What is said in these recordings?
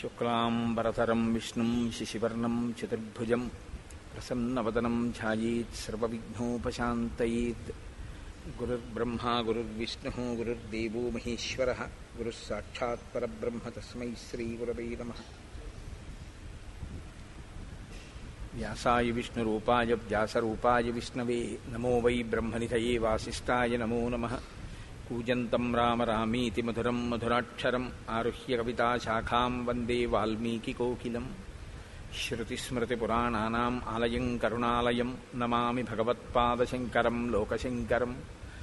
శుక్లాంబరతరం విష్ణుం శశివర్ణం చతుర్భుజం ప్రసన్నవదనం ధ్యాయేత్ సర్వవిఘ్నోపశాంతయేత్ గురుర్బ్రహ్మా గురుర్విష్ణుः గురుర్దేవో మహేశ్వరः గురుः సాక్షాత్ పరబ్రహ్మ తస్మై శ్రీగురవై నమः వ్యాసాయ విష్ణురూపాయ వ్యాసరూపాయ విష్ణవే నమో వై బ్రహ్మనిధయే వాసిష్ఠాయ నమో నమః కూజంతం రామ రామీతి మధురం మధురాక్షరం ఆరుహ్య కవితాశాఖాం వందే వాల్మీకికోకిలం శృతిస్మృతిపురాణానాम् ఆలయం కరుణాలయం నమామి భగవత్పాదశంకరం లోకశంకరం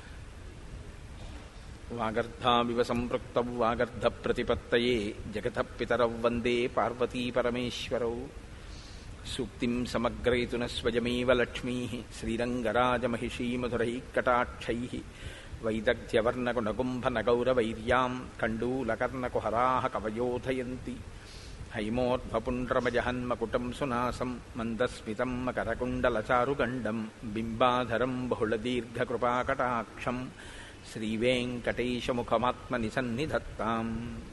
వాగర్ధావివ సంపృక్తౌ వాగర్ధప్రతిపత్తయే జగతః పితరౌ వందే పార్వతీపరమేశ్వరౌ సూక్తిం సమగ్రయతున స్వయమేవ లక్ష్మీ శ్రీరంగరాజమహిషీమధురైः కటాక్షైः వైదగ్ధ్యవర్ణగుణగుంభనగౌరవైర్యాం కండూలకర్ణకుహరాः కవయోధయంతి హైమోర్ధ్వపుండ్రమజహన్మకుటం సునాసం మందస్మితం మకరకుండలచారుగండం బింబాధరం బహుళదీర్ఘకృపాకటాక్షం శ్రీవేంకటేశముఖమాత్మని సన్నిధత్తాం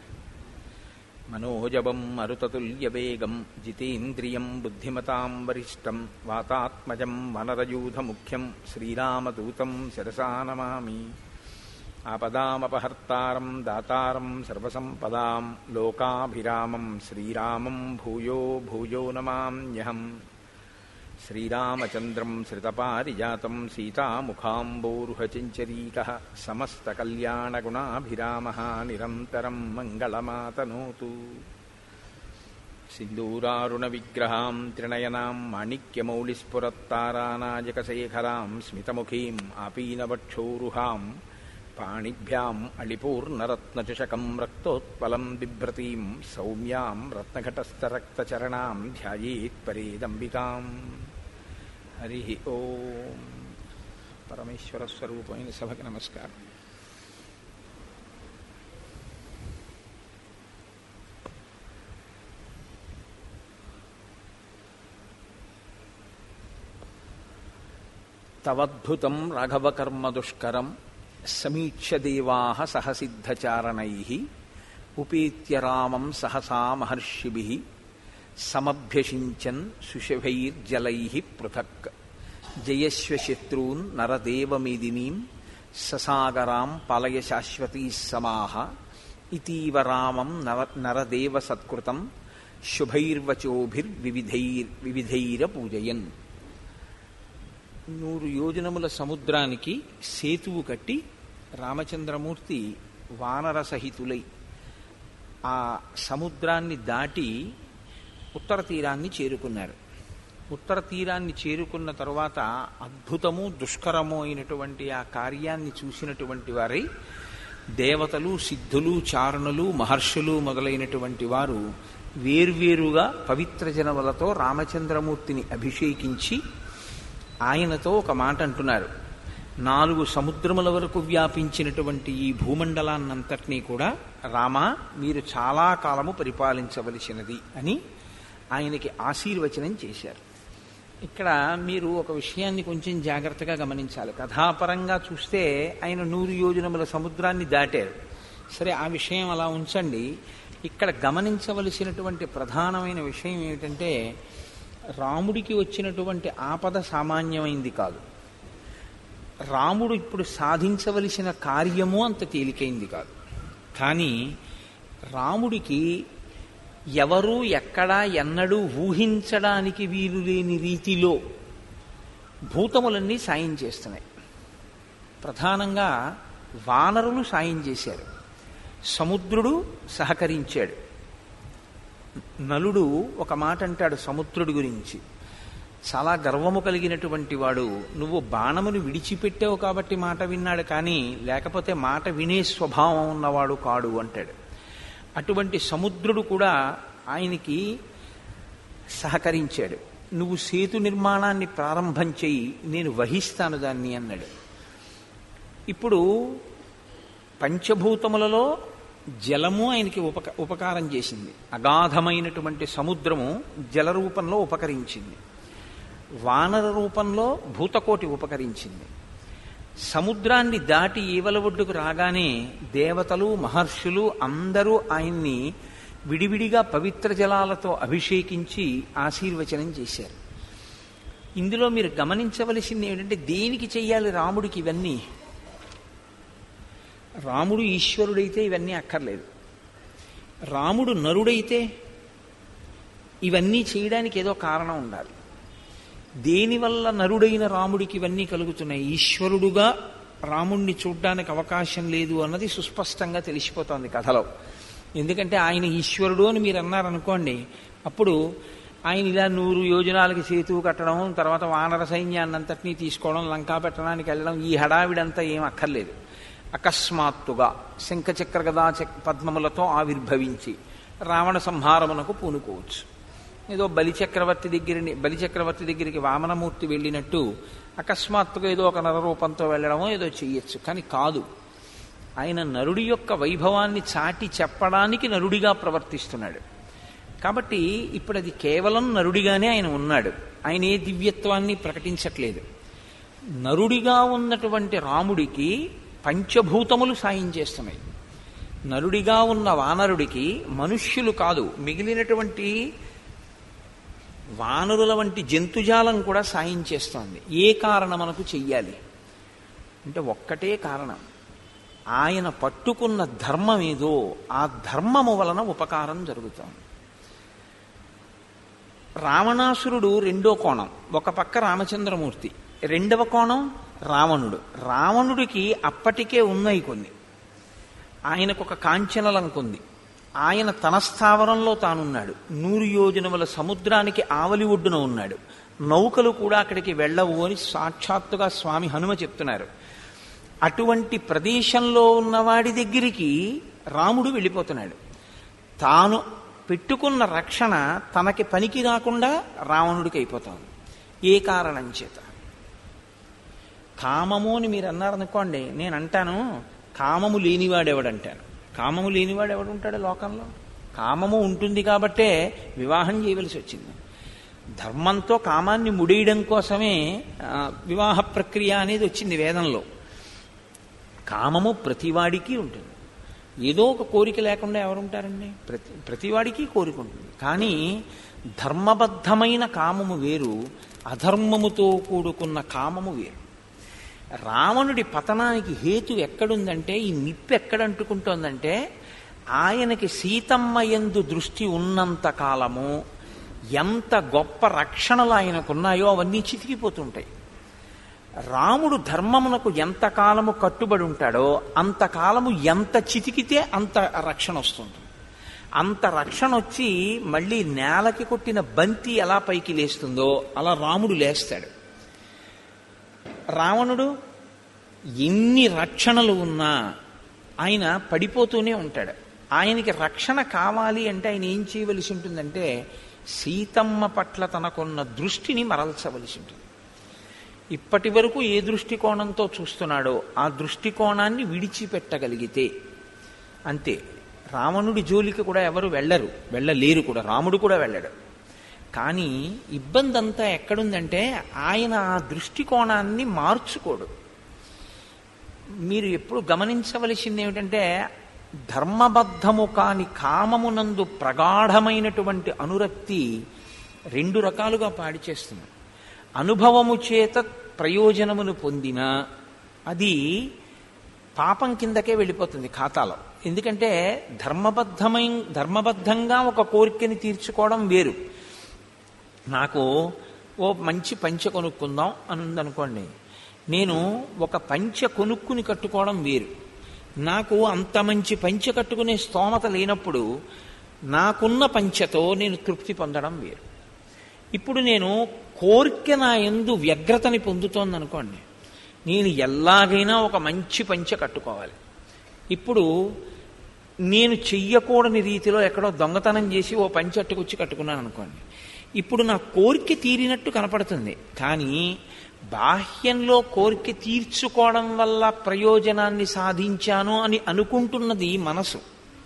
మనోజవం మరుతతుల్యవేగం జితేంద్రియం బుద్ధిమతాం వరిష్టం వాతాత్మజం వనరయూధముఖ్యం శ్రీరామదూతం శిరసా నమామి ఆపదామపహర్తారం దాతారం సర్వసంపదాం లోకాభిరామం శ్రీరామం భూయో భూయో నమామ్యహం శ్రీరామచంద్రం శ్రితపారిజాతం సీతాముఖాంబోరుహచించరీకः సమస్తకల్యాణగుణాభిరామः నిరంతరం మంగళమాతనోతు सिन्दूरारुणविग्रहां त्रिनयनां माणिक्यमौलिस्फुरत्तारानायकशेखरां स्मितमुखीम् आपीनवक्षोरुहां पाणिभ्याम् अलिपूर्णरत्नचषकं रक्तोत्पलं बिभ्रतीं सौम्यां रत्नघटस्थरक्तचरणां ध्यायेत्परेदम्बिकाम् हरिः ओम् परमेश्वरस्वरूपమైన సభకి నమస్కారం తవద్భుతం రాఘవకర్మదుష్కరం సమీక్ష్య దేవా సహసిద్ధచారణై ఉపేత్య రామం సహసా మహర్షిభి సమభ్యషించన్ సుషభైర్జలై పృథక్ జయస్వ శత్రూన్ నరదేవమేదినీం ససాగరాం పలయ శాశ్వతీ సమాహ ఇతీవ రామం నవ నరదేవ సత్కృతం శుభైర్వచోభిర్వివిధైర్ వివిధైర పూజయన్ నూరు యోజనముల సముద్రానికి సేతువు కట్టి రామచంద్రమూర్తి వానర సహితులై ఆ సముద్రాన్ని దాటి ఉత్తర తీరాన్ని చేరుకున్నారు ఉత్తర తీరాన్ని చేరుకున్న తరువాత అద్భుతము దుష్కరము అయినటువంటి ఆ కార్యాన్ని చూసినటువంటి వారై దేవతలు సిద్ధులు చారణులు మహర్షులు మొదలైనటువంటి వారు వేర్వేరుగా పవిత్ర జనములతో రామచంద్రమూర్తిని అభిషేకించి ఆయనతో ఒక మాట అంటున్నారు నాలుగు సముద్రముల వరకు వ్యాపించినటువంటి ఈ భూమండలాన్నంతటినీ కూడా రామ మీరు చాలా కాలము పరిపాలించవలసినది అని ఆయనకి ఆశీర్వచనం చేశారు ఇక్కడ మీరు ఒక విషయాన్ని కొంచెం జాగ్రత్తగా గమనించాలి కథాపరంగా చూస్తే ఆయన నూరు యోజనముల సముద్రాన్ని దాటారు సరే ఆ విషయం అలా ఉంచండి ఇక్కడ గమనించవలసినటువంటి ప్రధానమైన విషయం ఏమిటంటే రాముడికి వచ్చినటువంటి ఆపద సామాన్యమైంది కాదు రాముడు ఇప్పుడు సాధించవలసిన కార్యము అంత తేలికైంది కాదు కానీ రాముడికి ఎవరు ఎక్కడా ఎన్నడూ ఊహించడానికి వీలు లేని రీతిలో భూతములన్నీ సాయం చేస్తున్నాయి ప్రధానంగా వానరులు సాయం చేశారు సముద్రుడు సహకరించాడు నలుడు ఒక మాట అంటాడు సముద్రుడి గురించి చాలా గర్వము కలిగినటువంటి వాడు నువ్వు బాణమును విడిచిపెట్టావు కాబట్టి మాట విన్నాడు కానీ లేకపోతే మాట వినే స్వభావం ఉన్నవాడు కాడు అంటాడు అటువంటి సముద్రుడు కూడా ఆయనకి సహకరించాడు నువ్వు సేతు నిర్మాణాన్ని ప్రారంభం చెయ్యి నేను వహిస్తాను దాన్ని అన్నాడు ఇప్పుడు పంచభూతములలో జలము ఆయనకి ఉపక ఉపకారం చేసింది అగాధమైనటువంటి సముద్రము జల రూపంలో ఉపకరించింది వానర రూపంలో భూతకోటి ఉపకరించింది సముద్రాన్ని దాటి ఈవల ఒడ్డుకు రాగానే దేవతలు మహర్షులు అందరూ ఆయన్ని విడివిడిగా పవిత్ర జలాలతో అభిషేకించి ఆశీర్వచనం చేశారు ఇందులో మీరు గమనించవలసింది ఏమిటంటే దేనికి చెయ్యాలి రాముడికి ఇవన్నీ రాముడు ఈశ్వరుడైతే ఇవన్నీ అక్కర్లేదు రాముడు నరుడైతే ఇవన్నీ చేయడానికి ఏదో కారణం ఉండాలి దేనివల్ల నరుడైన రాముడికి ఇవన్నీ కలుగుతున్నాయి ఈశ్వరుడుగా రాముణ్ణి చూడ్డానికి అవకాశం లేదు అన్నది సుస్పష్టంగా తెలిసిపోతోంది కథలో ఎందుకంటే ఆయన ఈశ్వరుడు అని మీరు అన్నారనుకోండి అప్పుడు ఆయన ఇలా నూరు యోజనాలకి సేతు కట్టడం తర్వాత వానర సైన్యాన్నంతటినీ తీసుకోవడం లంకా పెట్టడానికి వెళ్ళడం ఈ హడావిడంతా ఏం అక్కర్లేదు అకస్మాత్తుగా శంఖచక్ర గదా చక్- పద్మములతో ఆవిర్భవించి రావణ సంహారమునకు పూనుకోవచ్చు ఏదో బలిచక్రవర్తి దగ్గర బలిచక్రవర్తి దగ్గరికి వామనమూర్తి వెళ్ళినట్టు అకస్మాత్తుగా ఏదో ఒక నరరూపంతో వెళ్ళడమో ఏదో చెయ్యొచ్చు కానీ కాదు ఆయన నరుడి యొక్క వైభవాన్ని చాటి చెప్పడానికి నరుడిగా ప్రవర్తిస్తున్నాడు కాబట్టి ఇప్పుడు అది కేవలం నరుడిగానే ఆయన ఉన్నాడు ఆయన ఏ దివ్యత్వాన్ని ప్రకటించట్లేదు నరుడిగా ఉన్నటువంటి రాముడికి పంచభూతములు సాయం చేస్తున్నాయి నరుడిగా ఉన్న వానరుడికి మనుష్యులు కాదు మిగిలినటువంటి వానరుల వంటి జంతుజాలం కూడా సాయం చేస్తోంది ఏ కారణం మనకు చెయ్యాలి అంటే ఒక్కటే కారణం ఆయన పట్టుకున్న ధర్మం ఏదో ఆ ధర్మము వలన ఉపకారం జరుగుతోంది రావణాసురుడు రెండో కోణం ఒక పక్క రామచంద్రమూర్తి రెండవ కోణం రావణుడు రావణుడికి అప్పటికే ఉన్నాయి కొన్ని ఆయనకు ఒక కాంచనలంకుంది ఆయన తన స్థావరంలో తానున్నాడు నూరు యోజనముల సముద్రానికి ఆవలి ఒడ్డున ఉన్నాడు నౌకలు కూడా అక్కడికి వెళ్ళవు అని సాక్షాత్తుగా స్వామి హనుమ చెప్తున్నారు అటువంటి ప్రదేశంలో ఉన్నవాడి దగ్గరికి రాముడు వెళ్ళిపోతున్నాడు తాను పెట్టుకున్న రక్షణ తనకి పనికి రాకుండా రావణుడికి అయిపోతాడు ఏ కారణం చేత కామము అని మీరు అన్నారనుకోండి నేను అంటాను కామము లేనివాడెవడంటాను కామము లేనివాడు ఎవడుంటాడు లోకంలో కామము ఉంటుంది కాబట్టే వివాహం చేయవలసి వచ్చింది ధర్మంతో కామాన్ని ముడేయడం కోసమే ఆ, వివాహ ప్రక్రియ అనేది వచ్చింది వేదంలో కామము ప్రతివాడికి ఉంటుంది ఏదో ఒక కోరిక లేకుండా ఎవరుంటారండి ప్రతి ప్రతివాడికి కోరిక ఉంటుంది కానీ ధర్మబద్ధమైన కామము వేరు అధర్మముతో కూడుకున్న కామము వేరు రావణుడి పతనానికి హేతు ఎక్కడుందంటే ఈ నిప్పు ఎక్కడ అంటుకుంటోందంటే ఆయనకి సీతమ్మ యందు దృష్టి ఉన్నంత కాలము ఎంత గొప్ప రక్షణలు ఆయనకున్నాయో అవన్నీ చితికిపోతుంటాయి రాముడు ధర్మమునకు ఎంత కాలము కట్టుబడి ఉంటాడో అంతకాలము ఎంత చితికితే అంత రక్షణ వస్తుంది అంత రక్షణ వచ్చి మళ్ళీ నేలకి కొట్టిన బంతి ఎలా పైకి లేస్తుందో అలా రాముడు లేస్తాడు రావణుడు ఎన్ని రక్షణలు ఉన్నా ఆయన పడిపోతూనే ఉంటాడు ఆయనకి రక్షణ కావాలి అంటే ఆయన ఏం చేయవలసి ఉంటుందంటే సీతమ్మ పట్ల తనకున్న దృష్టిని మరల్చవలసి ఉంటుంది ఇప్పటి వరకు ఏ దృష్టికోణంతో చూస్తున్నాడో ఆ దృష్టికోణాన్ని విడిచిపెట్టగలిగితే అంతే రావణుడి జోలికి కూడా ఎవరు వెళ్ళరు వెళ్ళలేరు కూడా రాముడు కూడా వెళ్ళడు కానీ ఇబ్బంది అంతా ఎక్కడుందంటే ఆయన ఆ దృష్టికోణాన్ని మార్చుకోడు మీరు ఎప్పుడు గమనించవలసింది ఏమిటంటే ధర్మబద్ధము కాని కామమునందు ప్రగాఢమైనటువంటి అనురక్తి రెండు రకాలుగా పాడి చేస్తుంది అనుభవము చేత ప్రయోజనమును పొందిన అది పాపం కిందకే వెళ్ళిపోతుంది ఖాతాలో ఎందుకంటే ధర్మబద్ధమై ధర్మబద్ధంగా ఒక కోరికని తీర్చుకోవడం వేరు నాకు ఓ మంచి పంచె కొనుక్కుందాం అని ఉందనుకోండి నేను ఒక పంచె కొనుక్కుని కట్టుకోవడం వేరు నాకు అంత మంచి పంచె కట్టుకునే స్తోమత లేనప్పుడు నాకున్న పంచెతో నేను తృప్తి పొందడం వేరు ఇప్పుడు నేను కోరిక నా ఎందు వ్యగ్రతని పొందుతోందనుకోండి నేను ఎలాగైనా ఒక మంచి పంచె కట్టుకోవాలి ఇప్పుడు నేను చెయ్యకూడని రీతిలో ఎక్కడో దొంగతనం చేసి ఓ పంచెట్టుకొచ్చి కట్టుకున్నాను అనుకోండి ఇప్పుడు నా కోరిక తీరినట్టు కనపడుతుంది కానీ బాహ్యంలో కోరిక తీర్చుకోవడం వల్ల ప్రయోజనాన్ని సాధించాను అని అనుకుంటున్నది మనసు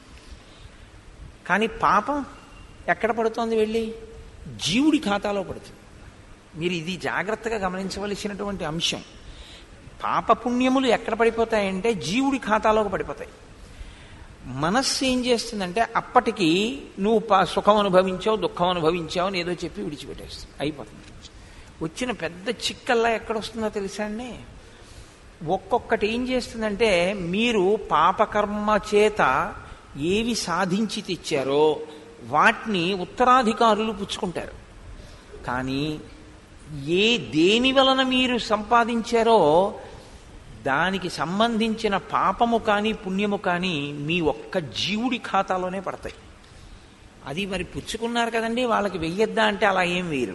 కానీ పాపం ఎక్కడ పడుతోంది వెళ్ళి జీవుడి ఖాతాలో పడుతుంది మీరు ఇది జాగ్రత్తగా గమనించవలసినటువంటి అంశం పాపపుణ్యములు ఎక్కడ పడిపోతాయంటే జీవుడి ఖాతాలోకి పడిపోతాయి మనస్సు ఏం చేస్తుందంటే అప్పటికి నువ్వు ప- సుఖం అనుభవించావు దుఃఖం అనుభవించావు అని ఏదో చెప్పి విడిచిపెట్టేస్తుంది అయిపోతుంది వచ్చిన పెద్ద చిక్కల్లా ఎక్కడొస్తుందో తెలుసా అండి ఒక్కొక్కటి ఏం చేస్తుందంటే మీరు పాపకర్మ చేత ఏవి సాధించి తెచ్చారో వాటిని ఉత్తరాధికారులు పుచ్చుకుంటారు కానీ ఏ దేని వలన మీరు సంపాదించారో దానికి సంబంధించిన పాపము కానీ పుణ్యము కానీ మీ ఒక్క జీవుడి ఖాతాలోనే పడతాయి అది మరి పుచ్చుకున్నారు కదండి వాళ్ళకి వెయ్యొద్దా అంటే అలా ఏం వేయరు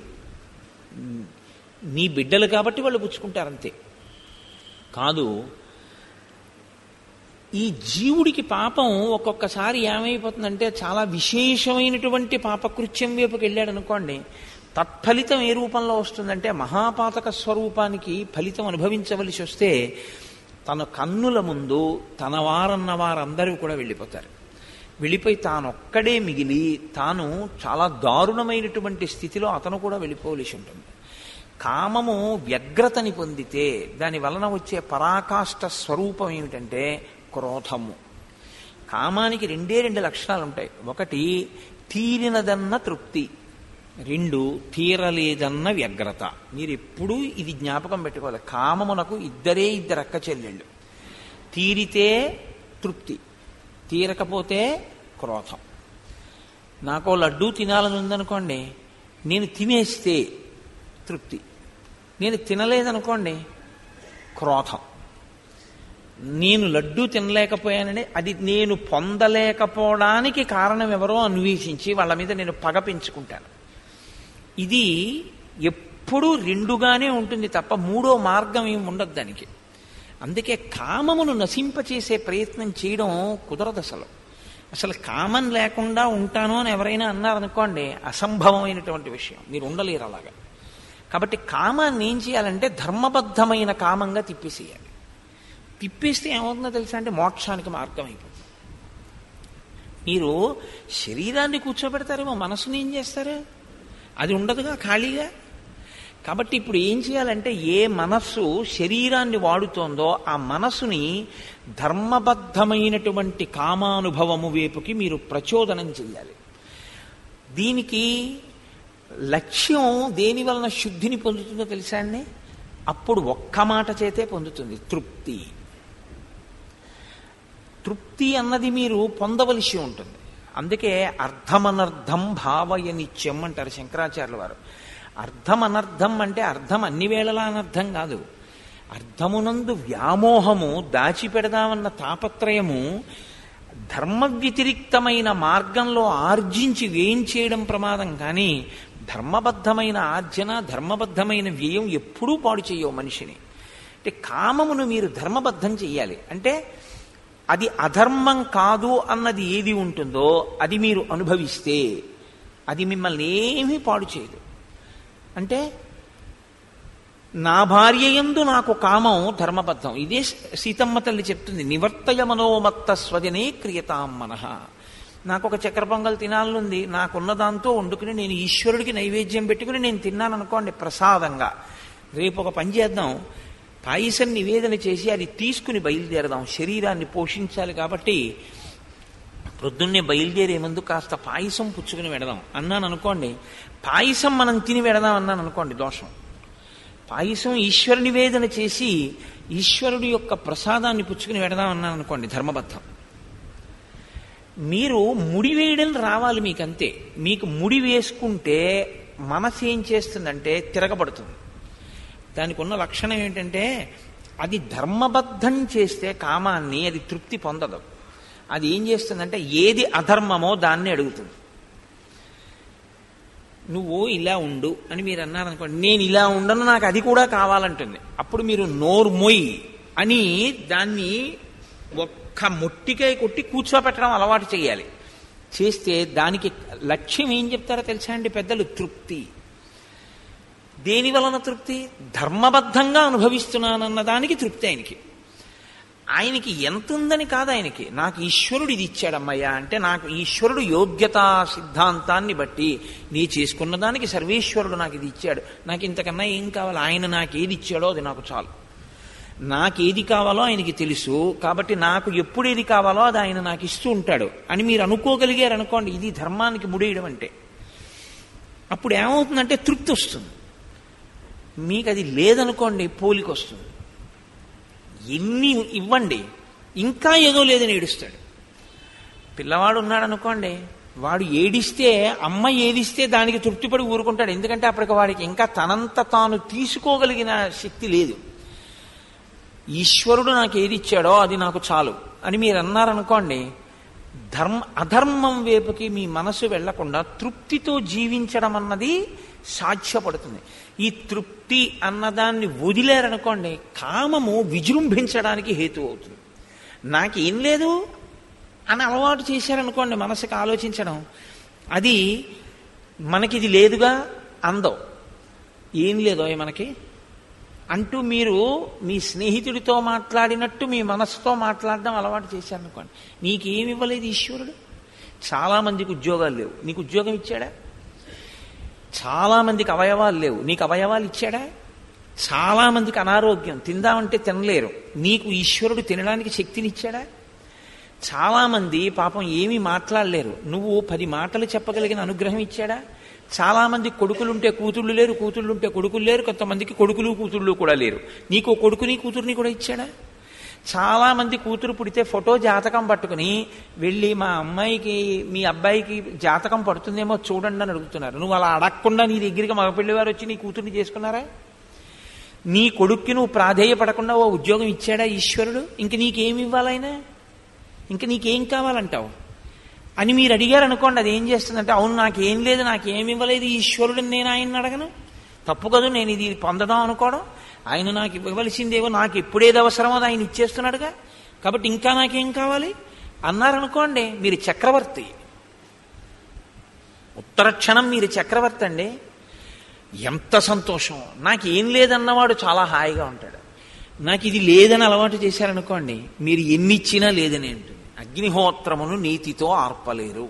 నీ బిడ్డలు కాబట్టి వాళ్ళు పుచ్చుకుంటారు అంతే కాదు ఈ జీవుడికి పాపం ఒక్కొక్కసారి ఏమైపోతుందంటే చాలా విశేషమైనటువంటి పాపకృత్యం వైపుకి వెళ్ళాడు అనుకోండి తత్ఫలితం ఏ రూపంలో వస్తుందంటే మహాపాతక స్వరూపానికి ఫలితం అనుభవించవలసి వస్తే తన కన్నుల ముందు తన వారన్న వారందరూ కూడా వెళ్ళిపోతారు వెళ్ళిపోయి తానొక్కడే మిగిలి తాను చాలా దారుణమైనటువంటి స్థితిలో అతను కూడా వెళ్ళిపోవలసి ఉంటుంది కామము వ్యగ్రతని పొందితే దాని వలన వచ్చే పరాకాష్ట స్వరూపం ఏమిటంటే క్రోధము కామానికి రెండే రెండు లక్షణాలు ఉంటాయి ఒకటి తీరినదన్న తృప్తి రెండు తీరలేదన్న వ్యగ్రత మీరు ఎప్పుడూ ఇది జ్ఞాపకం పెట్టుకోవాలి కామమునకు ఇద్దరే ఇద్దరు అక్క చెల్లెళ్ళు తీరితే తృప్తి తీరకపోతే క్రోధం నాకు లడ్డూ తినాలని ఉందనుకోండి నేను తినేస్తే తృప్తి నేను తినలేదనుకోండి క్రోధం నేను లడ్డూ తినలేకపోయానని అది నేను పొందలేకపోవడానికి కారణం ఎవరో అన్వేషించి వాళ్ళ మీద నేను పగ పెంచుకుంటాను ఇది ఎప్పుడూ రెండుగానే ఉంటుంది తప్ప మూడో మార్గం ఏమి ఉండదు దానికి అందుకే కామమును నశింపచేసే ప్రయత్నం చేయడం కుదరదు అసలు అసలు కామం లేకుండా ఉంటాను అని ఎవరైనా అన్నారనుకోండి అసంభవమైనటువంటి విషయం మీరు ఉండలేరు అలాగా కాబట్టి కామాన్ని ఏం చేయాలంటే ధర్మబద్ధమైన కామంగా తిప్పేసేయాలి తిప్పేస్తే ఏమవుతుందో తెలుసా అంటే మోక్షానికి మార్గం అయిపోతుంది మీరు శరీరాన్ని కూర్చోబెడతారేమో మనసుని ఏం చేస్తారు అది ఉండదుగా ఖాళీగా కాబట్టి ఇప్పుడు ఏం చేయాలంటే ఏ మనస్సు శరీరాన్ని వాడుతోందో ఆ మనస్సుని ధర్మబద్ధమైనటువంటి కామానుభవము వైపుకి మీరు ప్రచోదనం చెయ్యాలి దీనికి లక్ష్యం దేని వలన శుద్ధిని పొందుతుందో తెలుసా అండి అప్పుడు ఒక్క మాట చేతే పొందుతుంది తృప్తి తృప్తి అన్నది మీరు పొందవలసి ఉంటుంది అందుకే అర్థమనర్థం భావయ నిత్యం అంటారు శంకరాచార్యుల వారు అర్థం అనర్థం అంటే అర్థం అన్ని వేళలా అనర్థం కాదు అర్థమునందు వ్యామోహము దాచిపెడదామన్న తాపత్రయము ధర్మ వ్యతిరిక్తమైన మార్గంలో ఆర్జించి వ్యయం చేయడం ప్రమాదం కానీ ధర్మబద్ధమైన ఆర్జన ధర్మబద్ధమైన వ్యయం ఎప్పుడూ పాడు చేయవు మనిషిని అంటే కామమును మీరు ధర్మబద్ధం చెయ్యాలి అంటే అది అధర్మం కాదు అన్నది ఏది ఉంటుందో అది మీరు అనుభవిస్తే అది మిమ్మల్ని ఏమీ పాడు చేయదు అంటే నా భార్య యందు నాకు కామం ధర్మబద్ధం ఇదే సీతమ్మ తల్లి చెప్తుంది నివర్తయ మనోమత్త స్వజనే క్రియతాం మనః నాకు ఒక చక్కెర పొంగల్ తినాలనుంది నాకున్న దాంతో వండుకుని నేను ఈశ్వరుడికి నైవేద్యం పెట్టుకుని నేను తిన్నాను అనుకోండి ప్రసాదంగా రేపు ఒక పని చేద్దాం పాయసం నివేదన చేసి అది తీసుకుని బయలుదేరదాం శరీరాన్ని పోషించాలి కాబట్టి ప్రొద్దున్నే బయలుదేరే ముందు కాస్త పాయసం పుచ్చుకుని వెడదాం అన్నాను అనుకోండి పాయసం మనం తిని వెడదాం అన్నాను అనుకోండి దోషం పాయసం ఈశ్వర నివేదన చేసి ఈశ్వరుడి యొక్క ప్రసాదాన్ని పుచ్చుకుని వెడదాం అన్నాను అనుకోండి ధర్మబద్ధం మీరు ముడి వేయడం రావాలి మీకు అంతే మీకు ముడి వేసుకుంటే మనసు ఏం చేస్తుందంటే తిరగబడుతుంది దానికి ఉన్న లక్షణం ఏంటంటే అది ధర్మబద్ధం చేస్తే కామాన్ని అది తృప్తి పొందదు అది ఏం చేస్తుందంటే ఏది అధర్మమో దాన్ని అడుగుతుంది నువ్వు ఇలా ఉండు అని మీరు అన్నారనుకోండి నేను ఇలా ఉండను నాకు అది కూడా కావాలంటుంది అప్పుడు మీరు నోరు మొయ్యి అని దాన్ని ఒక్క మొట్టికాయ కొట్టి కూర్చోపెట్టడం అలవాటు చేయాలి చేస్తే దానికి లక్ష్యం ఏం చెప్తారో తెలుసా అండి పెద్దలు తృప్తి దేని వలన తృప్తి ధర్మబద్ధంగా అనుభవిస్తున్నానన్న దానికి తృప్తి ఆయనకి ఆయనకి ఎంత ఉందని కాదు ఆయనకి నాకు ఈశ్వరుడు ఇది ఇచ్చాడమ్మయ్యా అంటే నాకు ఈశ్వరుడు యోగ్యతా సిద్ధాంతాన్ని బట్టి నీ చేసుకున్న దానికి సర్వేశ్వరుడు నాకు ఇది ఇచ్చాడు నాకు ఇంతకన్నా ఏం కావాలి ఆయన నాకు ఏది ఇచ్చాడో అది నాకు చాలు నాకేది కావాలో ఆయనకి తెలుసు కాబట్టి నాకు ఎప్పుడు ఏది కావాలో అది ఆయన నాకు ఇస్తూ ఉంటాడు అని మీరు అనుకోగలిగారు అనుకోండి ఇది ధర్మానికి ముడేయడం అంటే అప్పుడు ఏమవుతుందంటే తృప్తి వస్తుంది మీకు అది లేదనుకోండి పోలిక వస్తుంది ఎన్ని ఇవ్వండి ఇంకా ఏదో లేదని ఏడుస్తాడు పిల్లవాడు ఉన్నాడు అనుకోండి వాడు ఏడిస్తే అమ్మ ఏడిస్తే దానికి తృప్తిపడి ఊరుకుంటాడు ఎందుకంటే అప్పటికి వాడికి ఇంకా తనంత తాను తీసుకోగలిగిన శక్తి లేదు ఈశ్వరుడు నాకు ఏది ఇచ్చాడో అది నాకు చాలు అని మీరు అన్నారనుకోండి ధర్మ అధర్మం వైపుకి మీ మనసు వెళ్లకుండా తృప్తితో జీవించడం అన్నది సాధ్యపడుతుంది ఈ తృప్తి అన్నదాన్ని వదిలేరనుకోండి కామము విజృంభించడానికి హేతు అవుతుంది నాకేం లేదు అని అలవాటు చేశారనుకోండి మనసుకు ఆలోచించడం అది మనకిది లేదుగా అందం ఏం లేదో మనకి అంటూ మీరు మీ స్నేహితుడితో మాట్లాడినట్టు మీ మనసుతో మాట్లాడడం అలవాటు చేశారనుకోండి నీకేమి ఇవ్వలేదు ఈశ్వరుడు చాలామందికి ఉద్యోగాలు లేవు నీకు ఉద్యోగం ఇచ్చాడా చాలామందికి అవయవాలు లేవు నీకు అవయవాలు ఇచ్చాడా చాలామందికి అనారోగ్యం తిందామంటే తినలేరు నీకు ఈశ్వరుడు తినడానికి శక్తిని ఇచ్చాడా చాలామంది పాపం ఏమీ మాట్లాడలేరు నువ్వు పది మాటలు చెప్పగలిగిన అనుగ్రహం ఇచ్చాడా చాలామంది కొడుకులుంటే కూతుళ్ళు లేరు కూతుళ్ళుంటే కొడుకులు లేరు కొంతమందికి కొడుకులు కూతుళ్ళు కూడా లేరు నీకు కొడుకుని కూతుర్ని కూడా ఇచ్చాడా చాలా మంది కూతురు పుడితే ఫోటో జాతకం పట్టుకుని వెళ్ళి మా అమ్మాయికి మీ అబ్బాయికి జాతకం పడుతుందేమో చూడండి అని అడుగుతున్నారు నువ్వు అలా అడగకుండా నీ దగ్గరికి మగపిల్లి వారు వచ్చి నీ కూతుర్ని చేసుకున్నారా నీ కొడుక్కి నువ్వు ప్రాధేయపడకుండా ఓ ఉద్యోగం ఇచ్చాడా ఈశ్వరుడు ఇంక నీకేమి ఇవ్వాలైనా ఇంక నీకేం కావాలంటావు అని మీరు అడిగారు అనుకోండి అది ఏం చేస్తుందంటే అవును నాకేం లేదు నాకేమి ఇవ్వలేదు ఈశ్వరుడిని నేను ఆయన్ని అడగను తప్పు కదా నేను ఇది పొందదాం అనుకోవడం ఆయన నాకు ఇవ్వవలసిందేవో నాకు ఎప్పుడేది అవసరమో అది ఆయన ఇచ్చేస్తున్నాడుగా కాబట్టి ఇంకా నాకేం కావాలి అన్నారనుకోండి మీరు చక్రవర్తి ఉత్తర క్షణం మీరు చక్రవర్తి అండి ఎంత సంతోషం నాకేం లేదన్నవాడు చాలా హాయిగా ఉంటాడు నాకు ఇది లేదని అలవాటు చేశారనుకోండి మీరు ఎన్నిచ్చినా లేదని ఉంటుంది అగ్నిహోత్రమును నీతితో ఆర్పలేరు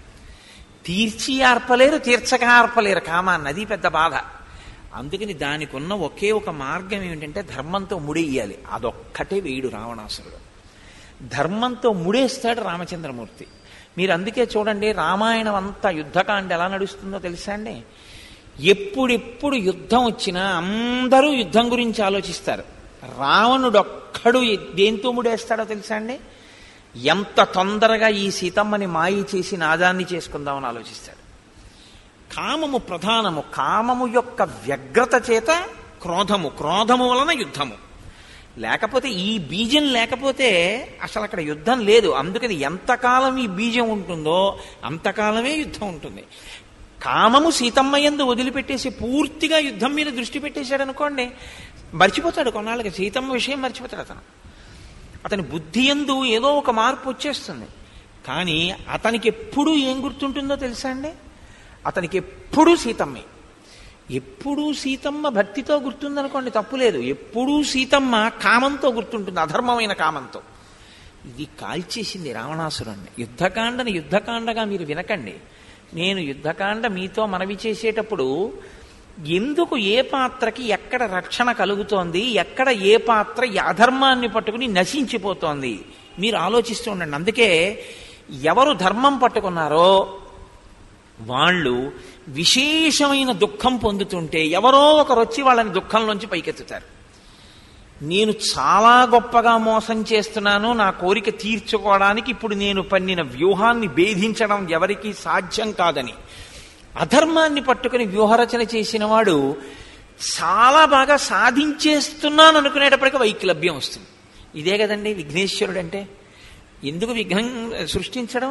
తీర్చి ఆర్పలేరు తీర్చక ఆర్పలేరు కామాన్ని అది పెద్ద బాధ అందుకని దానికి ఉన్న ఒకే ఒక మార్గం ఏమిటంటే ధర్మంతో ముడేయాలి అదొక్కటే వేయుడు రావణాసురుడు ధర్మంతో ముడేస్తాడు రామచంద్రమూర్తి మీరు అందుకే చూడండి రామాయణం అంతా యుద్ధకాండ ఎలా నడుస్తుందో తెలుసా అండి ఎప్పుడెప్పుడు యుద్ధం వచ్చినా అందరూ యుద్ధం గురించి ఆలోచిస్తారు రావణుడు ఒక్కడు దేంతో ముడేస్తాడో తెలుసా అండి ఎంత తొందరగా ఈ సీతమ్మని మాయి చేసి నాదాన్ని చేసుకుందామని ఆలోచిస్తాడు కామము ప్రధానము కామము యొక్క వ్యగ్రత చేత క్రోధము క్రోధము వలన యుద్ధము లేకపోతే ఈ బీజం లేకపోతే అసలు అక్కడ యుద్ధం లేదు అందుకని ఎంతకాలం ఈ బీజం ఉంటుందో అంతకాలమే యుద్ధం ఉంటుంది కామము సీతమ్మయందు వదిలిపెట్టేసి పూర్తిగా యుద్ధం మీద దృష్టి పెట్టేశాడు అనుకోండి మర్చిపోతాడు కొన్నాళ్ళకి సీతమ్మ విషయం మర్చిపోతాడు అతను అతని బుద్ధి ఎందు ఏదో ఒక మార్పు వచ్చేస్తుంది కానీ అతనికి ఎప్పుడూ ఏం గుర్తుంటుందో తెలుసా అండి అతనికి ఎప్పుడూ సీతమ్మే ఎప్పుడూ సీతమ్మ భక్తితో గుర్తుందనుకోండి తప్పులేదు ఎప్పుడూ సీతమ్మ కామంతో గుర్తుంటుంది అధర్మమైన కామంతో ఇది కాల్చేసింది రావణాసురుణ్ణి యుద్ధకాండని యుద్ధకాండగా మీరు వినకండి నేను యుద్ధకాండ మీతో మనవి చేసేటప్పుడు ఎందుకు ఏ పాత్రకి ఎక్కడ రక్షణ కలుగుతోంది ఎక్కడ ఏ పాత్ర ఈ అధర్మాన్ని పట్టుకుని నశించిపోతోంది మీరు ఆలోచిస్తూ ఉండండి అందుకే ఎవరు ధర్మం పట్టుకున్నారో వాళ్ళు విశేషమైన దుఃఖం పొందుతుంటే ఎవరో ఒకరు వచ్చి వాళ్ళని దుఃఖంలోంచి పైకెత్తుతారు నేను చాలా గొప్పగా మోసం చేస్తున్నాను నా కోరిక తీర్చుకోవడానికి ఇప్పుడు నేను పన్నిన వ్యూహాన్ని భేదించడం ఎవరికీ సాధ్యం కాదని అధర్మాన్ని పట్టుకుని వ్యూహరచన చేసిన వాడు చాలా బాగా సాధించేస్తున్నాను అనుకునేటప్పటికీ వైక్లభ్యం వస్తుంది ఇదే కదండి విఘ్నేశ్వరుడు అంటే ఎందుకు విఘ్నం సృష్టించడం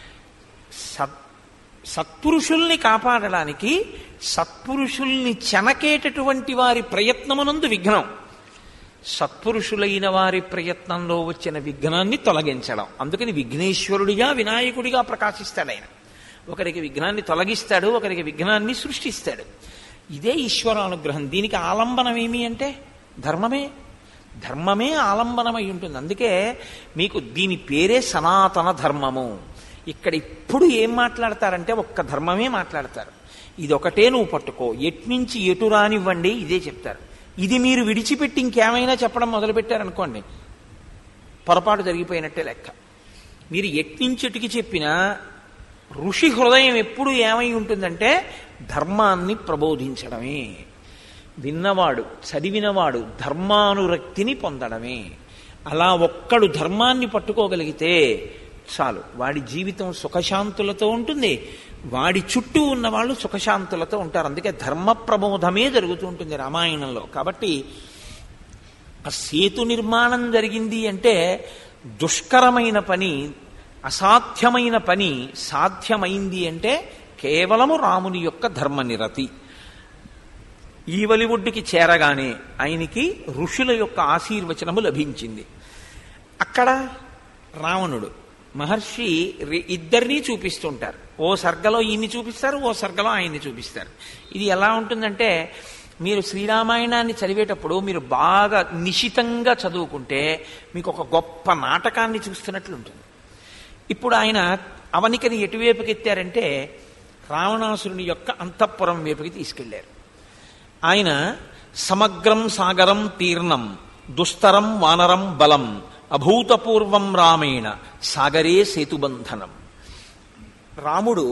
సత్ సత్పురుషుల్ని కాపాడడానికి సత్పురుషుల్ని చెనకేటటువంటి వారి ప్రయత్నమునందు విఘ్నం సత్పురుషులైన వారి ప్రయత్నంలో వచ్చిన విఘ్నాన్ని తొలగించడం అందుకని విఘ్నేశ్వరుడిగా వినాయకుడిగా ప్రకాశిస్తాడు ఆయన ఒకరికి విఘ్నాన్ని తొలగిస్తాడు ఒకరికి విఘ్నాన్ని సృష్టిస్తాడు ఇదే ఈశ్వరానుగ్రహం దీనికి ఆలంబనం ఏమి అంటే ధర్మమే ధర్మమే ఆలంబనమై ఉంటుంది అందుకే మీకు దీని పేరే సనాతన ధర్మము ఇక్కడ ఇప్పుడు ఏం మాట్లాడతారంటే ఒక్క ధర్మమే మాట్లాడతారు ఇది ఒకటే నువ్వు పట్టుకో ఎట్నుంచి ఎటు రానివ్వండి ఇదే చెప్తారు ఇది మీరు విడిచిపెట్టి ఇంకేమైనా చెప్పడం మొదలుపెట్టారనుకోండి పొరపాటు జరిగిపోయినట్టే లెక్క మీరు ఎట్నించెటికి చెప్పినా ఋషి హృదయం ఎప్పుడు ఏమై ఉంటుందంటే ధర్మాన్ని ప్రబోధించడమే విన్నవాడు చదివినవాడు ధర్మానురక్తిని పొందడమే అలా ఒక్కడు ధర్మాన్ని పట్టుకోగలిగితే చాలు వాడి జీవితం సుఖశాంతులతో ఉంటుంది వాడి చుట్టూ ఉన్న వాళ్ళు సుఖశాంతులతో ఉంటారు అందుకే ధర్మ ప్రబోధమే జరుగుతూ ఉంటుంది రామాయణంలో కాబట్టి ఆ సేతు నిర్మాణం జరిగింది అంటే దుష్కరమైన పని అసాధ్యమైన పని సాధ్యమైంది అంటే కేవలము రాముని యొక్క ధర్మనిరతి ఈవలి ఒడ్డుకి చేరగానే ఆయనకి ఋషుల యొక్క ఆశీర్వచనము లభించింది అక్కడ రావణుడు మహర్షి రి- ఇద్దరినీ చూపిస్తుంటారు ఓ సర్గలో ఈయన్ని చూపిస్తారు ఓ సర్గలో ఆయన్ని చూపిస్తారు ఇది ఎలా ఉంటుందంటే మీరు శ్రీరామాయణాన్ని చదివేటప్పుడు మీరు బాగా నిశితంగా చదువుకుంటే మీకు ఒక గొప్ప నాటకాన్ని చూస్తున్నట్లు ఉంటుంది ఇప్పుడు ఆయన అవనికని ఎటువైపుకి ఎత్తారంటే రావణాసురుని యొక్క అంతఃపురం వైపుకి తీసుకెళ్లారు ఆయన సమగ్రం సాగరం తీర్ణం దుస్తరం వానరం బలం అభూతపూర్వం రామేణ సాగరే సేతుబంధనం రాముడు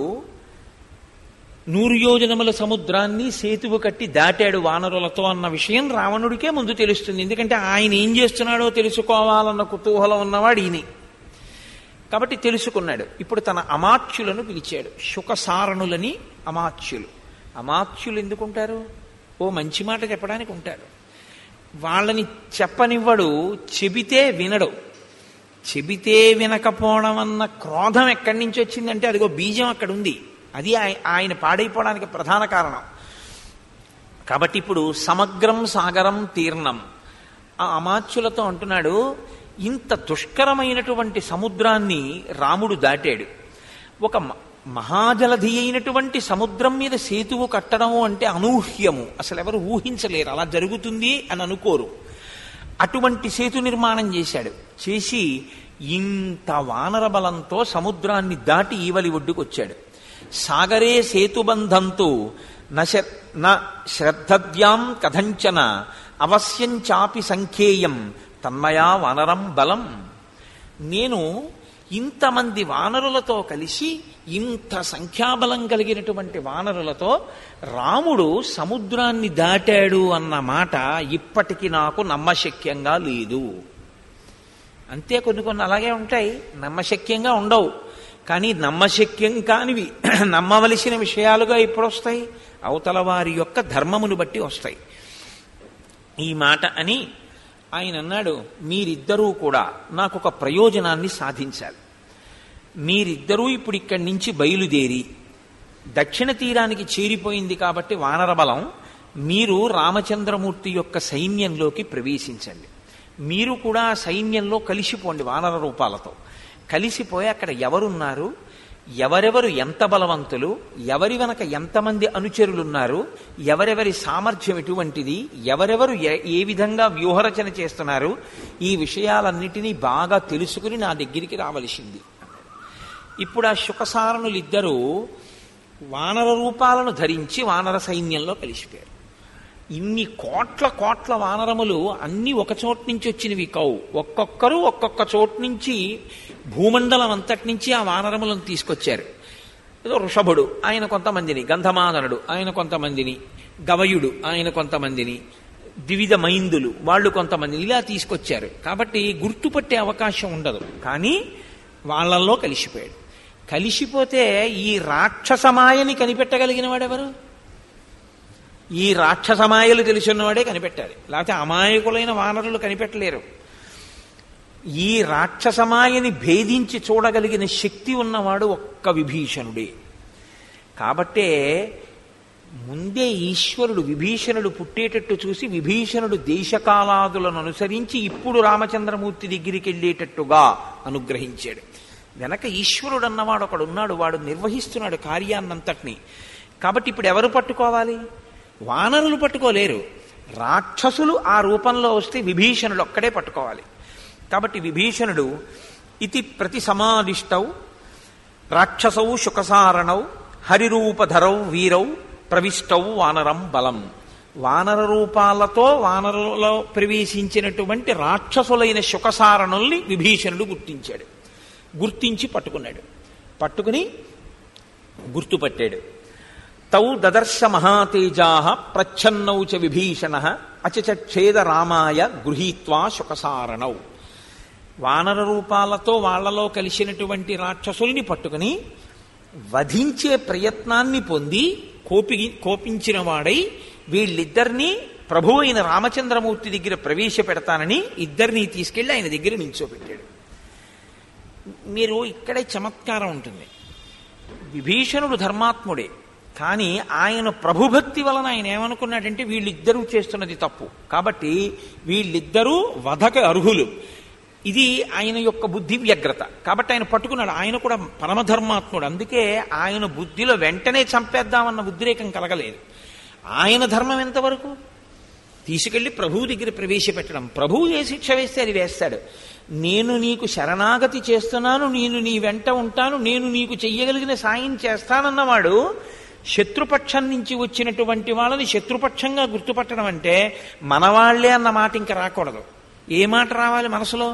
నూరు యోజనముల సముద్రాన్ని సేతువు కట్టి దాటాడు వానరులతో అన్న విషయం రావణుడికే ముందు తెలుస్తుంది ఎందుకంటే ఆయన ఏం చేస్తున్నాడో తెలుసుకోవాలన్న కుతూహలం ఉన్నవాడు ఈయన కాబట్టి తెలుసుకున్నాడు ఇప్పుడు తన అమాత్యులను పిలిచాడు శుకసారణులని అమాత్యులు అమాత్యులు ఎందుకుంటారు ఓ మంచి మాట చెప్పడానికి ఉంటారు వాళ్ళని చెప్పనివ్వడు చెబితే వినడు చెబితే వినకపోవడం అన్న క్రోధం ఎక్కడి నుంచి వచ్చిందంటే అదిగో బీజం అక్కడ ఉంది అది ఆయ- ఆయన పాడైపోవడానికి ప్రధాన కారణం కాబట్టి ఇప్పుడు సమగ్రం సాగరం తీర్ణం ఆ అమాత్యులతో అంటున్నాడు ఇంత దుష్కరమైనటువంటి సముద్రాన్ని రాముడు దాటాడు ఒక మ- మహాజలధి అయినటువంటి సముద్రం మీద సేతువు కట్టడము అంటే అనూహ్యము అసలు ఎవరు ఊహించలేరు అలా జరుగుతుంది అని అనుకోరు అటువంటి సేతు నిర్మాణం చేశాడు చేసి ఇంత వానర బలంతో సముద్రాన్ని దాటి ఈవలి ఒడ్డుకొచ్చాడు సాగరే సేతుబంధంతో నశ న శ్రద్ధవ్యాం కథంచన అవశ్యం చాపి సంఖ్యేయం తన్మయా వానరం బలం నేను ఇంతమంది వానరులతో కలిసి ఇంత సంఖ్యాబలం కలిగినటువంటి వానరులతో రాముడు సముద్రాన్ని దాటాడు అన్న మాట ఇప్పటికి నాకు నమ్మశక్యంగా లేదు అంతే కొన్ని కొన్ని అలాగే ఉంటాయి నమ్మశక్యంగా ఉండవు కానీ నమ్మశక్యం కానివి నమ్మవలసిన విషయాలుగా ఎప్పుడు వస్తాయి అవతల వారి యొక్క ధర్మమును బట్టి వస్తాయి ఈ మాట అని ఆయన అన్నాడు మీరిద్దరూ కూడా నాకు ఒక ప్రయోజనాన్ని సాధించాలి మీరిద్దరూ ఇప్పుడు ఇక్కడి నుంచి బయలుదేరి దక్షిణ తీరానికి చేరిపోయింది కాబట్టి వానర బలం మీరు రామచంద్రమూర్తి యొక్క సైన్యంలోకి ప్రవేశించండి మీరు కూడా ఆ సైన్యంలో కలిసిపోండి వానర రూపాలతో కలిసిపోయి అక్కడ ఎవరున్నారు ఎవరెవరు ఎంత బలవంతులు ఎవరి వెనక ఎంతమంది అనుచరులున్నారు ఎవరెవరి సామర్థ్యం ఎటువంటిది ఎవరెవరు ఏ- ఏ విధంగా వ్యూహరచన చేస్తున్నారు ఈ విషయాలన్నిటినీ బాగా తెలుసుకుని నా దగ్గరికి రావలసింది ఇప్పుడు ఆ శుకసారణులిద్దరూ వానర రూపాలను ధరించి వానర సైన్యంలో కలిసిపోయారు ఇన్ని కోట్ల కోట్ల వానరములు అన్ని ఒక చోటు నుంచి వచ్చినవి కావు ఒక్కొక్కరు ఒక్కొక్క చోటు నుంచి భూమండలం అంతటి నుంచి ఆ వానరములను తీసుకొచ్చారు ఏదో వృషభుడు ఆయన కొంతమందిని గంధమాదనుడు ఆయన కొంతమందిని గవయుడు ఆయన కొంతమందిని ద్విధ మైందులు వాళ్ళు కొంతమందిని ఇలా తీసుకొచ్చారు కాబట్టి గుర్తుపట్టే అవకాశం ఉండదు కానీ వాళ్ళల్లో కలిసిపోయాడు కలిసిపోతే ఈ రాక్షసమాయని కనిపెట్టగలిగిన వాడెవరు ఈ రాక్షసమాయలు తెలిసిన్నవాడే కనిపెట్టాలి లేకపోతే అమాయకులైన వానరులు కనిపెట్టలేరు ఈ రాక్షసమాయని భేదించి చూడగలిగిన శక్తి ఉన్నవాడు ఒక్క విభీషణుడే కాబట్టే ముందే ఈశ్వరుడు విభీషణుడు పుట్టేటట్టు చూసి విభీషణుడు దేశకాలాదులను అనుసరించి ఇప్పుడు రామచంద్రమూర్తి దగ్గరికి వెళ్ళేటట్టుగా అనుగ్రహించాడు వెనక ఈశ్వరుడు అన్నవాడు ఒకడు ఉన్నాడు వాడు నిర్వహిస్తున్నాడు కార్యాన్నంతటినీ కాబట్టి ఇప్పుడు ఎవరు పట్టుకోవాలి వానరులు పట్టుకోలేరు రాక్షసులు ఆ రూపంలో వస్తే విభీషణుడు ఒక్కడే పట్టుకోవాలి కాబట్టి విభీషణుడు ఇతి ప్రతి సమాదిష్టౌ రాక్షసౌ శుకసారణౌ హరిరూపధరౌ వీరౌ ప్రవిష్టౌ వానరం బలం వానర రూపాలతో వానరులలో ప్రవేశించినటువంటి రాక్షసులైన శుకసారణుల్ని విభీషణుడు గుర్తించాడు గుర్తించి పట్టుకున్నాడు పట్టుకుని గుర్తుపట్టాడు తౌ దదర్శ మహాతేజా ప్రచ్ఛన్నౌ చ విభీషణ అచచచ్ఛేద రామాయ గృహీత్వా శుకసారణౌ వానర రూపాలతో వాళ్లలో కలిసినటువంటి రాక్షసుల్ని పట్టుకుని వధించే ప్రయత్నాన్ని పొంది కోపి కోపించిన వాడై వీళ్ళిద్దరినీ ప్రభు అయిన రామచంద్రమూర్తి దగ్గర ప్రవేశపెడతానని ఇద్దరినీ తీసుకెళ్లి ఆయన దగ్గర నిల్చోబెట్టాడు మీరు ఇక్కడే చమత్కారం ఉంటుంది విభీషణుడు ధర్మాత్ముడే కానీ ఆయన ప్రభుభక్తి వలన ఆయన ఏమనుకున్నాడంటే వీళ్ళిద్దరూ చేస్తున్నది తప్పు కాబట్టి వీళ్ళిద్దరూ వధక అర్హులు ఇది ఆయన యొక్క బుద్ధి వ్యగ్రత కాబట్టి ఆయన పట్టుకున్నాడు ఆయన కూడా పరమధర్మాత్ముడు అందుకే ఆయన బుద్ధిలో వెంటనే చంపేద్దామన్న ఉద్రేకం కలగలేదు ఆయన ధర్మం ఎంతవరకు తీసుకెళ్లి ప్రభువు దగ్గర ప్రవేశపెట్టడం ప్రభువు ఏ శిక్ష వేస్తే అది వేస్తాడు నేను నీకు శరణాగతి చేస్తున్నాను నేను నీ వెంట ఉంటాను నేను నీకు చెయ్యగలిగిన సాయం చేస్తానన్నవాడు శత్రుపక్షం నుంచి వచ్చినటువంటి వాళ్ళని శత్రుపక్షంగా గుర్తుపట్టడం అంటే మనవాళ్లే అన్న మాట ఇంకా రాకూడదు ఏ మాట రావాలి మనసులో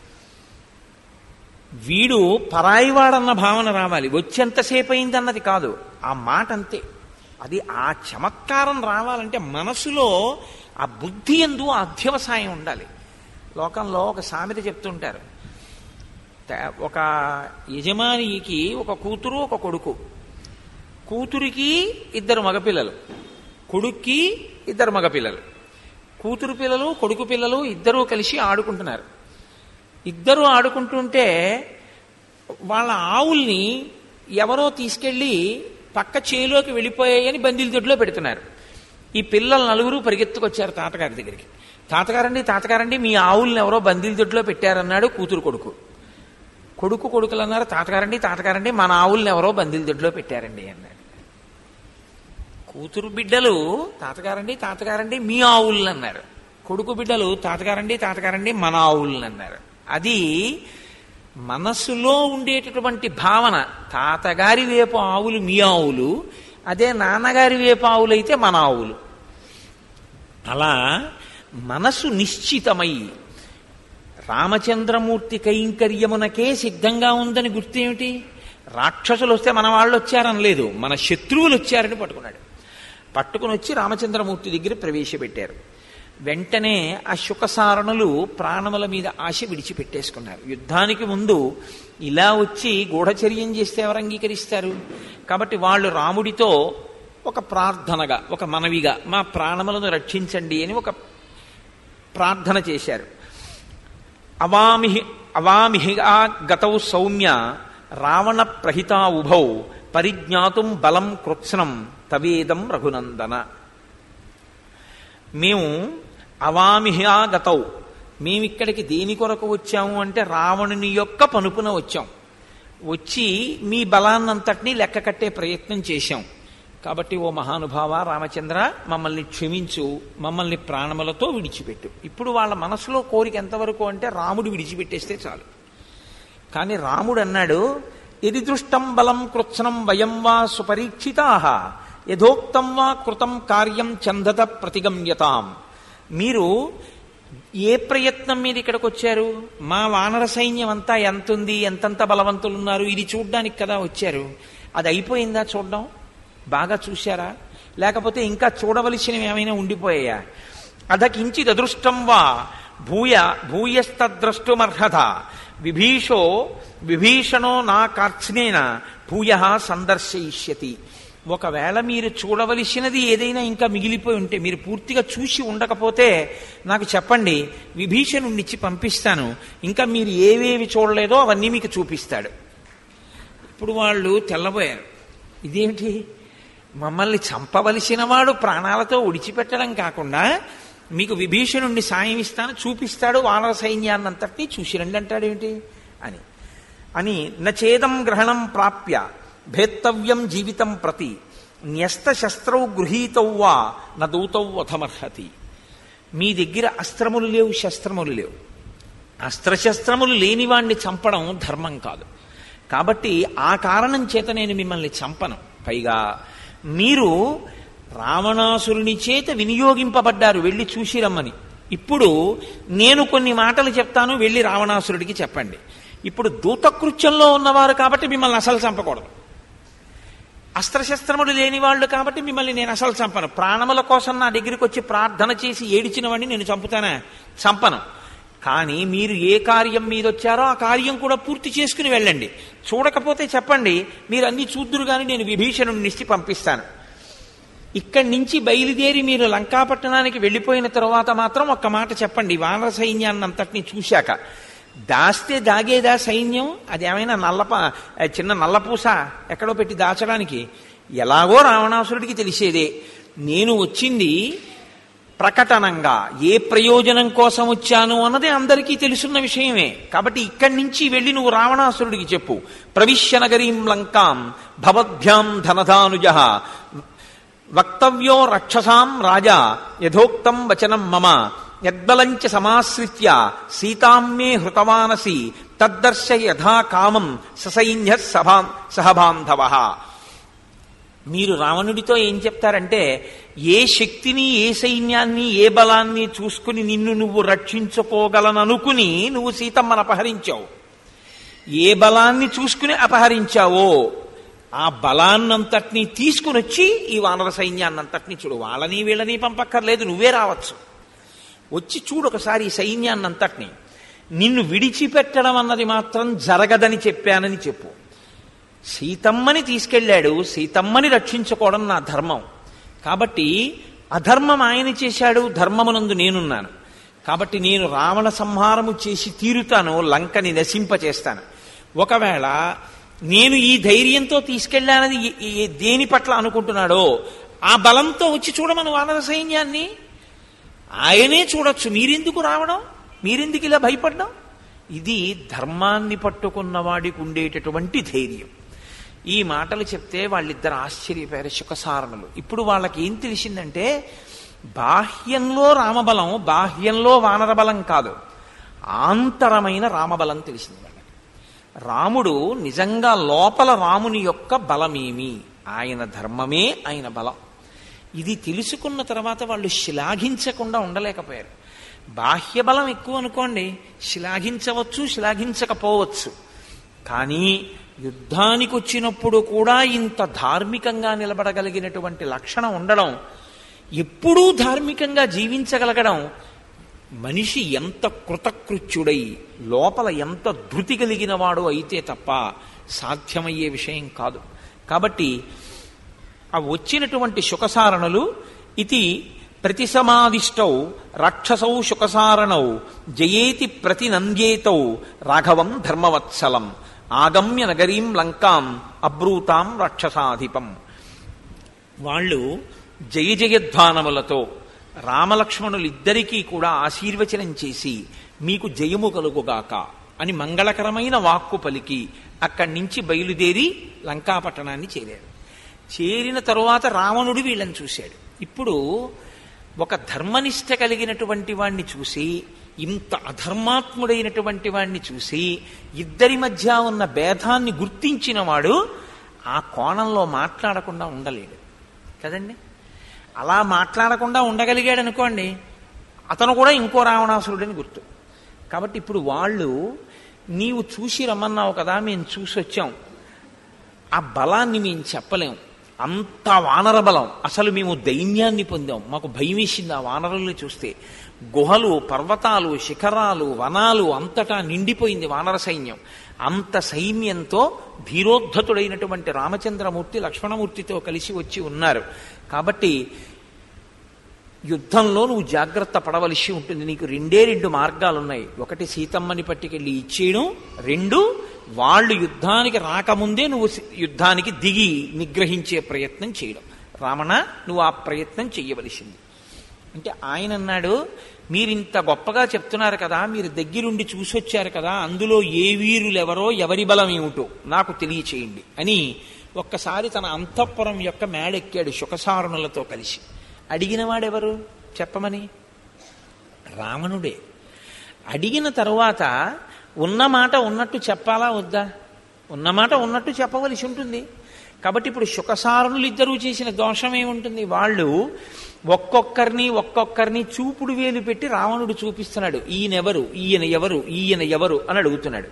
వీడు పరాయివాడన్న భావన రావాలి వచ్చేంతసేపు అయిందన్నది కాదు ఆ మాట అంతే అది ఆ చమత్కారం రావాలంటే మనసులో ఆ బుద్ధి ఎందు ఆ అధ్యవసాయం ఉండాలి లోకంలో ఒక సామెత చెప్తుంటారు త- ఒక యజమానికి ఒక కూతురు ఒక కొడుకు కూతురికి ఇద్దరు మగపిల్లలు కొడుక్కి ఇద్దరు మగపిల్లలు కూతురు పిల్లలు కొడుకు పిల్లలు ఇద్దరూ కలిసి ఆడుకుంటున్నారు ఇద్దరూ ఆడుకుంటుంటే వాళ్ళ ఆవుల్ని ఎవరో తీసుకెళ్లి పక్క చేలోకి వెళ్ళిపోయాయని బందీల దొడ్లో పెడుతున్నారు ఈ పిల్లలు నలుగురు పరిగెత్తుకొచ్చారు తాతగారి దగ్గరికి తాతగారండి తాతగారండి మీ ఆవుల్ని ఎవరో బందీల దొడ్లో పెట్టారన్నాడు కూతురు కొడుకు కొడుకు కొడుకులు అన్నారు తాతగారండి తాతగారండి మన ఆవుల్ని ఎవరో బందీల దొడ్లో పెట్టారండి అన్నాడు కూతురు బిడ్డలు తాతగారండి తాతగారండి మీ ఆవుల్ని అన్నారు కొడుకు బిడ్డలు తాతగారండి తాతగారండి మన ఆవుల్ని అన్నారు అది మనస్సులో ఉండేటటువంటి భావన తాతగారి వేపు ఆవులు మీ ఆవులు అదే నాన్నగారి వేపు ఆవులు అయితే మన ఆవులు అలా మనసు నిశ్చితమై రామచంద్రమూర్తి కైంకర్యమునకే సిద్ధంగా ఉందని గుర్తేమిటి రాక్షసులు వస్తే మన వాళ్ళు వచ్చారని లేదు మన శత్రువులు వచ్చారని పట్టుకున్నాడు పట్టుకుని వచ్చి రామచంద్రమూర్తి దగ్గర ప్రవేశపెట్టారు వెంటనే ఆ శుకసారణులు ప్రాణముల మీద ఆశ విడిచిపెట్టేసుకున్నారు యుద్ధానికి ముందు ఇలా వచ్చి గూఢచర్యం చేస్తే ఎవరు అంగీకరిస్తారు కాబట్టి వాళ్ళు రాముడితో ఒక ప్రార్థనగా ఒక మనవిగా మా ప్రాణములను రక్షించండి అని ఒక ప్రార్థన చేశారు అవామిహి అవామిహిగా గతౌ సౌమ్య రావణ ప్రహితా ఉభౌ పరిజ్ఞాతుం బలం కృత్స్నం తవేదం రఘునందన మేము అవామిహా గతౌ మేమిక్కడికి దేని కొరకు వచ్చాము అంటే రావణుని యొక్క పనుపున వచ్చాం వచ్చి మీ బలాన్నంతటినీ లెక్క కట్టే ప్రయత్నం చేశాం కాబట్టి ఓ మహానుభావ రామచంద్ర మమ్మల్ని క్షమించు మమ్మల్ని ప్రాణములతో విడిచిపెట్టు ఇప్పుడు వాళ్ళ మనసులో కోరిక ఎంతవరకు అంటే రాముడు విడిచిపెట్టేస్తే చాలు కానీ రాముడు అన్నాడు ఎది దృష్టం బలం కృత్సనం వయం వా సుపరీక్షితా యథోక్తం వా కృతం కార్యం చందత ప్రతిగమ్యతాం మీరు ఏ ప్రయత్నం మీద ఇక్కడికి వచ్చారు మా వానర సైన్యం అంతా ఎంతుంది ఎంతంత బలవంతులు ఉన్నారు ఇది చూడ్డానికి కదా వచ్చారు అది అయిపోయిందా చూడడం బాగా చూశారా లేకపోతే ఇంకా చూడవలసినవి ఏమైనా ఉండిపోయాయా అధకించిద్ అదృష్టం వా భూయ భూయస్తద్రష్టుమర్హత విభీషో విభీషణో నా కార్త్స్నేన భూయ సందర్శయిష్యతి ఒకవేళ మీరు చూడవలసినది ఏదైనా ఇంకా మిగిలిపోయి ఉంటే మీరు పూర్తిగా చూసి ఉండకపోతే నాకు చెప్పండి విభీషణుడిచ్చి పంపిస్తాను ఇంకా మీరు ఏవేవి చూడలేదో అవన్నీ మీకు చూపిస్తాడు ఇప్పుడు వాళ్ళు తెల్లబోయారు ఇదేమిటి మమ్మల్ని చంపవలసిన వాడు ప్రాణాలతో ఉడిచిపెట్టడం కాకుండా మీకు విభీషణుణ్ణి సాయం ఇస్తాను చూపిస్తాడు వానర సైన్యాన్నంతటినీ చూసి రండి అంటాడేమిటి అని అని నచేదం గ్రహణం ప్రాప్య భేత్తవ్యం జీవితం ప్రతి న్యస్త శస్త్రౌ గృహీతౌ వా నదూతౌ వధమర్హతి మీ దగ్గర అస్త్రములు లేవు శస్త్రములు లేవు అస్త్రశస్త్రములు లేని వాణ్ణి చంపడం ధర్మం కాదు కాబట్టి ఆ కారణం చేత నేను మిమ్మల్ని చంపను పైగా మీరు రావణాసురుని చేత వినియోగింపబడ్డారు వెళ్ళి చూసి రమ్మని ఇప్పుడు నేను కొన్ని మాటలు చెప్తాను వెళ్ళి రావణాసురుడికి చెప్పండి ఇప్పుడు దూతకృత్యంలో ఉన్నవారు కాబట్టి మిమ్మల్ని అసలు చంపకూడదు అస్త్రశస్త్రములు లేని వాళ్ళు కాబట్టి మిమ్మల్ని నేను అసలు చంపను ప్రాణముల కోసం నా దగ్గరికి వచ్చి ప్రార్థన చేసి ఏడిచిన వాడిని నేను చంపుతానా చంపను కానీ మీరు ఏ కార్యం మీద వచ్చారో ఆ కార్యం కూడా పూర్తి చేసుకుని వెళ్ళండి చూడకపోతే చెప్పండి మీరు అన్ని చూద్దురు కానీ నేను విభీషణుడిని ఇచ్చి పంపిస్తాను ఇక్కడి నుంచి బయలుదేరి మీరు లంకాపట్టణానికి వెళ్ళిపోయిన తర్వాత మాత్రం ఒక్క మాట చెప్పండి వానర సైన్యాన్ని అంతటిని చూశాక దాస్తే దాగేదా సైన్యం అది ఏమైనా నల్లప చిన్న నల్లపూస ఎక్కడో పెట్టి దాచడానికి ఎలాగో రావణాసురుడికి తెలిసేదే నేను వచ్చింది ప్రకటనంగా ఏ ప్రయోజనం కోసం వచ్చాను అన్నది అందరికీ తెలుసున్న విషయమే కాబట్టి ఇక్కడి నుంచి వెళ్ళి నువ్వు రావణాసురుడికి చెప్పు ప్రవిశ్య నగరీం లంకాం భవద్భ్యాం ధనధానుజ వక్తవ్యో రక్షసాం రాజా యథోక్తం వచనం మమ యద్బలంచ సమాశ్రిత్య సీతామ్మే హృతవానసి తద్దర్శ యథా కామం ససైన్య సభాం సహబాంధవ మీరు రావణుడితో ఏం చెప్తారంటే ఏ శక్తిని ఏ సైన్యాన్ని ఏ బలాన్ని చూసుకుని నిన్ను నువ్వు రక్షించుకోగలననుకుని నువ్వు సీతమ్మను అపహరించావు ఏ బలాన్ని చూసుకుని అపహరించావో ఆ బలాన్నంతటినీ తీసుకుని వచ్చి ఈ వానర సైన్యాన్నంతటినీ చూడు వాళ్ళని వీళ్ళని పంపక్కర్లేదు నువ్వే రావచ్చు వచ్చి చూడు ఒకసారి ఈ సైన్యాన్నంతటినీ నిన్ను విడిచిపెట్టడం అన్నది మాత్రం జరగదని చెప్పానని చెప్పు సీతమ్మని తీసుకెళ్ళాడు సీతమ్మని రక్షించుకోవడం నా ధర్మం కాబట్టి అధర్మం ఆయన చేశాడు ధర్మమునందు నేనున్నాను కాబట్టి నేను రావణ సంహారము చేసి తీరుతాను లంకని నశింపచేస్తాను ఒకవేళ నేను ఈ ధైర్యంతో తీసుకెళ్లానని ఏ- ఏ- దేని పట్ల అనుకుంటున్నాడో ఆ బలంతో వచ్చి చూడమను వానర సైన్యాన్ని ఆయనే చూడొచ్చు మీరెందుకు రావడం మీరెందుకు ఇలా భయపడడం ఇది ధర్మాన్ని పట్టుకున్న వాడికి ఉండేటటువంటి ధైర్యం ఈ మాటలు చెప్తే వాళ్ళిద్దరు ఆశ్చర్యపోయారు శుకసారణలు ఇప్పుడు వాళ్ళకి ఏం తెలిసిందంటే బాహ్యంలో రామబలం బాహ్యంలో వానర బలం కాదు ఆంతరమైన రామబలం తెలిసింది వాళ్ళకి రాముడు నిజంగా లోపల రాముని యొక్క బలమేమి ఆయన ధర్మమే ఆయన బలం ఇది తెలుసుకున్న తర్వాత వాళ్ళు శ్లాఘించకుండా ఉండలేకపోయారు బాహ్య బలం ఎక్కువ అనుకోండి శ్లాఘించవచ్చు శ్లాఘించకపోవచ్చు కానీ యుద్ధానికి వచ్చినప్పుడు కూడా ఇంత ధార్మికంగా నిలబడగలిగినటువంటి లక్షణం ఉండడం ఎప్పుడూ ధార్మికంగా జీవించగలగడం మనిషి ఎంత కృతకృత్యుడై లోపల ఎంత ధృతి కలిగిన వాడు అయితే తప్ప సాధ్యమయ్యే విషయం కాదు కాబట్టి ఆ వచ్చినటువంటి శుకసారణలు ఇది ప్రతిసమాదిష్టౌ రాక్షసౌ శుకసారణౌ జయేతి ప్రతినంద్యేతౌ రాఘవం ధర్మవత్సలం ఆగమ్య నగరీం లంకాం అబ్రూతాం రాక్షసాధిపం వాళ్ళు జయ జయధ్వానములతో రామలక్ష్మణులిద్దరికీ కూడా ఆశీర్వచనం చేసి మీకు జయము కలుగుగాక అని మంగళకరమైన వాక్కు పలికి అక్కడి నుంచి బయలుదేరి లంకాపట్టణాన్ని చేరారు చేరిన తరువాత రావణుడు వీళ్ళని చూశాడు ఇప్పుడు ఒక ధర్మనిష్ట కలిగినటువంటి వాణ్ణి చూసి ఇంత అధర్మాత్ముడైనటువంటి వాణ్ణి చూసి ఇద్దరి మధ్య ఉన్న భేదాన్ని గుర్తించిన వాడు ఆ కోణంలో మాట్లాడకుండా ఉండలేడు కదండి అలా మాట్లాడకుండా ఉండగలిగాడు అనుకోండి అతను కూడా ఇంకో రావణాసురుడని గుర్తు కాబట్టి ఇప్పుడు వాళ్ళు నీవు చూసి రమ్మన్నావు కదా మేము చూసి వచ్చాం ఆ బలాన్ని మేము చెప్పలేం అంత వానర బలం అసలు మేము దైన్యాన్ని పొందాం మాకు భయం వేసింది ఆ వానరుల్ని చూస్తే గుహలు పర్వతాలు శిఖరాలు వనాలు అంతటా నిండిపోయింది వానర సైన్యం అంత సైన్యంతో ధీరోద్ధతుడైనటువంటి రామచంద్రమూర్తి లక్ష్మణమూర్తితో కలిసి వచ్చి ఉన్నారు కాబట్టి యుద్ధంలో నువ్వు జాగ్రత్త పడవలసి ఉంటుంది నీకు రెండే రెండు మార్గాలు ఉన్నాయి ఒకటి సీతమ్మని పట్టుకెళ్ళి ఇచ్చేయడం రెండు వాళ్ళు యుద్ధానికి రాకముందే నువ్వు సి- యుద్ధానికి దిగి నిగ్రహించే ప్రయత్నం చేయడం రామణ నువ్వు ఆ ప్రయత్నం చెయ్యవలసింది అంటే ఆయన అన్నాడు మీరు ఇంత గొప్పగా చెప్తున్నారు కదా మీరు దగ్గరుండి చూసొచ్చారు కదా అందులో ఏ వీరులెవరో ఎవరి బలం ఏమిటో నాకు తెలియచేయండి అని ఒక్కసారి తన అంతఃపురం యొక్క మేడెక్కాడు శుకసారుణులతో కలిసి అడిగిన వాడెవరు చెప్పమని రావణుడే అడిగిన తరువాత ఉన్న మాట ఉన్నట్టు చెప్పాలా వద్దా ఉన్న మాట ఉన్నట్టు చెప్పవలసి ఉంటుంది కాబట్టి ఇప్పుడు శుకసారణులు ఇద్దరూ చేసిన దోషం ఏముంటుంది వాళ్ళు ఒక్కొక్కరిని ఒక్కొక్కరిని చూపుడు వేలు పెట్టి రావణుడు చూపిస్తున్నాడు ఈయనెవరు ఈయన ఎవరు ఈయన ఎవరు అని అడుగుతున్నాడు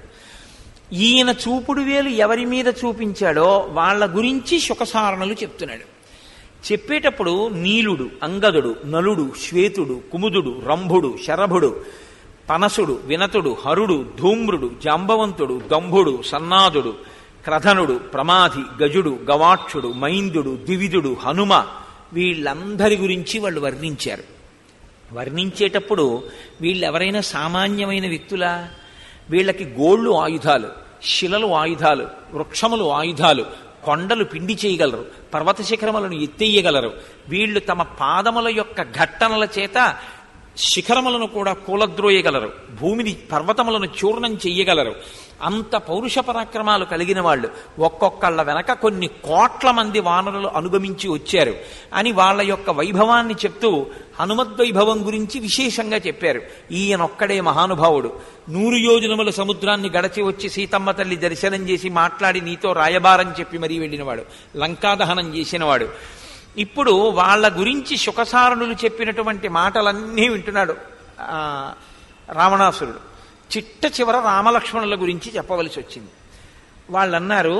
ఈయన చూపుడు వేలు ఎవరి మీద చూపించాడో వాళ్ళ గురించి శుకసారణలు చెప్తున్నాడు చెప్పేటప్పుడు నీలుడు అంగదుడు నలుడు శ్వేతుడు కుముదుడు రంభుడు శరభుడు పనసుడు వినతుడు హరుడు ధూమ్రుడు జాంబవంతుడు దంభుడు సన్నాదుడు క్రధనుడు ప్రమాధి గజుడు గవాక్షుడు మైందుడు దివిదుడు హనుమ వీళ్ళందరి గురించి వాళ్ళు వర్ణించారు వర్ణించేటప్పుడు వీళ్ళెవరైనా సామాన్యమైన వ్యక్తులా వీళ్ళకి గోళ్ళు ఆయుధాలు శిలలు ఆయుధాలు వృక్షములు ఆయుధాలు కొండలు పిండి చేయగలరు పర్వత శిఖరములను ఎత్తేయగలరు వీళ్ళు తమ పాదముల యొక్క ఘట్టనల చేత శిఖరములను కూడా కూలద్రోయగలరు భూమిని పర్వతములను చూర్ణం చెయ్యగలరు అంత పౌరుష పరాక్రమాలు కలిగిన వాళ్ళు ఒక్కొక్కళ్ళ వెనక కొన్ని కోట్ల మంది వానరులు అనుగమించి వచ్చారు అని వాళ్ళ యొక్క వైభవాన్ని చెప్తూ హనుమద్వైభవం గురించి విశేషంగా చెప్పారు ఈయనొక్కడే మహానుభావుడు నూరు యోజనముల సముద్రాన్ని గడచి వచ్చి సీతమ్మ తల్లి దర్శనం చేసి మాట్లాడి నీతో రాయబారం చెప్పి మరీ వెళ్ళినవాడు లంకాదహనం చేసినవాడు ఇప్పుడు వాళ్ళ గురించి శుకసారణులు చెప్పినటువంటి మాటలన్నీ వింటున్నాడు ఆ, రావణాసురుడు చిట్ట చివర రామలక్ష్మణుల గురించి చెప్పవలసి వచ్చింది వాళ్ళన్నారు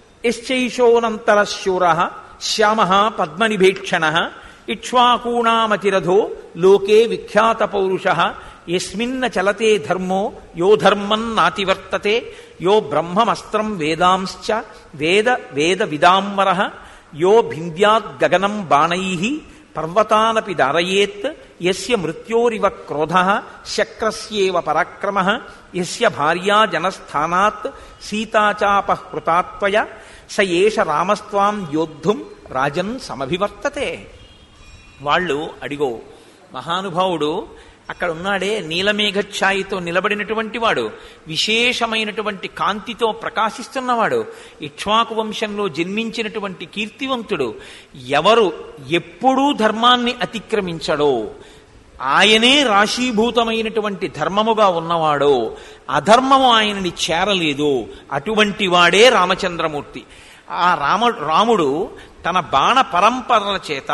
యశ్చైషోనంతర శూర శ్యామ పద్మనిభేక్షణ ఇక్ష్వాకూణామతిరథో లోకే విఖ్యాత పౌరుష ఎస్మిన్న చలతే ధర్మో యో ధర్మం నాతివర్తతే యో బ్రహ్మమస్త్రం వేదాంశ్చ వేద వేద విదాంబర యో భింద్యాద్ గగనం బాణై పర్వతానపి దారయేత్ యస్య మృత్యోరివ క్రోధ శక్రస్యేవ పరాక్రమ యస్య భార్యా జనస్థానాత్ సీతాచాపహృతాత్వయ స ఏష రామస్వాం యోద్ధుం రాజన్ సమభివర్తతే వాళ్ళు అడిగో మహానుభావుడు అక్కడ ఉన్నాడే నీలమేఘఛాయితో నిలబడినటువంటి వాడు విశేషమైనటువంటి కాంతితో ప్రకాశిస్తున్నవాడు ఇక్ష్వాకు వంశంలో జన్మించినటువంటి కీర్తివంతుడు ఎవరు ఎప్పుడూ ధర్మాన్ని అతిక్రమించడో ఆయనే రాశీభూతమైనటువంటి ధర్మముగా ఉన్నవాడో అధర్మము ఆయనని చేరలేదు అటువంటి వాడే రామచంద్రమూర్తి ఆ రామ రాముడు తన బాణ పరంపరల చేత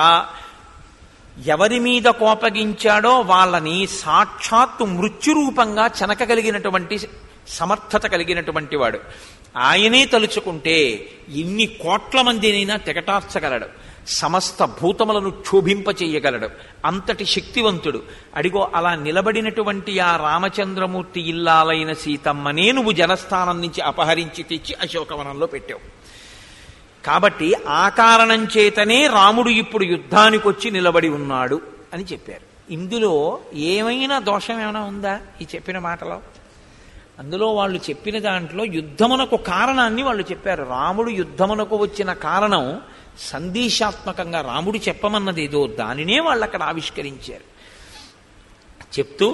ఎవరి మీద కోపగించాడో వాళ్ళని సాక్షాత్తు మృత్యురూపంగా చెనకగలిగినటువంటి సమర్థత కలిగినటువంటి వాడు ఆయనే తలుచుకుంటే ఎన్ని కోట్ల మందినైనా తెగటార్చగలడు సమస్త భూతములను క్షోభింపచేయగలడు అంతటి శక్తివంతుడు అడిగో అలా నిలబడినటువంటి ఆ రామచంద్రమూర్తి ఇల్లాలైన సీతమ్మనే నువ్వు జనస్థానం నుంచి అపహరించి తెచ్చి అశోకవనంలో పెట్టావు కాబట్టి ఆ కారణం చేతనే రాముడు ఇప్పుడు యుద్ధానికి వచ్చి నిలబడి ఉన్నాడు అని చెప్పారు ఇందులో ఏమైనా దోషం ఏమైనా ఉందా ఈ చెప్పిన మాటలో అందులో వాళ్ళు చెప్పిన దాంట్లో యుద్ధమునకు కారణాన్ని వాళ్ళు చెప్పారు రాముడు యుద్ధమునకు వచ్చిన కారణం సందేశాత్మకంగా రాముడు చెప్పమన్నది ఏదో దానినే వాళ్ళు అక్కడ ఆవిష్కరించారు చెప్తూ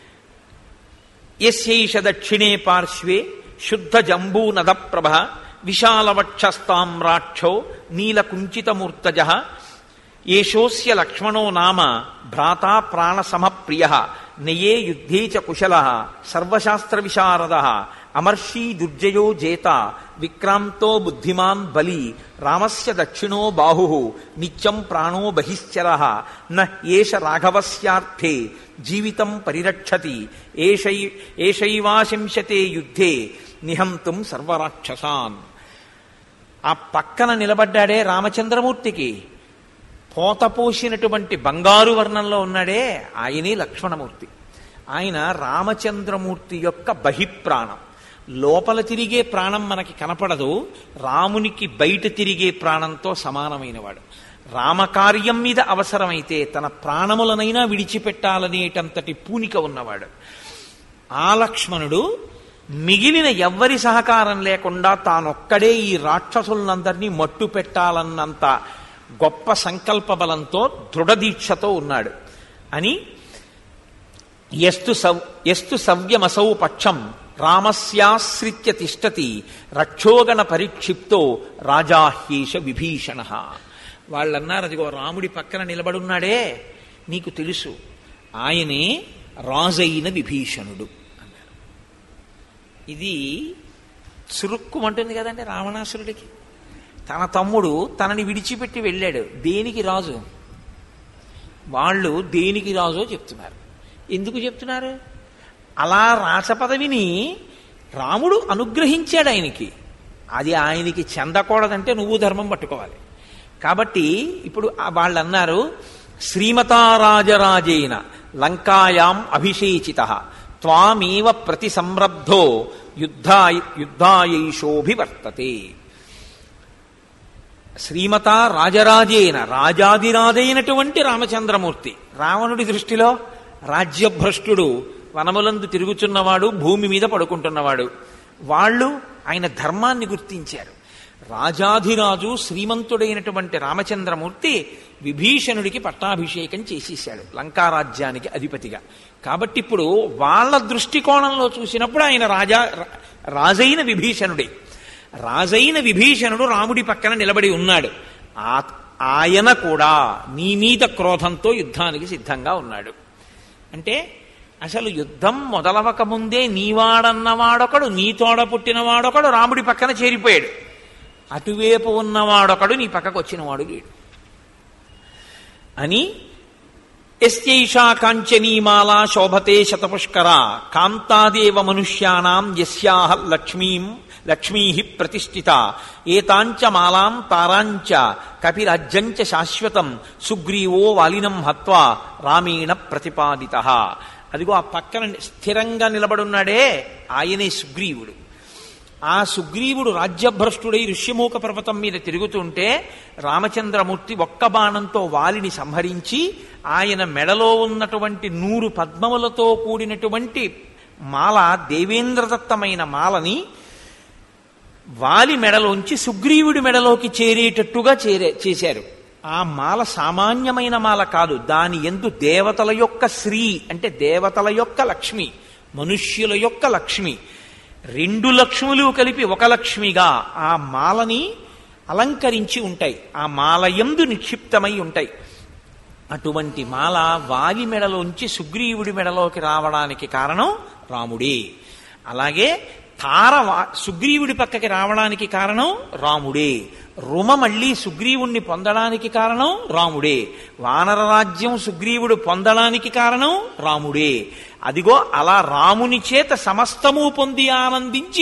యస్యైష దక్షిణే పార్శ్వే శుద్ధ జంబూ నద ప్రభ విశాలవక్షస్తామ్రాక్షో నీలకుంచితమూర్తజ ఏషోస్య లక్ష్మణో నామ భ్రాతా ప్రాణసమప్రియ నయే యుద్ధే చ కుశల సర్వశాస్త్ర విశారద అమర్షీ దుర్జయో జేత విక్రాంతో బుద్ధిమాన్ బలి రామస్య దక్షిణో బాహు నిత్యం ప్రాణో బహిశ్చర న ఏష రాఘవస్యార్థే జీవితం పరిరక్షతి ఏషై ఏషైవాశంశతే యుద్ధే నిహంతుం సర్వరాక్షసాన్ ఆ పక్కన నిలబడ్డాడే రామచంద్రమూర్తికి పోతపోసినటువంటి బంగారు వర్ణంలో ఉన్నాడే ఆయనే లక్ష్మణమూర్తి ఆయన రామచంద్రమూర్తి యొక్క బహిప్రాణం లోపల తిరిగే ప్రాణం మనకి కనపడదు రామునికి బయట తిరిగే ప్రాణంతో సమానమైనవాడు రామకార్యం మీద అవసరమైతే తన ప్రాణములనైనా విడిచిపెట్టాలనేటంతటి పూనిక ఉన్నవాడు ఆ లక్ష్మణుడు మిగిలిన ఎవ్వరి సహకారం లేకుండా తానొక్కడే ఈ రాక్షసులందరినీ మట్టు పెట్టాలన్నంత గొప్ప సంకల్ప బలంతో దృఢదీక్షతో ఉన్నాడు అని ఎస్తు సౌ ఎస్తు సవ్యమసౌ పక్షం రామస్యాశ్రిత్య తిష్టతి రక్షోగణ పరిక్షిప్తో రాజాహ్యేష విభీషణ వాళ్ళన్నారు అదిగో రాముడి పక్కన నిలబడున్నాడే నీకు తెలుసు ఆయనే రాజైన విభీషణుడు అన్నారు ఇది చురుక్కుమంటుంది కదండి రావణాసురుడికి తన తమ్ముడు తనని విడిచిపెట్టి వెళ్ళాడు దేనికి రాజు వాళ్ళు దేనికి రాజో చెప్తున్నారు ఎందుకు చెప్తున్నారు అలా రాచపదవిని రాముడు అనుగ్రహించాడు ఆయనకి అది ఆయనకి చెందకూడదంటే నువ్వు ధర్మం పట్టుకోవాలి కాబట్టి ఇప్పుడు ఆ వాళ్ళు అన్నారు శ్రీమతారాజరాజైన లంకాయాం అభిషేచిత త్వామేవ ప్రతి సంరబ్ధో యుద్ధాయ యుద్ధాయైషోభివర్తతే శ్రీమత రాజరాజేన రాజాదిరాజైనటువంటి రామచంద్రమూర్తి రావణుడి దృష్టిలో రాజ్యభ్రష్టుడు వనములందు తిరుగుచున్నవాడు భూమి మీద పడుకుంటున్నవాడు వాళ్ళు ఆయన ధర్మాన్ని గుర్తించారు రాజాధిరాజు శ్రీమంతుడైనటువంటి రామచంద్రమూర్తి విభీషణుడికి పట్టాభిషేకం చేసేశాడు లంకారాజ్యానికి అధిపతిగా కాబట్టి ఇప్పుడు వాళ్ళ దృష్టికోణంలో చూసినప్పుడు ఆయన రాజా రాజైన విభీషణుడే రాజైన విభీషణుడు రాముడి పక్కన నిలబడి ఉన్నాడు ఆ ఆయన కూడా నీ మీద క్రోధంతో యుద్ధానికి సిద్ధంగా ఉన్నాడు అంటే అసలు యుద్ధం మొదలవక ముందే నీవాడన్నవాడొకడు నీ తోడ పుట్టినవాడొకడు రాముడి పక్కన చేరిపోయాడు అటువైపు ఉన్నవాడొకడు నీ పక్కకు వచ్చినవాడు లేడు అని ఎస్యైషా కాంచనీమాలా శోభతే శతపుష్కర కాంతాదేవ మనుష్యానాం యస్యాహ లక్ష్మీం లక్ష్మీ ప్రతిష్ఠిత ఏతాంచ మాలాం తారాంచ కపిరాజ్యంచ శాశ్వతం సుగ్రీవో వాలినం హత్వా రామేణ ప్రతిపాదిత అదిగో ఆ పక్కన స్థిరంగా నిలబడున్నాడే ఆయనే సుగ్రీవుడు ఆ సుగ్రీవుడు రాజ్యభ్రష్టుడై ఋష్యమూక పర్వతం మీద తిరుగుతుంటే రామచంద్రమూర్తి ఒక్క బాణంతో వాలిని సంహరించి ఆయన మెడలో ఉన్నటువంటి నూరు పద్మములతో కూడినటువంటి మాల దేవేంద్రదత్తమైన మాలని వాలి మెడలోంచి సుగ్రీవుడి మెడలోకి చేరేటట్టుగా చేరే చేశారు ఆ మాల సామాన్యమైన మాల కాదు దాని ఎందు దేవతల యొక్క శ్రీ అంటే దేవతల యొక్క లక్ష్మి మనుష్యుల యొక్క లక్ష్మి రెండు లక్ష్ములు కలిపి ఒక లక్ష్మిగా ఆ మాలని అలంకరించి ఉంటాయి ఆ మాల ఎందు నిక్షిప్తమై ఉంటాయి అటువంటి మాల వాలి మెడలోంచి సుగ్రీవుడి మెడలోకి రావడానికి కారణం రాముడే అలాగే తార సుగ్రీవుడి పక్కకి రావడానికి కారణం రాముడే రుమ మళ్ళీ సుగ్రీవుణ్ణి పొందడానికి కారణం రాముడే వానర రాజ్యం సుగ్రీవుడు పొందడానికి కారణం రాముడే అదిగో అలా రాముని చేత సమస్తము పొంది ఆనందించి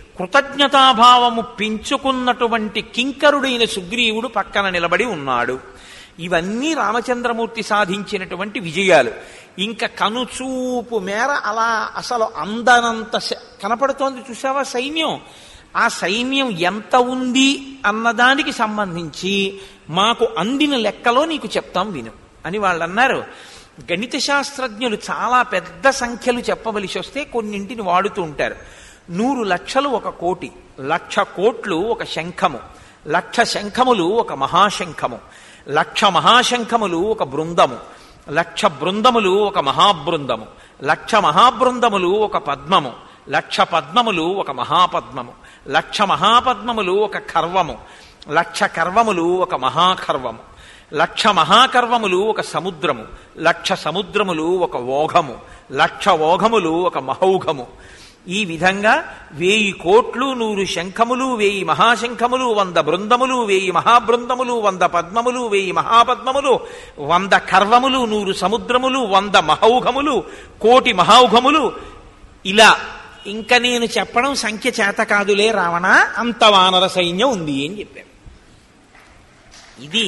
కృతజ్ఞతాభావము పెంచుకున్నటువంటి కింకరుడైన సుగ్రీవుడు పక్కన నిలబడి ఉన్నాడు ఇవన్నీ రామచంద్రమూర్తి సాధించినటువంటి విజయాలు ఇంకా కనుచూపు మేర అలా అసలు అందనంత కనపడుతోంది చూసావా సైన్యం ఆ సైన్యం ఎంత ఉంది అన్నదానికి సంబంధించి మాకు అందిన లెక్కలో నీకు చెప్తాం విను అని వాళ్ళు అన్నారు గణిత శాస్త్రజ్ఞులు చాలా పెద్ద సంఖ్యలు చెప్పవలసి వస్తే కొన్నింటిని వాడుతూ ఉంటారు నూరు లక్షలు ఒక కోటి లక్ష కోట్లు ఒక శంఖము లక్ష శంఖములు ఒక మహాశంఖము లక్ష మహాశంఖములు ఒక బృందము లక్ష బృందములు ఒక మహాబృందము లక్ష మహాబృందములు ఒక పద్మము లక్ష పద్మములు ఒక మహాపద్మము లక్ష మహాపద్మములు ఒక కర్వము లక్ష కర్వములు ఒక మహాకర్వము లక్ష మహాకర్వములు ఒక సముద్రము లక్ష సముద్రములు ఒక ఓఘము లక్ష ఓఘములు ఒక మహౌఘము ఈ విధంగా వేయి కోట్లు నూరు శంఖములు వేయి మహాశంఖములు వంద బృందములు వేయి మహాబృందములు వంద పద్మములు వేయి మహాపద్మములు వంద కర్వములు నూరు సముద్రములు వంద మహౌఘములు కోటి మహౌఘములు ఇలా ఇంకా నేను చెప్పడం సంఖ్య చేత కాదులే రావణ అంత వానర సైన్యం ఉంది అని చెప్పారు ఇది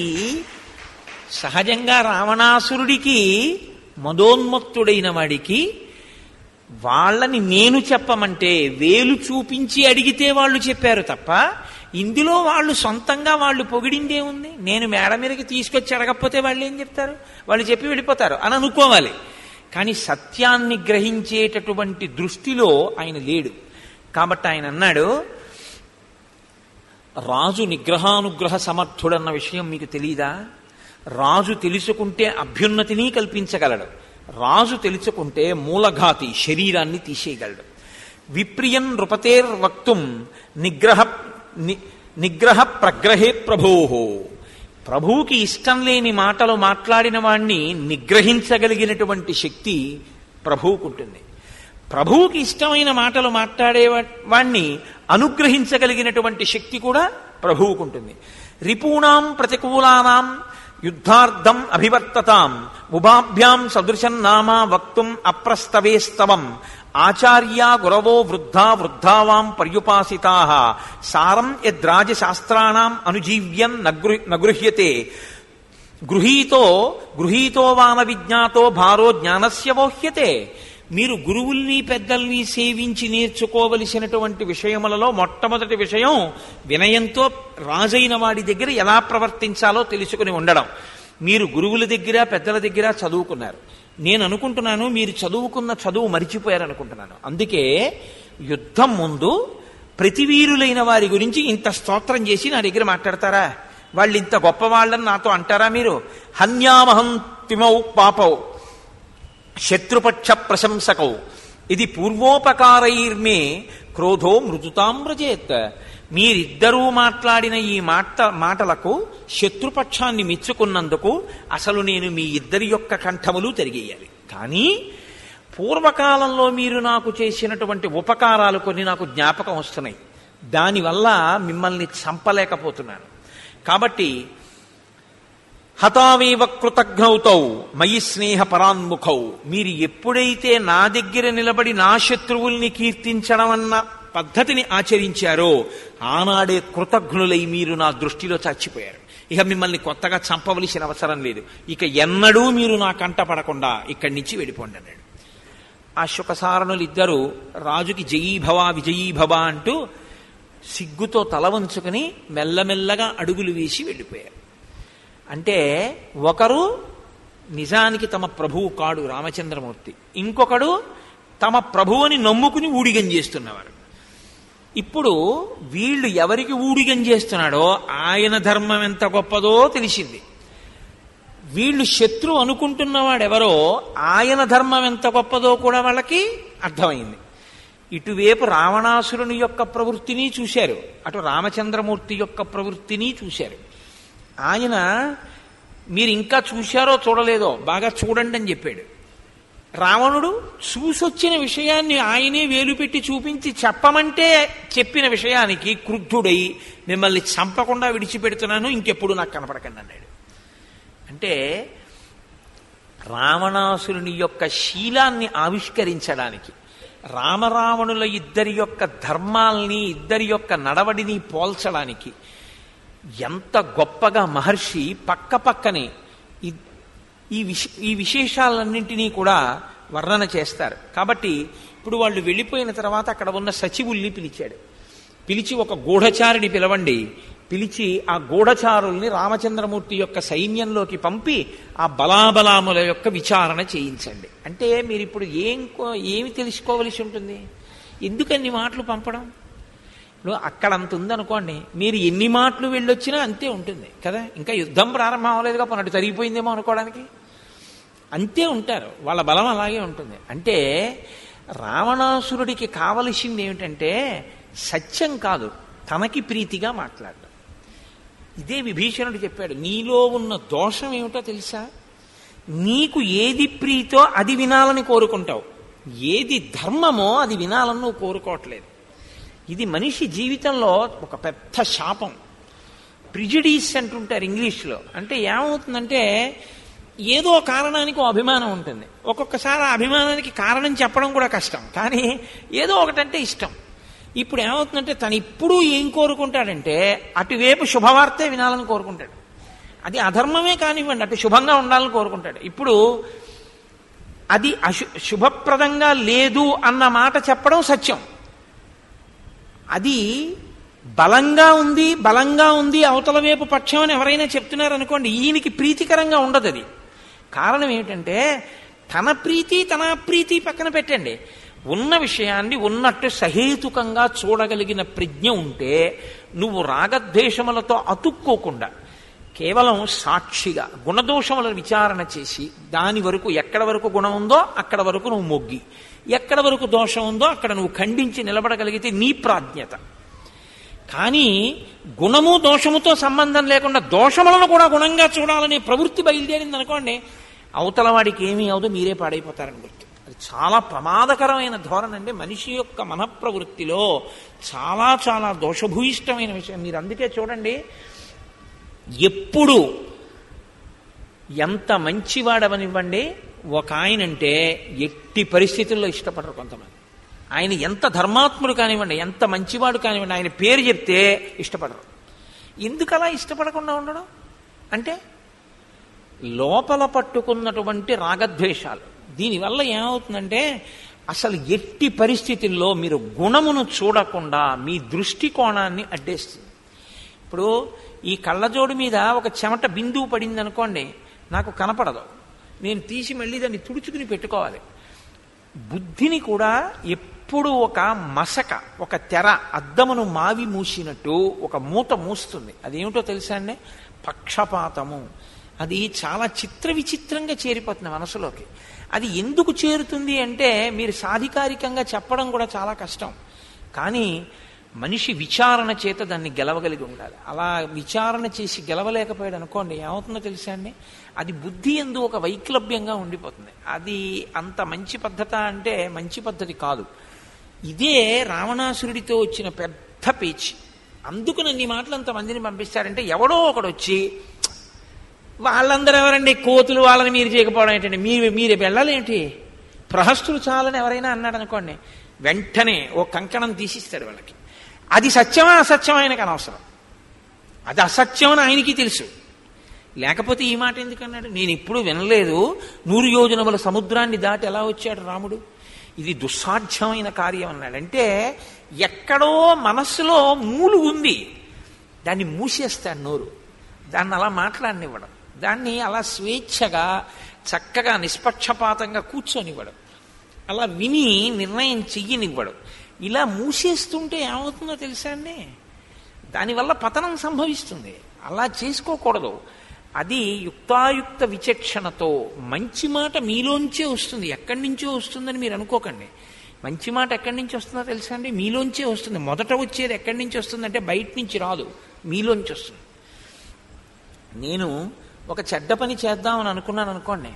సహజంగా రావణాసురుడికి మదోన్మత్తుడైన వాడికి వాళ్ళని నేను చెప్పమంటే వేలు చూపించి అడిగితే వాళ్ళు చెప్పారు తప్ప ఇందులో వాళ్ళు సొంతంగా వాళ్ళు పొగిడిందే ఉంది నేను మేడ మీదకి తీసుకొచ్చి అడగకపోతే వాళ్ళు ఏం చెప్తారు వాళ్ళు చెప్పి వెళ్ళిపోతారు అని అనుకోవాలి కానీ సత్యాన్ని గ్రహించేటటువంటి దృష్టిలో ఆయన లేడు కాబట్టి ఆయన అన్నాడు రాజు నిగ్రహానుగ్రహ సమర్థుడన్న విషయం మీకు తెలీదా రాజు తెలుసుకుంటే అభ్యున్నతిని కల్పించగలడు రాజు తెలుసుకుంటే మూలఘాతి శరీరాన్ని తీసేయగలడు విప్రియన్ నృపతేర్ వక్తుం నిగ్రహ నిగ్రహ ప్రగ్రహే ప్రభోహో ప్రభువుకి ఇష్టం లేని మాటలు మాట్లాడిన వాణ్ణి నిగ్రహించగలిగినటువంటి శక్తి ప్రభువుకుంటుంది ప్రభువుకి ఇష్టమైన మాటలు మాట్లాడే వాణ్ణి అనుగ్రహించగలిగినటువంటి శక్తి కూడా ప్రభువుకుంటుంది రిపూణాం ప్రతికూలానాం యుద్ధార్థం అభివర్తతాం ఉభాభ్యాం సదృశం నామా వక్తుం అప్రస్తవేస్తవం ఆచార్యా గురవో వృద్ధా వృద్ధావాం పర్యుపాసితా సారం యద్రాజశాస్త్రాణం అనుజీవ్యం నగృ నగృహ్యతే గృహీతో గృహీతో వాన విజ్ఞాతో భారో జ్ఞానస్య వోహ్యతే మీరు గురువుల్ని పెద్దల్ని సేవించి నేర్చుకోవలసినటువంటి విషయములలో మొట్టమొదటి విషయం వినయంతో రాజైన వాడి దగ్గర ఎలా ప్రవర్తించాలో తెలుసుకుని ఉండడం మీరు గురువుల దగ్గర పెద్దల దగ్గర చదువుకున్నారు నేను అనుకుంటున్నాను మీరు చదువుకున్న చదువు మరిచిపోయారు అనుకుంటున్నాను అందుకే యుద్ధం ముందు ప్రతివీరులైన వారి గురించి ఇంత స్తోత్రం చేసి నా దగ్గర మాట్లాడతారా వాళ్ళు ఇంత గొప్పవాళ్ళని నాతో అంటారా మీరు హన్యామహం తిమౌ పాపౌ శత్రుపక్ష ప్రశంసకౌ ఇది పూర్వోపకారైర్మే క్రోధో మృదుతాం వ్రజేత్ మీరిద్దరూ మాట్లాడిన ఈ మాట మాటలకు శత్రుపక్షాన్ని మెచ్చుకున్నందుకు అసలు నేను మీ ఇద్దరి యొక్క కంఠములు తిరిగేయాలి కానీ పూర్వకాలంలో మీరు నాకు చేసినటువంటి ఉపకారాలు కొన్ని నాకు జ్ఞాపకం వస్తున్నాయి దానివల్ల మిమ్మల్ని చంపలేకపోతున్నాను కాబట్టి హతావేవ కృతజ్ఞౌతౌ మయి స్నేహ పరాన్ముఖౌ మీరు ఎప్పుడైతే నా దగ్గర నిలబడి నా శత్రువుల్ని కీర్తించడం అన్న పద్ధతిని ఆచరించారో ఆనాడే కృతజ్ఞులై మీరు నా దృష్టిలో చచ్చిపోయారు ఇక మిమ్మల్ని కొత్తగా చంపవలసిన అవసరం లేదు ఇక ఎన్నడూ మీరు నా కంట పడకుండా ఇక్కడి నుంచి వెళ్ళిపోండి అన్నాడు ఆ శుకసారణులు ఇద్దరు రాజుకి జయీభవ విజయీభవ అంటూ సిగ్గుతో తల వంచుకుని మెల్లమెల్లగా అడుగులు వేసి వెళ్ళిపోయారు అంటే ఒకరు నిజానికి తమ ప్రభువు కాడు రామచంద్రమూర్తి ఇంకొకడు తమ ప్రభువుని నమ్ముకుని ఊడిగం చేస్తున్నవారు ఇప్పుడు వీళ్ళు ఎవరికి ఊడిగం చేస్తున్నాడో ఆయన ధర్మం ఎంత గొప్పదో తెలిసింది వీళ్ళు శత్రు అనుకుంటున్నవాడెవరో ఆయన ధర్మం ఎంత గొప్పదో కూడా వాళ్ళకి అర్థమైంది ఇటువైపు రావణాసురుని యొక్క ప్రవృత్తిని చూశారు అటు రామచంద్రమూర్తి యొక్క ప్రవృత్తిని చూశారు ఆయన మీరు ఇంకా చూశారో చూడలేదో బాగా చూడండి అని చెప్పాడు రావణుడు చూసొచ్చిన విషయాన్ని ఆయనే వేలు పెట్టి చూపించి చెప్పమంటే చెప్పిన విషయానికి క్రుద్ధుడై మిమ్మల్ని చంపకుండా విడిచిపెడుతున్నాను ఇంకెప్పుడు నాకు కనపడకండి అన్నాడు అంటే రావణాసురుని యొక్క శీలాన్ని ఆవిష్కరించడానికి రామరావణుల ఇద్దరి యొక్క ధర్మాల్ని ఇద్దరి యొక్క నడవడిని పోల్చడానికి ఎంత గొప్పగా మహర్షి పక్క పక్కనే ఈ- ఈ విశ ఈ విశేషాలన్నింటినీ కూడా వర్ణన చేస్తారు కాబట్టి ఇప్పుడు వాళ్ళు వెళ్ళిపోయిన తర్వాత అక్కడ ఉన్న సచివుల్ని పిలిచాడు పిలిచి ఒక గూఢచారిని పిలవండి పిలిచి ఆ గూఢచారుల్ని రామచంద్రమూర్తి యొక్క సైన్యంలోకి పంపి ఆ బలాబలాముల యొక్క విచారణ చేయించండి అంటే మీరు ఇప్పుడు ఏం కో- ఏమి తెలుసుకోవలసి ఉంటుంది ఎందుకన్ని మాటలు పంపడం ఇప్పుడు అక్కడ అంత ఉందనుకోండి మీరు ఎన్ని మాటలు వెళ్ళొచ్చినా అంతే ఉంటుంది కదా ఇంకా యుద్ధం ప్రారంభం అవ్వలేదుగా పన్నట్టు తరిగిపోయిందేమో అనుకోవడానికి అంతే ఉంటారు వాళ్ళ బలం అలాగే ఉంటుంది అంటే రావణాసురుడికి కావలసింది ఏమిటంటే సత్యం కాదు తనకి ప్రీతిగా మాట్లాడడం ఇదే విభీషణుడు చెప్పాడు నీలో ఉన్న దోషం ఏమిటో తెలుసా నీకు ఏది ప్రీతో అది వినాలని కోరుకుంటావు ఏది ధర్మమో అది వినాలని నువ్వు కోరుకోవట్లేదు ఇది మనిషి జీవితంలో ఒక పెద్ద శాపం ప్రిజుడీస్ అంటుంటారు ఇంగ్లీష్లో అంటే ఏమవుతుందంటే ఏదో కారణానికి ఓ అభిమానం ఉంటుంది ఒక్కొక్కసారి ఆ అభిమానానికి కారణం చెప్పడం కూడా కష్టం కానీ ఏదో ఒకటంటే ఇష్టం ఇప్పుడు ఏమవుతుందంటే తను ఇప్పుడు ఏం కోరుకుంటాడంటే అటువైపు శుభవార్తే వినాలని కోరుకుంటాడు అది అధర్మమే కానివ్వండి అటు శుభంగా ఉండాలని కోరుకుంటాడు ఇప్పుడు అది అశు శుభప్రదంగా లేదు అన్న మాట చెప్పడం సత్యం అది బలంగా ఉంది బలంగా ఉంది అవతల వైపు పక్షం అని ఎవరైనా చెప్తున్నారు అనుకోండి ఈయనకి ప్రీతికరంగా ఉండదు అది కారణం ఏమిటంటే తన ప్రీతి తన ప్రీతి పక్కన పెట్టండి ఉన్న విషయాన్ని ఉన్నట్టు సహేతుకంగా చూడగలిగిన ప్రజ్ఞ ఉంటే నువ్వు రాగద్వేషములతో అతుక్కోకుండా కేవలం సాక్షిగా గుణదోషములను విచారణ చేసి దాని వరకు ఎక్కడ వరకు గుణం ఉందో అక్కడ వరకు నువ్వు మొగ్గి ఎక్కడ వరకు దోషం ఉందో అక్కడ నువ్వు ఖండించి నిలబడగలిగితే నీ ప్రాజ్ఞత కానీ గుణము దోషముతో సంబంధం లేకుండా దోషములను కూడా గుణంగా చూడాలనే ప్రవృత్తి బయలుదేరింది అనుకోండి అవతల వాడికి ఏమీ అవదు మీరే పాడైపోతారని గుర్తు అది చాలా ప్రమాదకరమైన ధోరణి అంటే మనిషి యొక్క మనఃప్రవృత్తిలో చాలా చాలా దోషభూయిష్టమైన విషయం మీరు అందుకే చూడండి ఎప్పుడు ఎంత మంచివాడవనివ్వండి ఒక ఆయనంటే ఎట్టి పరిస్థితుల్లో ఇష్టపడరు కొంతమంది ఆయన ఎంత ధర్మాత్ముడు కానివ్వండి ఎంత మంచివాడు కానివ్వండి ఆయన పేరు చెప్తే ఇష్టపడరు ఎందుకు అలా ఇష్టపడకుండా ఉండడం అంటే లోపల పట్టుకున్నటువంటి రాగద్వేషాలు దీనివల్ల ఏమవుతుందంటే అసలు ఎట్టి పరిస్థితుల్లో మీరు గుణమును చూడకుండా మీ దృష్టికోణాన్ని అడ్డేస్తుంది ఇప్పుడు ఈ కళ్ళజోడు మీద ఒక చెమట బిందువు పడింది అనుకోండి నాకు కనపడదు నేను తీసి మళ్ళీ దాన్ని తుడుచుకుని పెట్టుకోవాలి బుద్ధిని కూడా ఎప్పుడు ఒక మసక ఒక తెర అద్దమును మావి మూసినట్టు ఒక మూత మూస్తుంది అదేమిటో తెలుసా అండి పక్షపాతము అది చాలా చిత్ర విచిత్రంగా చేరిపోతుంది మనసులోకి అది ఎందుకు చేరుతుంది అంటే మీరు సాధికారికంగా చెప్పడం కూడా చాలా కష్టం కానీ మనిషి విచారణ చేత దాన్ని గెలవగలిగి ఉండాలి అలా విచారణ చేసి గెలవలేకపోయాడు అనుకోండి ఏమవుతుందో తెలుసా అండి అది బుద్ధి ఎందు ఒక వైక్లభ్యంగా ఉండిపోతుంది అది అంత మంచి పద్ధత అంటే మంచి పద్ధతి కాదు ఇదే రావణాసురుడితో వచ్చిన పెద్ద పేచి అందుకు నన్ను ఈ మాటలు అంతమందిని పంపిస్తారంటే ఎవడో ఒకడు వచ్చి వాళ్ళందరూ ఎవరండి కోతులు వాళ్ళని మీరు చేయకపోవడం ఏంటండి మీరు మీరు వెళ్ళాలేంటి ప్రహస్తులు చాలని ఎవరైనా అన్నాడు అనుకోండి వెంటనే ఓ కంకణం తీసిస్తాడు వాళ్ళకి అది సత్యమా అసత్యమా ఆయనకు అనవసరం అది అసత్యం అని ఆయనకి తెలుసు లేకపోతే ఈ మాట ఎందుకన్నాడు నేను ఇప్పుడు వినలేదు నూరు యోజనముల సముద్రాన్ని దాటి ఎలా వచ్చాడు రాముడు ఇది దుస్సాధ్యమైన కార్యం అన్నాడు అంటే ఎక్కడో మనస్సులో మూలు ఉంది దాన్ని మూసేస్తాడు నోరు దాన్ని అలా మాట్లాడనివ్వడం దాన్ని అలా స్వేచ్ఛగా చక్కగా నిష్పక్షపాతంగా కూర్చొనివ్వడం అలా విని నిర్ణయం చెయ్యనివ్వడం ఇలా మూసేస్తుంటే ఏమవుతుందో తెలుసా అండి దానివల్ల పతనం సంభవిస్తుంది అలా చేసుకోకూడదు అది యుక్తాయుక్త విచక్షణతో మంచి మాట మీలోంచే వస్తుంది ఎక్కడి నుంచో వస్తుందని మీరు అనుకోకండి మంచి మాట ఎక్కడి నుంచి వస్తుందో తెలుసా అండి మీలోంచే వస్తుంది మొదట వచ్చేది ఎక్కడి నుంచి వస్తుందంటే బయట నుంచి రాదు మీలోంచి వస్తుంది నేను ఒక చెడ్డ పని చేద్దామని అనుకున్నాను అనుకోండి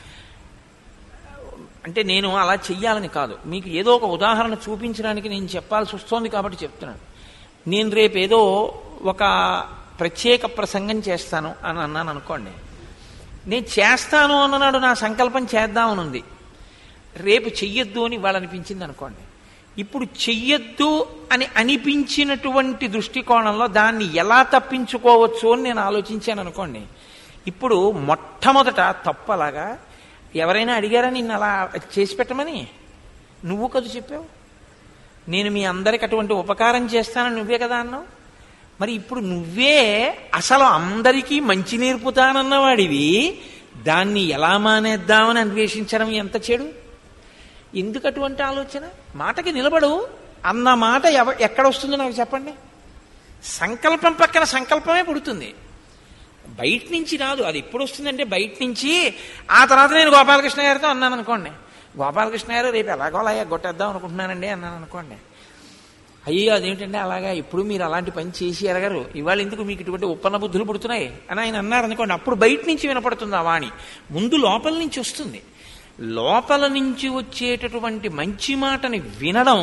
అంటే నేను అలా చెయ్యాలని కాదు మీకు ఏదో ఒక ఉదాహరణ చూపించడానికి నేను చెప్పాల్సి వస్తోంది కాబట్టి చెప్తున్నాను నేను రేపు ఏదో ఒక ప్రత్యేక ప్రసంగం చేస్తాను అని అన్నాను అనుకోండి నేను చేస్తాను అన్ననాడు నా సంకల్పం చేద్దామని ఉంది రేపు చెయ్యొద్దు అని వాళ్ళు అనిపించింది అనుకోండి ఇప్పుడు చెయ్యొద్దు అని అనిపించినటువంటి దృష్టికోణంలో దాన్ని ఎలా తప్పించుకోవచ్చు అని నేను ఆలోచించాను అనుకోండి ఇప్పుడు మొట్టమొదట తప్పలాగా ఎవరైనా అడిగారా నిన్ను అలా చేసి పెట్టమని నువ్వు కదా చెప్పావు నేను మీ అందరికి అటువంటి ఉపకారం చేస్తానని నువ్వే కదా అన్నావు మరి ఇప్పుడు నువ్వే అసలు అందరికీ మంచి నేర్పుతానన్నవాడివి దాన్ని ఎలా మానేద్దామని అన్వేషించడం ఎంత చెడు ఎందుకు అటువంటి ఆలోచన మాటకి నిలబడు అన్న మాట ఎవ ఎక్కడ వస్తుందో నాకు చెప్పండి సంకల్పం పక్కన సంకల్పమే పుడుతుంది బయట నుంచి రాదు అది ఎప్పుడు వస్తుందంటే బయట నుంచి ఆ తర్వాత నేను గోపాలకృష్ణ గారితో అన్నాను అనుకోండి గోపాలకృష్ణ గారు రేపు ఎలాగోలాగా కొట్టేద్దాం అనుకుంటున్నానండి అన్నాను అనుకోండి అయ్యో అదేమిటంటే అలాగా ఇప్పుడు మీరు అలాంటి పని చేసి ఎరగరు ఇవాళ ఎందుకు మీకు ఇటువంటి ఉప్పన్న బుద్ధులు పుడుతున్నాయి అని ఆయన అన్నారు అనుకోండి అప్పుడు బయట నుంచి వినపడుతుంది ఆ వాణి ముందు లోపల నుంచి వస్తుంది లోపల నుంచి వచ్చేటటువంటి మంచి మాటని వినడం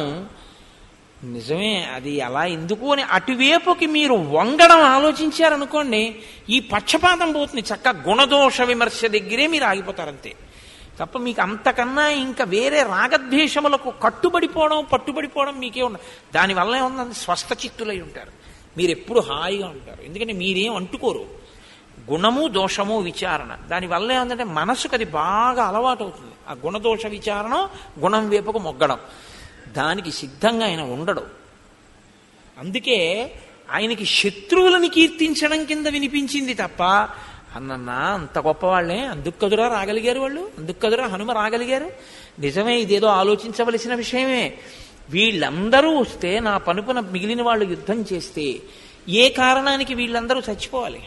నిజమే అది అలా ఎందుకు అని అటువైపుకి మీరు వంగడం ఆలోచించారనుకోండి ఈ పక్షపాతం పోతుంది చక్క గుణదోష విమర్శ దగ్గరే మీరు ఆగిపోతారంతే తప్ప మీకు అంతకన్నా ఇంకా వేరే రాగద్వేషములకు కట్టుబడిపోవడం పట్టుబడిపోవడం మీకే ఉండదు దానివల్ల ఏముందంటే స్వస్థ చిత్తులై ఉంటారు మీరు ఎప్పుడు హాయిగా ఉంటారు ఎందుకంటే మీరేం అంటుకోరు గుణము దోషము విచారణ దానివల్ల ఏముందంటే మనసుకు అది బాగా అలవాటు అవుతుంది ఆ గుణదోష విచారణ గుణం వైపుకు మొగ్గడం దానికి సిద్ధంగా ఆయన ఉండడు అందుకే ఆయనకి శత్రువులని కీర్తించడం కింద వినిపించింది తప్ప అన్నన్నా అంత గొప్పవాళ్లే అందుకు కదురా రాగలిగారు వాళ్ళు అందుకు కదురా హనుమ రాగలిగారు నిజమే ఇదేదో ఆలోచించవలసిన విషయమే వీళ్ళందరూ వస్తే నా పనుపున మిగిలిన వాళ్ళు యుద్ధం చేస్తే ఏ కారణానికి వీళ్ళందరూ చచ్చిపోవాలి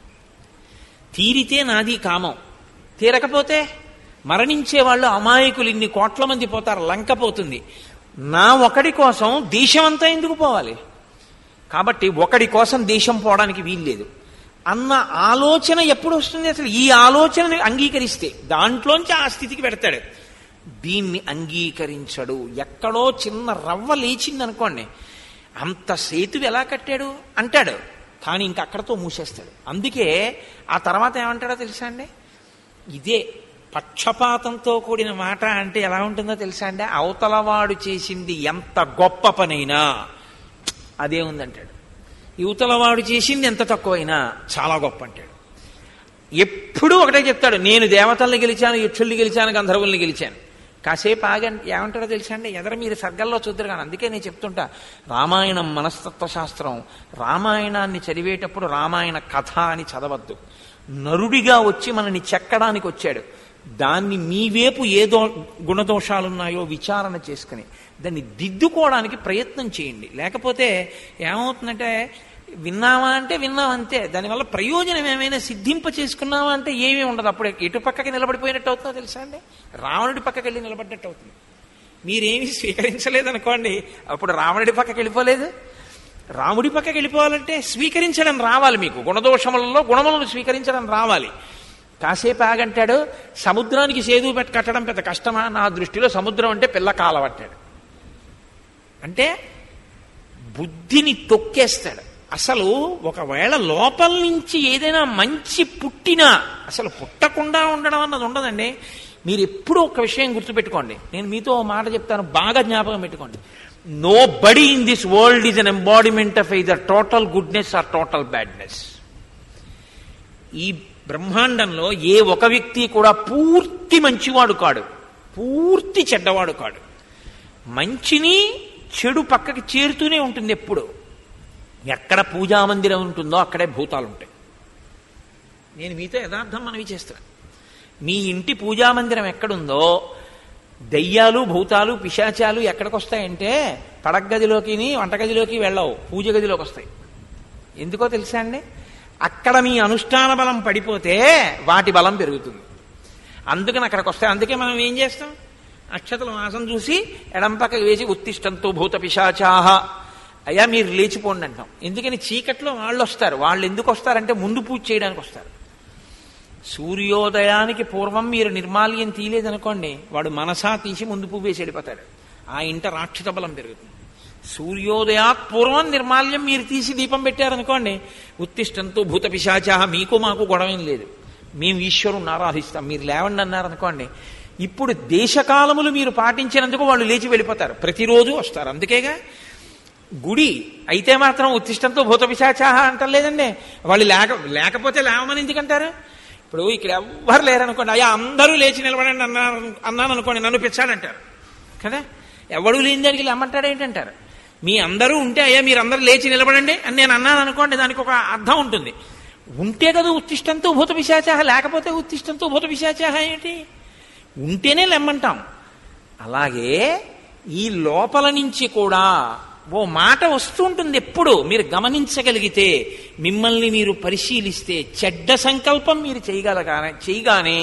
తీరితే నాది కామం తీరకపోతే మరణించే వాళ్ళు అమాయకులు ఇన్ని కోట్ల మంది పోతారు లంక పోతుంది నా ఒకడి కోసం దేశమంతా ఎందుకు పోవాలి కాబట్టి ఒకడి కోసం దేశం పోవడానికి వీల్లేదు అన్న ఆలోచన ఎప్పుడు వస్తుంది అసలు ఈ ఆలోచనని అంగీకరిస్తే దాంట్లోంచి ఆ స్థితికి పెడతాడు దీన్ని అంగీకరించడు ఎక్కడో చిన్న రవ్వ లేచింది అనుకోండి అంత సేతువు ఎలా కట్టాడు అంటాడు కానీ ఇంక అక్కడతో మూసేస్తాడు అందుకే ఆ తర్వాత ఏమంటాడో తెలుసా అండి ఇదే పక్షపాతంతో కూడిన మాట అంటే ఎలా ఉంటుందో తెలుసా అండి అవతలవాడు చేసింది ఎంత గొప్ప పనైనా అదే ఉందంటాడు యువతలవాడు చేసింది ఎంత తక్కువైనా చాలా గొప్ప అంటాడు ఎప్పుడూ ఒకటే చెప్తాడు నేను దేవతల్ని గెలిచాను యక్షుల్ని గెలిచాను గంధర్వుల్ని గెలిచాను కాసేపు ఆగండి ఏమంటాడో తెలుసా అండి ఎదర మీరు సర్గల్లో చూద్దరు కానీ అందుకే నేను చెప్తుంటా రామాయణం మనస్తత్వ శాస్త్రం రామాయణాన్ని చదివేటప్పుడు రామాయణ కథ అని చదవద్దు నరుడిగా వచ్చి మనని చెక్కడానికి వచ్చాడు దాన్ని మీ వైపు ఏదో గుణదోషాలున్నాయో విచారణ చేసుకుని దాన్ని దిద్దుకోవడానికి ప్రయత్నం చేయండి లేకపోతే ఏమవుతుందంటే విన్నావా అంటే విన్నాం అంతే దానివల్ల ప్రయోజనం ఏమైనా సిద్ధింప చేసుకున్నావా అంటే ఏమీ ఉండదు అప్పుడు ఎటు పక్కకి నిలబడిపోయినట్టు అవుతుందో తెలుసా అండి రావణుడి పక్కకి వెళ్ళి నిలబడ్డట్టు అవుతుంది మీరేమీ స్వీకరించలేదనుకోండి అప్పుడు రావణుడి పక్కకి వెళ్ళిపోలేదు రాముడి పక్కకి వెళ్ళిపోవాలంటే స్వీకరించడం రావాలి మీకు గుణదోషములలో గుణములను స్వీకరించడం రావాలి కాసేపు ఆగంటాడు సముద్రానికి సేదు పెట్టి కట్టడం పెద్ద కష్టమా నా దృష్టిలో సముద్రం అంటే పిల్ల కాలవట్టాడు అంటే బుద్ధిని తొక్కేస్తాడు అసలు ఒకవేళ లోపల నుంచి ఏదైనా మంచి పుట్టినా అసలు పుట్టకుండా ఉండడం అన్నది ఉండదండి మీరు ఎప్పుడూ ఒక విషయం గుర్తుపెట్టుకోండి నేను మీతో ఓ మాట చెప్తాను బాగా జ్ఞాపకం పెట్టుకోండి nobody in this world is an embodiment of either total goodness or total badness ఈ బ్రహ్మాండంలో ఏ ఒక వ్యక్తి కూడా పూర్తి మంచివాడు కాడు పూర్తి చెడ్డవాడు కాడు మంచిని చెడు పక్కకి చేరుతూనే ఉంటుంది ఎప్పుడు ఎక్కడ పూజామందిరం ఉంటుందో అక్కడే భూతాలు ఉంటాయి నేను మీతో యథార్థం మనవి చేస్తాను మీ ఇంటి పూజామందిరం ఎక్కడుందో దయ్యాలు భూతాలు పిశాచాలు ఎక్కడికి వస్తాయంటే పడగదిలోకి వంటగదిలోకి వెళ్ళవు పూజ గదిలోకి వస్తాయి ఎందుకో తెలుసా అండి అక్కడ మీ అనుష్ఠాన బలం పడిపోతే వాటి బలం పెరుగుతుంది అందుకని అక్కడికి వస్తాయి అందుకే మనం ఏం చేస్తాం అక్షతల మాసం చూసి ఎడం పక్కకి వేసి ఉత్తిష్టంతో భూత పిశాచాహ అయ్యా మీరు లేచిపోండి అంటాం ఎందుకని చీకట్లో వాళ్ళు వస్తారు వాళ్ళు ఎందుకు వస్తారంటే ముందు పూజ చేయడానికి వస్తారు సూర్యోదయానికి పూర్వం మీరు నిర్మాల్యం తీయలేదనుకోండి వాడు మనసా తీసి ముందు పువ్వు వేసి వెళ్ళిపోతాడు ఆ ఇంట రాక్షస బలం పెరుగుతుంది సూర్యోదయాత్ పూర్వం నిర్మాల్యం మీరు తీసి దీపం పెట్టారనుకోండి ఉత్తిష్టంతో భూత పిశాచాహ మీకు మాకు గొడవేం లేదు మేము ఈశ్వరుని ఆరాధిస్తాం మీరు లేవండి అన్నారనుకోండి ఇప్పుడు దేశకాలములు మీరు పాటించినందుకు వాళ్ళు లేచి వెళ్ళిపోతారు ప్రతిరోజు వస్తారు అందుకేగా గుడి అయితే మాత్రం ఉత్తిష్టంతో భూత పిశాచాహ అంటలేదండి వాళ్ళు లేక లేకపోతే లేవమని ఎందుకంటారు ఇప్పుడు ఇక్కడ ఎవ్వరు లేరనుకోండి అయ్యా అందరూ లేచి నిలబడండి అన్నారు అన్నాను అనుకోండి నన్ను పిచ్చాడంటారు కదా ఎవడు లేని దానికి లేమంటాడు ఏంటంటారు మీ అందరూ ఉంటే అయ్యా మీరు అందరూ లేచి నిలబడండి అని నేను అన్నాను అనుకోండి దానికి ఒక అర్థం ఉంటుంది ఉంటే కదా ఉత్తిష్టంతో భూత పిశాచాహ లేకపోతే ఉత్తిష్టంతో భూత పిశాచాహ ఏంటి ఉంటేనే లెమ్మంటాం అలాగే ఈ లోపల నుంచి కూడా ఓ మాట వస్తుంటుంది ఎప్పుడు మీరు గమనించగలిగితే మిమ్మల్ని మీరు పరిశీలిస్తే చెడ్డ సంకల్పం మీరు చేయగలగానే చేయగానే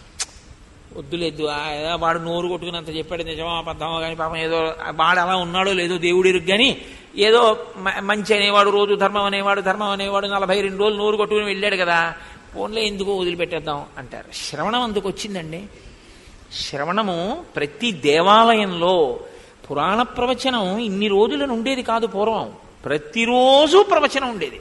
వద్దులేదు ఆ ఏదో వాడు నోరు కొట్టుకున్నంత చెప్పాడు నిజమా అబద్ధమా కానీ పాపం ఏదో వాడు అలా ఉన్నాడో లేదో దేవుడు ఇరుగు కానీ ఏదో మ- మంచి అనేవాడు రోజు ధర్మం అనేవాడు ధర్మం అనేవాడు నలభై రెండు రోజులు నోరు కొట్టుకుని వెళ్ళాడు కదా ఫోన్లో ఎందుకు వదిలిపెట్టేద్దాం అంటారు శ్రవణం అందుకు వచ్చిందండి శ్రవణము ప్రతి దేవాలయంలో పురాణ ప్రవచనం ఇన్ని రోజులను ఉండేది కాదు పూర్వం ప్రతిరోజు ప్రవచనం ఉండేది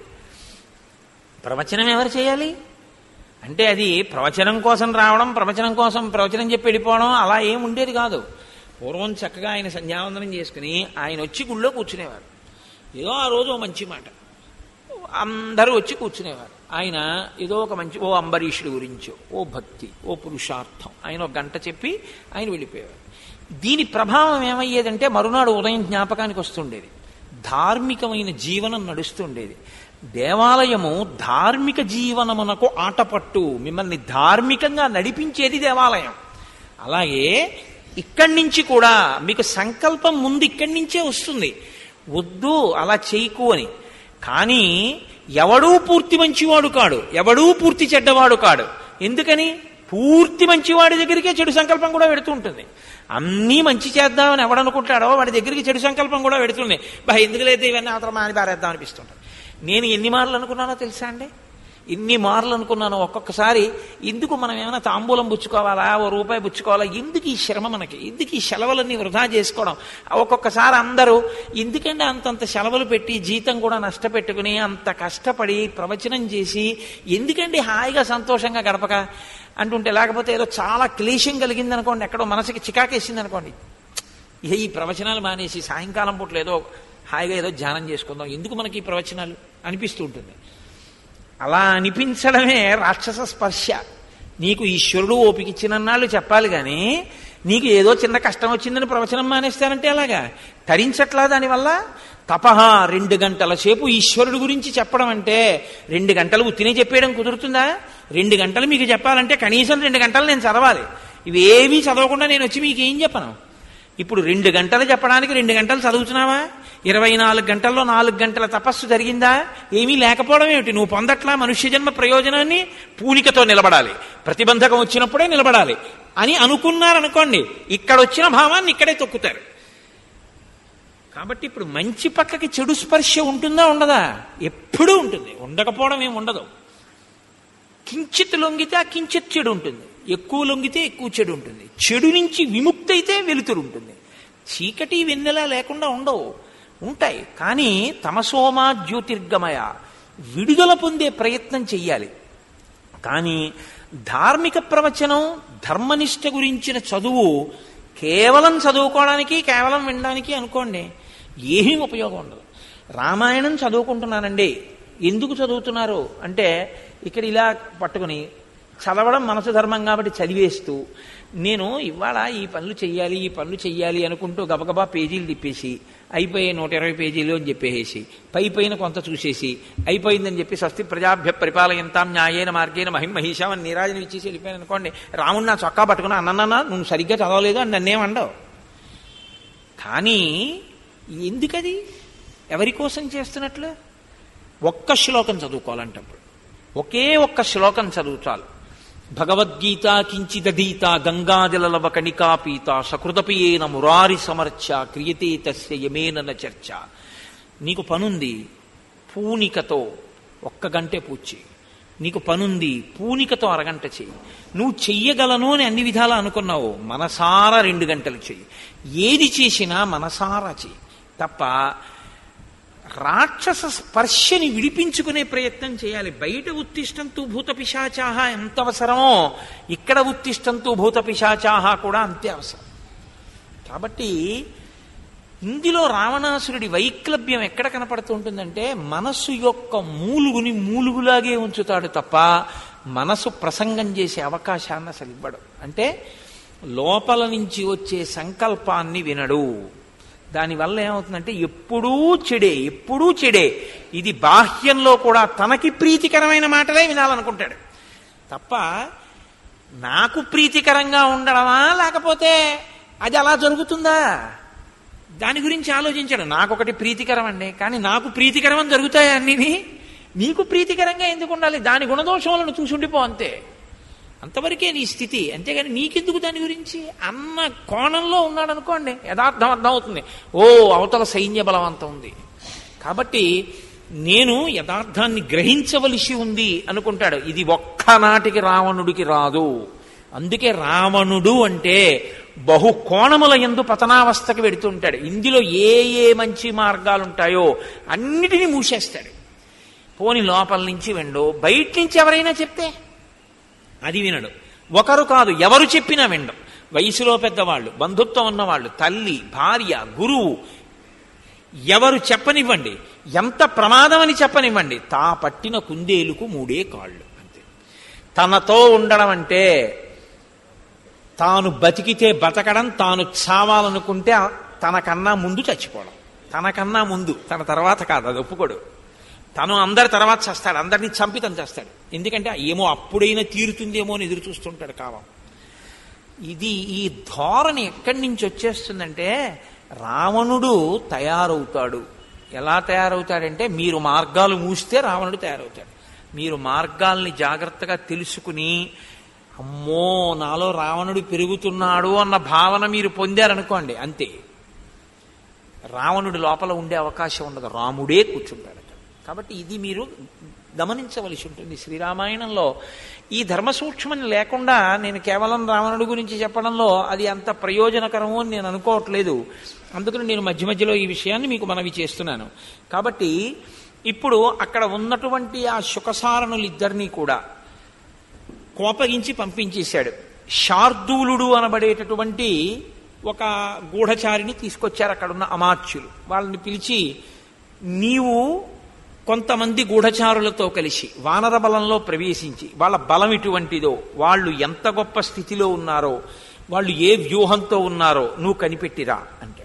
ప్రవచనం ఎవరు చేయాలి అంటే అది ప్రవచనం కోసం రావడం ప్రవచనం కోసం ప్రవచనం చెప్పి వెళ్ళిపోవడం అలా ఏం ఉండేది కాదు పూర్వం చక్కగా ఆయన సంధ్యావందనం చేసుకుని ఆయన వచ్చి గుళ్ళో కూర్చునేవారు ఏదో ఆ రోజు ఓ మంచి మాట అందరూ వచ్చి కూర్చునేవారు ఆయన ఏదో ఒక మంచి ఓ అంబరీషుడి గురించో ఓ భక్తి ఓ పురుషార్థం ఆయన ఒక గంట చెప్పి ఆయన వెళ్ళిపోయేవారు దీని ప్రభావం ఏమయ్యేదంటే మరునాడు ఉదయం జ్ఞాపకానికి వస్తుండేది ధార్మికమైన జీవనం నడుస్తుండేది దేవాలయము ధార్మిక జీవనమునకు ఆటపట్టు మిమ్మల్ని ధార్మికంగా నడిపించేది దేవాలయం అలాగే ఇక్కడి నుంచి కూడా మీకు సంకల్పం ముందు ఇక్కడి నుంచే వస్తుంది వద్దు అలా చేయకు అని కానీ ఎవడూ పూర్తి మంచివాడు కాడు ఎవడూ పూర్తి చెడ్డవాడు కాడు ఎందుకని పూర్తి మంచివాడి దగ్గరికే చెడు సంకల్పం కూడా పెడుతూ ఉంటుంది అన్నీ మంచి చేద్దామని ఎవడనుకుంటాడో వాడి దగ్గరికి చెడు సంకల్పం కూడా పెడుతుంది బా ఎందుకు లేదు ఇవన్నీ అవతల మాని బారేద్దాం అనిపిస్తుంటారు నేను ఎన్ని మార్లు అనుకున్నానో తెలుసా అండి ఇన్ని మార్లు అనుకున్నాను ఒక్కొక్కసారి ఎందుకు మనం ఏమైనా తాంబూలం పుచ్చుకోవాలా ఓ రూపాయి పుచ్చుకోవాలా ఎందుకు ఈ శ్రమ మనకి ఎందుకు ఈ సెలవులన్నీ వృధా చేసుకోవడం ఒక్కొక్కసారి అందరూ ఎందుకంటే అంతంత సెలవులు పెట్టి జీతం కూడా నష్టపెట్టుకుని అంత కష్టపడి ప్రవచనం చేసి ఎందుకండి హాయిగా సంతోషంగా గడపక అంటుంటే లేకపోతే ఏదో చాలా క్లేశం కలిగింది అనుకోండి ఎక్కడో మనసుకి చికాకేసింది అనుకోండి ఇక ఈ ప్రవచనాలు మానేసి సాయంకాలం పూటలు ఏదో హాయిగా ఏదో ధ్యానం చేసుకుందాం ఎందుకు మనకి ఈ ప్రవచనాలు అనిపిస్తూ ఉంటుంది అలా అనిపించడమే రాక్షస స్పర్శ నీకు ఈశ్వరుడు ఓపికిచ్చినన్నాళ్ళు చెప్పాలి కానీ నీకు ఏదో చిన్న కష్టం వచ్చిందని ప్రవచనం మానేస్తానంటే అలాగా తరించట్లా దానివల్ల తపహ రెండు గంటల సేపు ఈశ్వరుడు గురించి చెప్పడం అంటే రెండు గంటలు ఉత్తినే చెప్పేయడం కుదురుతుందా రెండు గంటలు మీకు చెప్పాలంటే కనీసం రెండు గంటలు నేను చదవాలి ఇవేమీ చదవకుండా నేను వచ్చి మీకు ఏం చెప్పను ఇప్పుడు రెండు గంటలు చెప్పడానికి రెండు గంటలు చదువుతున్నావా ఇరవై నాలుగు గంటల్లో నాలుగు గంటల తపస్సు జరిగిందా ఏమీ లేకపోవడం ఏమిటి నువ్వు పొందట్లా మనుష్య జన్మ ప్రయోజనాన్ని పూనికతో నిలబడాలి ప్రతిబంధకం వచ్చినప్పుడే నిలబడాలి అని అనుకున్నారనుకోండి ఇక్కడ వచ్చిన భావాన్ని ఇక్కడే తొక్కుతారు కాబట్టి ఇప్పుడు మంచి పక్కకి చెడు స్పర్శ ఉంటుందా ఉండదా ఎప్పుడూ ఉంటుంది ఉండకపోవడం ఏమి ఉండదు కించిత్ లొంగితే ఆ కించిత్ చెడు ఉంటుంది ఎక్కువ లొంగితే ఎక్కువ చెడు ఉంటుంది చెడు నుంచి విముక్తి అయితే వెలుతురు ఉంటుంది చీకటి వెన్నెల లేకుండా ఉండవు ఉంటాయి కానీ తమసోమా జ్యోతిర్గమయ విడుదల పొందే ప్రయత్నం చెయ్యాలి కానీ ధార్మిక ప్రవచనం ధర్మనిష్ట గురించిన చదువు కేవలం చదువుకోవడానికి కేవలం వినడానికి అనుకోండి ఏమీ ఉపయోగం ఉండదు రామాయణం చదువుకుంటున్నానండి ఎందుకు చదువుతున్నారు అంటే ఇక్కడ ఇలా పట్టుకుని చదవడం మనసు ధర్మం కాబట్టి చదివేస్తూ నేను ఇవాళ ఈ పనులు చెయ్యాలి ఈ పనులు చెయ్యాలి అనుకుంటూ గబగబా పేజీలు తిప్పేసి అయిపోయే నూట ఇరవై పేజీలు అని చెప్పేసి పై పైన కొంత చూసేసి అయిపోయిందని చెప్పి స్వస్తి ప్రజాభ్య పరిపాలయంతాం న్యాయేన మార్గేన మహిం మహిషాం అని నీరాజన ఇచ్చేసి వెళ్ళిపోయాను అనుకోండి రాముడు నా చొక్కా పట్టుకుని అన్నన్నా నువ్వు సరిగ్గా చదవలేదు అని నన్నేమండవు కానీ ఎందుకది ఎవరి కోసం చేస్తున్నట్లు ఒక్క శ్లోకం చదువుకోవాలంటప్పుడు ఒకే ఒక్క శ్లోకం చదువు చాలు భగవద్గీత కించిదీత గంగాజలలవ కణికాపీత సకృతపియేన మురారి సమర్చ క్రియతే తస్య యమేనన చర్చ నీకు పనుంది పూనికతో ఒక్క గంటే పూచి నీకు పనుంది పూనికతో అరగంట చెయ్యి నువ్వు చెయ్యగలను అని అన్ని విధాలా అనుకున్నావు మనసారా రెండు గంటలు చెయ్యి ఏది చేసినా మనసారా చెయ్యి తప్ప రాక్షస స్పర్శని విడిపించుకునే ప్రయత్నం చేయాలి బయట ఉత్తిష్టంతు భూత పిశాచాహ ఎంత అవసరమో ఇక్కడ ఉత్తిష్టంతు భూత పిశాచాహ కూడా అంతే అవసరం కాబట్టి ఇందులో రావణాసురుడి వైక్లభ్యం ఎక్కడ కనపడుతూ ఉంటుందంటే మనస్సు యొక్క మూలుగుని మూలుగులాగే ఉంచుతాడు తప్ప మనసు ప్రసంగం చేసే అవకాశాన్ని అసలు ఇవ్వడు అంటే లోపల నుంచి వచ్చే సంకల్పాన్ని వినడు దానివల్ల ఏమవుతుందంటే ఎప్పుడూ చెడే ఎప్పుడూ చెడే ఇది బాహ్యంలో కూడా తనకి ప్రీతికరమైన మాటలే వినాలనుకుంటాడు తప్ప నాకు ప్రీతికరంగా ఉండడమా లేకపోతే అది అలా జరుగుతుందా దాని గురించి ఆలోచించాడు నాకొకటి ప్రీతికరం అండి కానీ నాకు ప్రీతికరం అని జరుగుతాయా అన్నిని నీకు ప్రీతికరంగా ఎందుకు ఉండాలి దాని గుణదోషములను చూసి ఉండిపో అంతే అంతవరకే నీ స్థితి అంతేగాని నీకెందుకు దాని గురించి అన్న కోణంలో ఉన్నాడు అనుకోండి యథార్థం అర్థమవుతుంది ఓ అవతల సైన్య బలవంతం ఉంది కాబట్టి నేను యథార్థాన్ని గ్రహించవలసి ఉంది అనుకుంటాడు ఇది ఒక్కనాటికి రావణుడికి రాదు అందుకే రావణుడు అంటే బహు కోణముల ఎందు పతనావస్థకి వెడుతుంటాడు ఇందులో ఏ ఏ మంచి మార్గాలు ఉంటాయో అన్నిటినీ మూసేస్తాడు పోని లోపల నుంచి వెండు బయట నుంచి ఎవరైనా చెప్తే అది వినడు ఒకరు కాదు ఎవరు చెప్పినా వినడం వయసులో పెద్దవాళ్ళు బంధుత్వం ఉన్నవాళ్ళు తల్లి భార్య గురువు ఎవరు చెప్పనివ్వండి ఎంత ప్రమాదం అని చెప్పనివ్వండి తా పట్టిన కుందేలుకు మూడే కాళ్ళు అంతే తనతో ఉండడం అంటే తాను బతికితే బతకడం తాను చావాలనుకుంటే తనకన్నా ముందు చచ్చిపోవడం తనకన్నా ముందు తన తర్వాత కాదు అది ఒప్పుకోడు తను అందరి తర్వాత చేస్తాడు అందరినీ చంపి తను చేస్తాడు ఎందుకంటే ఏమో అప్పుడైనా తీరుతుందేమో అని ఎదురు చూస్తుంటాడు కావం ఇది ఈ ధోరణి ఎక్కడి నుంచి వచ్చేస్తుందంటే రావణుడు తయారవుతాడు ఎలా తయారవుతాడంటే మీరు మార్గాలు మూస్తే రావణుడు తయారవుతాడు మీరు మార్గాల్ని జాగ్రత్తగా తెలుసుకుని అమ్మో నాలో రావణుడు పెరుగుతున్నాడు అన్న భావన మీరు పొందారనుకోండి అంతే రావణుడి లోపల ఉండే అవకాశం ఉండదు రాముడే కూర్చుంటాడు కాబట్టి ఇది మీరు గమనించవలసి ఉంటుంది శ్రీరామాయణంలో ఈ ధర్మ సూక్ష్మం లేకుండా నేను కేవలం రావణుడి గురించి చెప్పడంలో అది అంత ప్రయోజనకరము అని నేను అనుకోవట్లేదు అందుకని నేను మధ్య మధ్యలో ఈ విషయాన్ని మీకు మనవి చేస్తున్నాను కాబట్టి ఇప్పుడు అక్కడ ఉన్నటువంటి ఆ శుకసారణులిద్దరినీ కూడా కోపగించి పంపించేశాడు శార్దూలుడు అనబడేటటువంటి ఒక గూఢచారిని తీసుకొచ్చారు అక్కడున్న అమాత్యులు వాళ్ళని పిలిచి నీవు కొంతమంది గూఢచారులతో కలిసి వానర బలంలో ప్రవేశించి వాళ్ళ బలం ఇటువంటిదో వాళ్ళు ఎంత గొప్ప స్థితిలో ఉన్నారో వాళ్ళు ఏ వ్యూహంతో ఉన్నారో నువ్వు కనిపెట్టిరా అంటాడు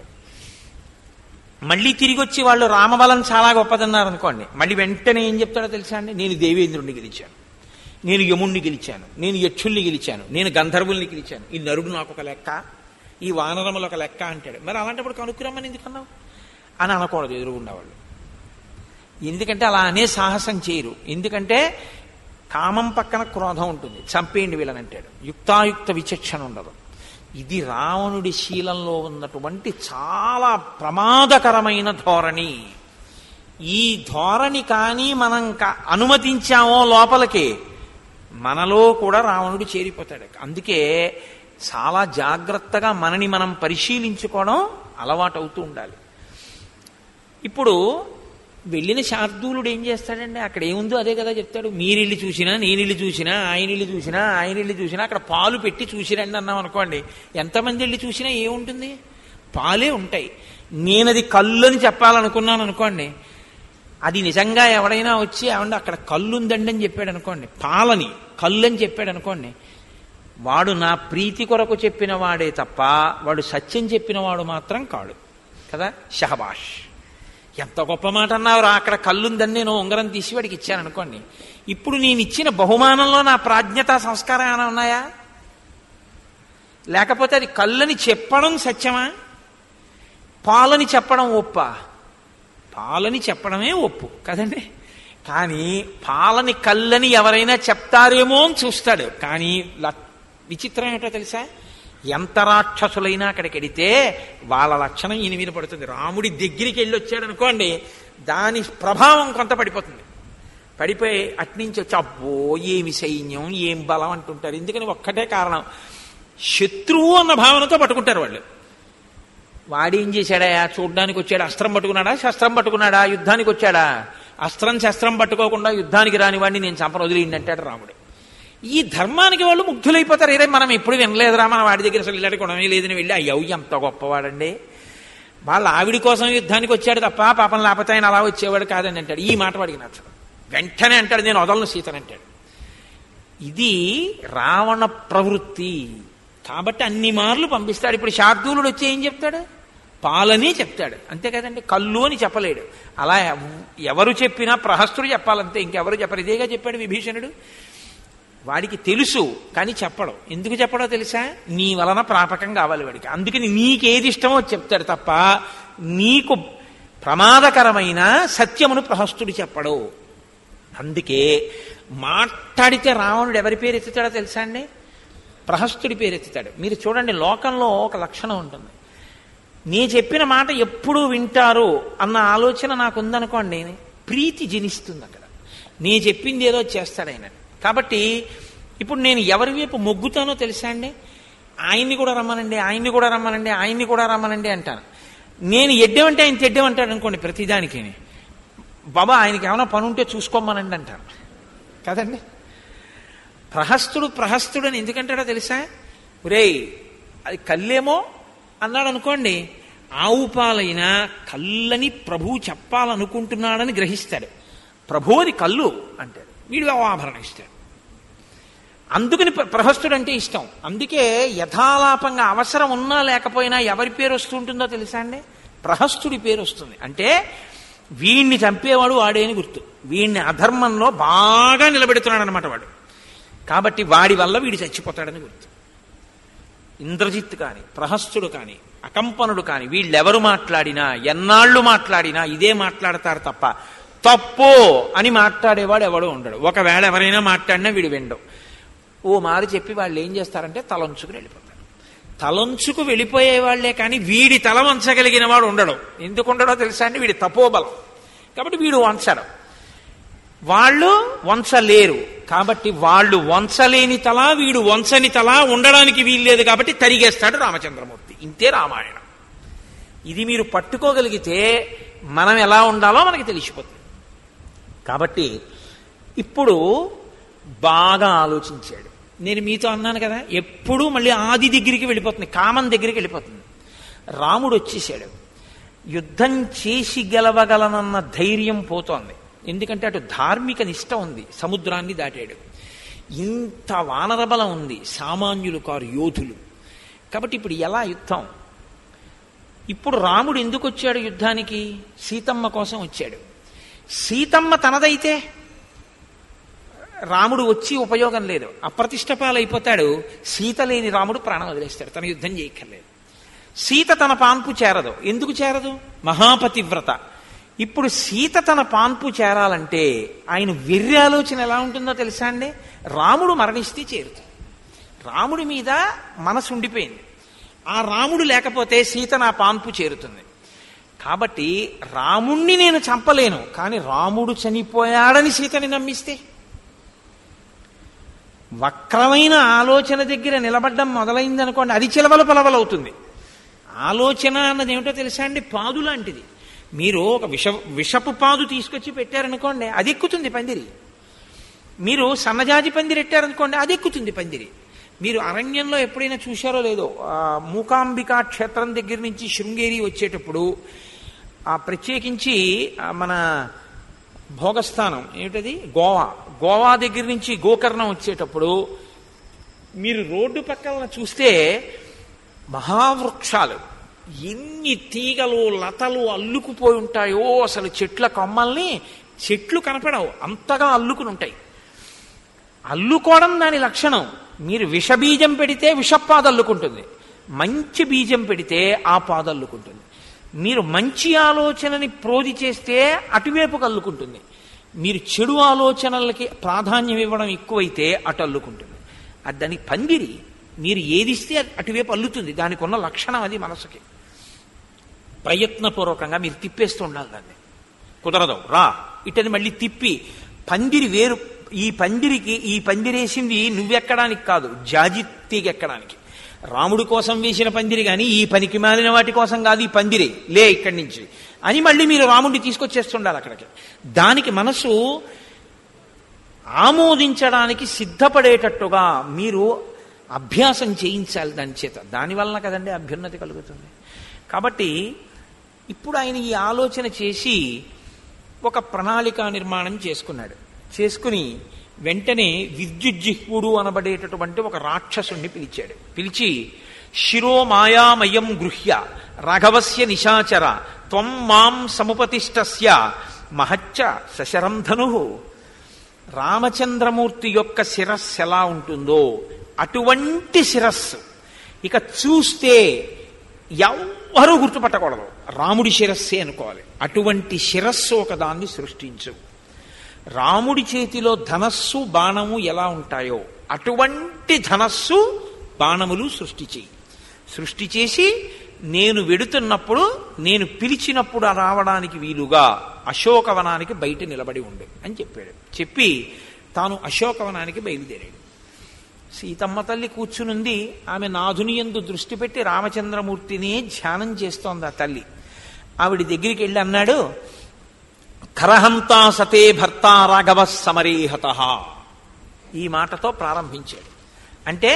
మళ్ళీ తిరిగి వచ్చి వాళ్ళు రామబలం చాలా గొప్పదన్నారు అనుకోండి మళ్ళీ వెంటనే ఏం చెప్తాడో తెలుసా అండి నేను దేవేంద్రుడిని గెలిచాను నేను యముణ్ణి గెలిచాను నేను యక్షుల్ని గెలిచాను నేను గంధర్వుల్ని గెలిచాను ఈ నరుడు నాకు ఒక లెక్క ఈ వానరములు ఒక లెక్క అంటాడు మరి అలాంటప్పుడు కనుక్కురమ్మని ఎందుకన్నావు అని అనకూడదు ఎదురుగుండేవాళ్ళు ఎందుకంటే అలా అనే సాహసం చేయరు ఎందుకంటే కామం పక్కన క్రోధం ఉంటుంది చంపేయండి వీళ్ళని అంటాడు యుక్తాయుక్త విచక్షణ ఉండదు ఇది రావణుడి శీలంలో ఉన్నటువంటి చాలా ప్రమాదకరమైన ధోరణి ఈ ధోరణి కానీ మనం క- అనుమతించామో లోపలికి మనలో కూడా రావణుడు చేరిపోతాడు అందుకే చాలా జాగ్రత్తగా మనని మనం పరిశీలించుకోవడం అలవాటు అవుతూ ఉండాలి ఇప్పుడు వెళ్ళిన శార్దూలుడు ఏం చేస్తాడండి అక్కడ ఏముందో అదే కదా చెప్తాడు మీరిల్లు చూసినా నేనిల్లు చూసినా ఆయన ఇల్లు చూసినా ఆయన ఇల్లు చూసినా అక్కడ పాలు పెట్టి చూసిరండి అన్నాం అనుకోండి ఎంతమంది వెళ్ళి చూసినా ఏముంటుంది పాలే ఉంటాయి నేనది కళ్ళు అని చెప్పాలనుకున్నాను అనుకోండి అది నిజంగా ఎవడైనా వచ్చి ఏమంటే అక్కడ కళ్ళు ఉందండి అని చెప్పాడు అనుకోండి పాలని కళ్ళు అని చెప్పాడు అనుకోండి వాడు నా ప్రీతి కొరకు చెప్పిన వాడే తప్ప వాడు సత్యం చెప్పిన వాడు మాత్రం కాడు కదా షహబాష్ ఎంత గొప్ప మాట అన్నావురా అక్కడ కళ్ళుందని నేను ఉంగరం తీసి వాడికి ఇచ్చాను అనుకోండి ఇప్పుడు నేను ఇచ్చిన బహుమానంలో నా ప్రాజ్ఞత సంస్కారం ఏమైనా ఉన్నాయా లేకపోతే అది కళ్ళని చెప్పడం సత్యమా పాలని చెప్పడం ఒప్ప పాలని చెప్పడమే ఒప్పు కదండి కానీ పాలని కళ్ళని ఎవరైనా చెప్తారేమో అని చూస్తాడు కానీ ల- విచిత్రం ఏంటో తెలుసా ఎంత రాక్షసులైనా అక్కడికి వెడితే వాళ్ళ లక్షణం ఈయన మీద పడుతుంది రాముడి దగ్గరికి వెళ్ళి వచ్చాడు అనుకోండి దాని ప్రభావం కొంత పడిపోతుంది పడిపోయి అట్నుంచి వచ్చి అబ్బో ఏమి సైన్యం ఏం బలం అంటుంటారు ఎందుకని ఒక్కటే కారణం శత్రువు అన్న భావనతో పట్టుకుంటారు వాళ్ళు వాడేం చేశాడా చూడ్డానికి వచ్చాడు అస్త్రం పట్టుకున్నాడా శస్త్రం పట్టుకున్నాడా యుద్ధానికి వచ్చాడా అస్త్రం శస్త్రం పట్టుకోకుండా యుద్ధానికి రాని వాడిని నేను చంపన వదిలిండి అంటాడు రాముడు ఈ ధర్మానికి వాళ్ళు ముగ్ధులైపోతారు ఏదే మనం ఎప్పుడు వినలేదురా మన వాడి దగ్గర అసలు ఇలాంటి గుణమే లేదని వెళ్ళి అయ్యో ఎంత గొప్పవాడండి వాళ్ళ ఆవిడి కోసం యుద్ధానికి వచ్చాడు తప్ప పాపం లేకపోతే ఆయన అలా వచ్చేవాడు కాదని అంటాడు ఈ మాట వాడికి నచ్చదు వెంటనే అంటాడు నేను వదలను సీతని అంటాడు ఇది రావణ ప్రవృత్తి కాబట్టి అన్ని మార్లు పంపిస్తాడు ఇప్పుడు శార్దూలుడు వచ్చి ఏం చెప్తాడు పాలని చెప్తాడు అంతే కదండి కళ్ళు అని చెప్పలేడు అలా ఎవ్- ఎవరు చెప్పినా ప్రహస్తుడు చెప్పాలంతే ఇంకెవరు చెప్పరు ఇదేగా చెప్పాడు విభీషణుడు వాడికి తెలుసు కానీ చెప్పడం ఎందుకు చెప్పడో తెలుసా నీ వలన ప్రాపకం కావాలి వాడికి అందుకని నీకేది ఇష్టమో అది చెప్తాడు తప్ప నీకు ప్రమాదకరమైన సత్యమును ప్రహస్తుడు చెప్పడు అందుకే మాట్లాడితే రావణుడు ఎవరి పేరు ఎత్తుతాడో తెలుసా అండి ప్రహస్తుడి పేరు ఎత్తుతాడు మీరు చూడండి లోకంలో ఒక లక్షణం ఉంటుంది నీ చెప్పిన మాట ఎప్పుడు వింటారు అన్న ఆలోచన నాకు ఉందనుకోండి ప్రీతి జనిస్తుంది అక్కడ నీ చెప్పింది ఏదో చేస్తాడు ఆయన కాబట్టి ఇప్పుడు నేను ఎవరి వైపు మొగ్గుతానో తెలుసా అండి ఆయన్ని కూడా రమ్మనండి ఆయన్ని కూడా రమ్మనండి ఆయన్ని కూడా రమ్మనండి అంటాను నేను ఎడ్డేమంటే ఆయన తెడ్డేమంటాడు అనుకోండి ప్రతిదానికి బాబా ఆయనకి ఏమైనా పని ఉంటే చూసుకోమనండి అంటాను కదండి ప్రహస్తుడు ప్రహస్తుడు అని ఎందుకంటాడో తెలుసా ఒరేయ్ అది కళ్ళేమో అన్నాడు అనుకోండి ఆవు పాలైనా కళ్ళని ప్రభువు చెప్పాలనుకుంటున్నాడని గ్రహిస్తాడు ప్రభు అది కళ్ళు అంటాడు వీడు ఆభరణం ఇస్తాడు అందుకని ప్ర- ప్రహస్తుడు అంటే ఇష్టం అందుకే యథాలాపంగా అవసరం ఉన్నా లేకపోయినా ఎవరి పేరు వస్తుంటుందో తెలుసా అండి ప్రహస్తుడి పేరు వస్తుంది అంటే వీణ్ణి చంపేవాడు వాడే అని గుర్తు వీణ్ణి అధర్మంలో బాగా నిలబెడుతున్నాడు అనమాట వాడు కాబట్టి వాడి వల్ల వీడు చచ్చిపోతాడని గుర్తు ఇంద్రజిత్ కాని ప్రహస్తుడు కాని అకంపనుడు కాని వీళ్ళెవరు మాట్లాడినా ఎన్నాళ్ళు మాట్లాడినా ఇదే మాట్లాడతారు తప్ప తప్పు అని మాట్లాడేవాడు ఎవడో ఉండడు ఒకవేళ ఎవరైనా మాట్లాడినా వీడు విండవు ఓ మారు చెప్పి వాళ్ళు ఏం చేస్తారంటే తలంచుకుని వెళ్ళిపోతారు తలంచుకు వెళ్ళిపోయే వాళ్లే కానీ వీడి తల వంచగలిగిన వాడు ఉండడు ఎందుకు ఉండడో తెలుసా అండి వీడి తపోబలం కాబట్టి వీడు వంచడం వాళ్ళు వంచలేరు కాబట్టి వాళ్ళు వంచలేని తల వీడు వంచని తల ఉండడానికి వీల్లేదు కాబట్టి తరిగేస్తాడు రామచంద్రమూర్తి ఇంతే రామాయణం ఇది మీరు పట్టుకోగలిగితే మనం ఎలా ఉండాలో మనకి తెలిసిపోతుంది కాబట్టి ఇప్పుడు బాగా ఆలోచించాడు నేను మీతో అన్నాను కదా ఎప్పుడూ మళ్ళీ ఆది దగ్గరికి వెళ్ళిపోతుంది కామన్ దగ్గరికి వెళ్ళిపోతుంది రాముడు వచ్చేసాడు యుద్ధం చేసి గెలవగలనన్న ధైర్యం పోతోంది ఎందుకంటే అటు ధార్మిక నిష్ట ఉంది సముద్రాన్ని దాటాడు ఇంత వానరబలం ఉంది సామాన్యులు కారు యోధులు కాబట్టి ఇప్పుడు ఎలా యుద్ధం ఇప్పుడు రాముడు ఎందుకు వచ్చాడు యుద్ధానికి సీతమ్మ కోసం వచ్చాడు సీతమ్మ తనదైతే రాముడు వచ్చి ఉపయోగం లేదు అప్రతిష్టపాలైపోతాడు సీత లేని రాముడు ప్రాణం వదిలేస్తాడు తన యుద్ధం చేయక్కర్లేదు సీత తన పాన్పు చేరదు ఎందుకు చేరదు మహాపతివ్రత ఇప్పుడు సీత తన పాన్పు చేరాలంటే ఆయన వెర్రి ఆలోచన ఎలా ఉంటుందో తెలుసా అండి రాముడు మరణిస్తే చేరుతుంది రాముడి మీద మనసు ఉండిపోయింది ఆ రాముడు లేకపోతే సీత నా పాన్పు చేరుతుంది కాబట్టి రాముణ్ణి నేను చంపలేను కానీ రాముడు చనిపోయాడని సీతని నమ్మిస్తే వక్రమైన ఆలోచన దగ్గర నిలబడ్డం మొదలైందనుకోండి అది చిలవల పలవలవుతుంది ఆలోచన అన్నది ఏమిటో తెలుసా అండి పాదు లాంటిది మీరు ఒక విష విషపు పాదు తీసుకొచ్చి పెట్టారనుకోండి అది ఎక్కుతుంది పందిరి మీరు సన్నజాజి పందిరి పెట్టారనుకోండి అది ఎక్కుతుంది పందిరి మీరు అరణ్యంలో ఎప్పుడైనా చూశారో లేదో ఆ మూకాంబికా క్షేత్రం దగ్గర నుంచి శృంగేరి వచ్చేటప్పుడు ఆ ప్రత్యేకించి ఆ మన భోగస్థానం ఏమిటది గోవా గోవా దగ్గర నుంచి గోకర్ణం వచ్చేటప్పుడు మీరు రోడ్డు పక్కన చూస్తే మహావృక్షాలు ఎన్ని తీగలు లతలు అల్లుకుపోయి ఉంటాయో అసలు చెట్ల కొమ్మల్ని చెట్లు కనపడవు అంతగా అల్లుకుని ఉంటాయి అల్లుకోవడం దాని లక్షణం మీరు విషబీజం పెడితే విషపాదు అల్లుకుంటుంది మంచి బీజం పెడితే ఆ పాదు అల్లుకుంటుంది మీరు మంచి ఆలోచనని ప్రోది చేస్తే అటువైపుకు అల్లుకుంటుంది మీరు చెడు ఆలోచనలకి ప్రాధాన్యం ఇవ్వడం ఎక్కువైతే అటు అల్లుకుంటుంది అది దానికి పందిరి మీరు ఏదిస్తే అటువైపు అల్లుతుంది దానికి ఉన్న లక్షణం అది మనసుకి ప్రయత్నపూర్వకంగా మీరు తిప్పేస్తూ ఉండాలి దాన్ని కుదరదు రా ఇటని మళ్ళీ తిప్పి పందిరి వేరు ఈ పందిరికి ఈ పందిరేసింది నువ్వెక్కడానికి కాదు జాజి తీగెక్కడానికి రాముడి కోసం వేసిన పందిరి కానీ ఈ పనికి మాలిన వాటి కోసం కాదు ఈ పందిరి లే ఇక్కడి నుంచి అని మళ్ళీ మీరు రాముడిని తీసుకొచ్చేస్తుండాలి అక్కడికి దానికి మనసు ఆమోదించడానికి సిద్ధపడేటట్టుగా మీరు అభ్యాసం చేయించాలి దాని చేత దానివలన కదండి అభ్యున్నతి కలుగుతుంది కాబట్టి ఇప్పుడు ఆయన ఈ ఆలోచన చేసి ఒక ప్రణాళిక నిర్మాణం చేసుకున్నాడు చేసుకుని వెంటనే విద్యుజ్జిహ్వుడు అనబడేటటువంటి ఒక రాక్షసుణ్ణి పిలిచాడు పిలిచి శిరో మాయామయం గృహ్య రాఘవస్య నిశాచర త్వం మాం సముపతిష్టస్య మహచ్చ సశరంధను రామచంద్రమూర్తి యొక్క శిరస్సు ఎలా ఉంటుందో అటువంటి శిరస్సు ఇక చూస్తే ఎవ్వరూ గుర్తుపట్టకూడదు రాముడి శిరస్సే అనుకోవాలి అటువంటి శిరస్సు ఒకదాన్ని సృష్టించు రాముడి చేతిలో ధనస్సు బాణము ఎలా ఉంటాయో అటువంటి ధనస్సు బాణములు సృష్టి చేయి సృష్టి చేసి నేను వెడుతున్నప్పుడు నేను పిలిచినప్పుడు రావడానికి వీలుగా అశోకవనానికి బయట నిలబడి ఉండు అని చెప్పాడు చెప్పి తాను అశోకవనానికి బయలుదేరాడు సీతమ్మ తల్లి కూర్చునుంది ఆమె నాథుని ఎందు దృష్టి పెట్టి రామచంద్రమూర్తిని ధ్యానం చేస్తోంది ఆ తల్లి ఆవిడ దగ్గరికి వెళ్ళి అన్నాడు కరహంతా సతే భర్త రాఘవ సమరేహత ఈ మాటతో ప్రారంభించాడు అంటే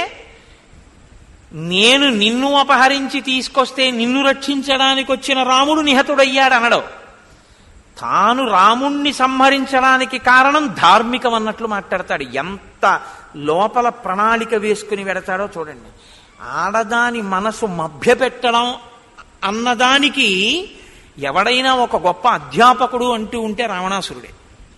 నేను నిన్ను అపహరించి తీసుకొస్తే నిన్ను రక్షించడానికి వచ్చిన రాముడు నిహతుడయ్యాడు అనడం తాను రాముణ్ణి సంహరించడానికి కారణం ధార్మికం అన్నట్లు మాట్లాడతాడు ఎంత లోపల ప్రణాళిక వేసుకుని వెడతాడో చూడండి ఆడదాని మనసు మభ్యపెట్టడం అన్నదానికి ఎవడైనా ఒక గొప్ప అధ్యాపకుడు అంటూ ఉంటే రావణాసురుడే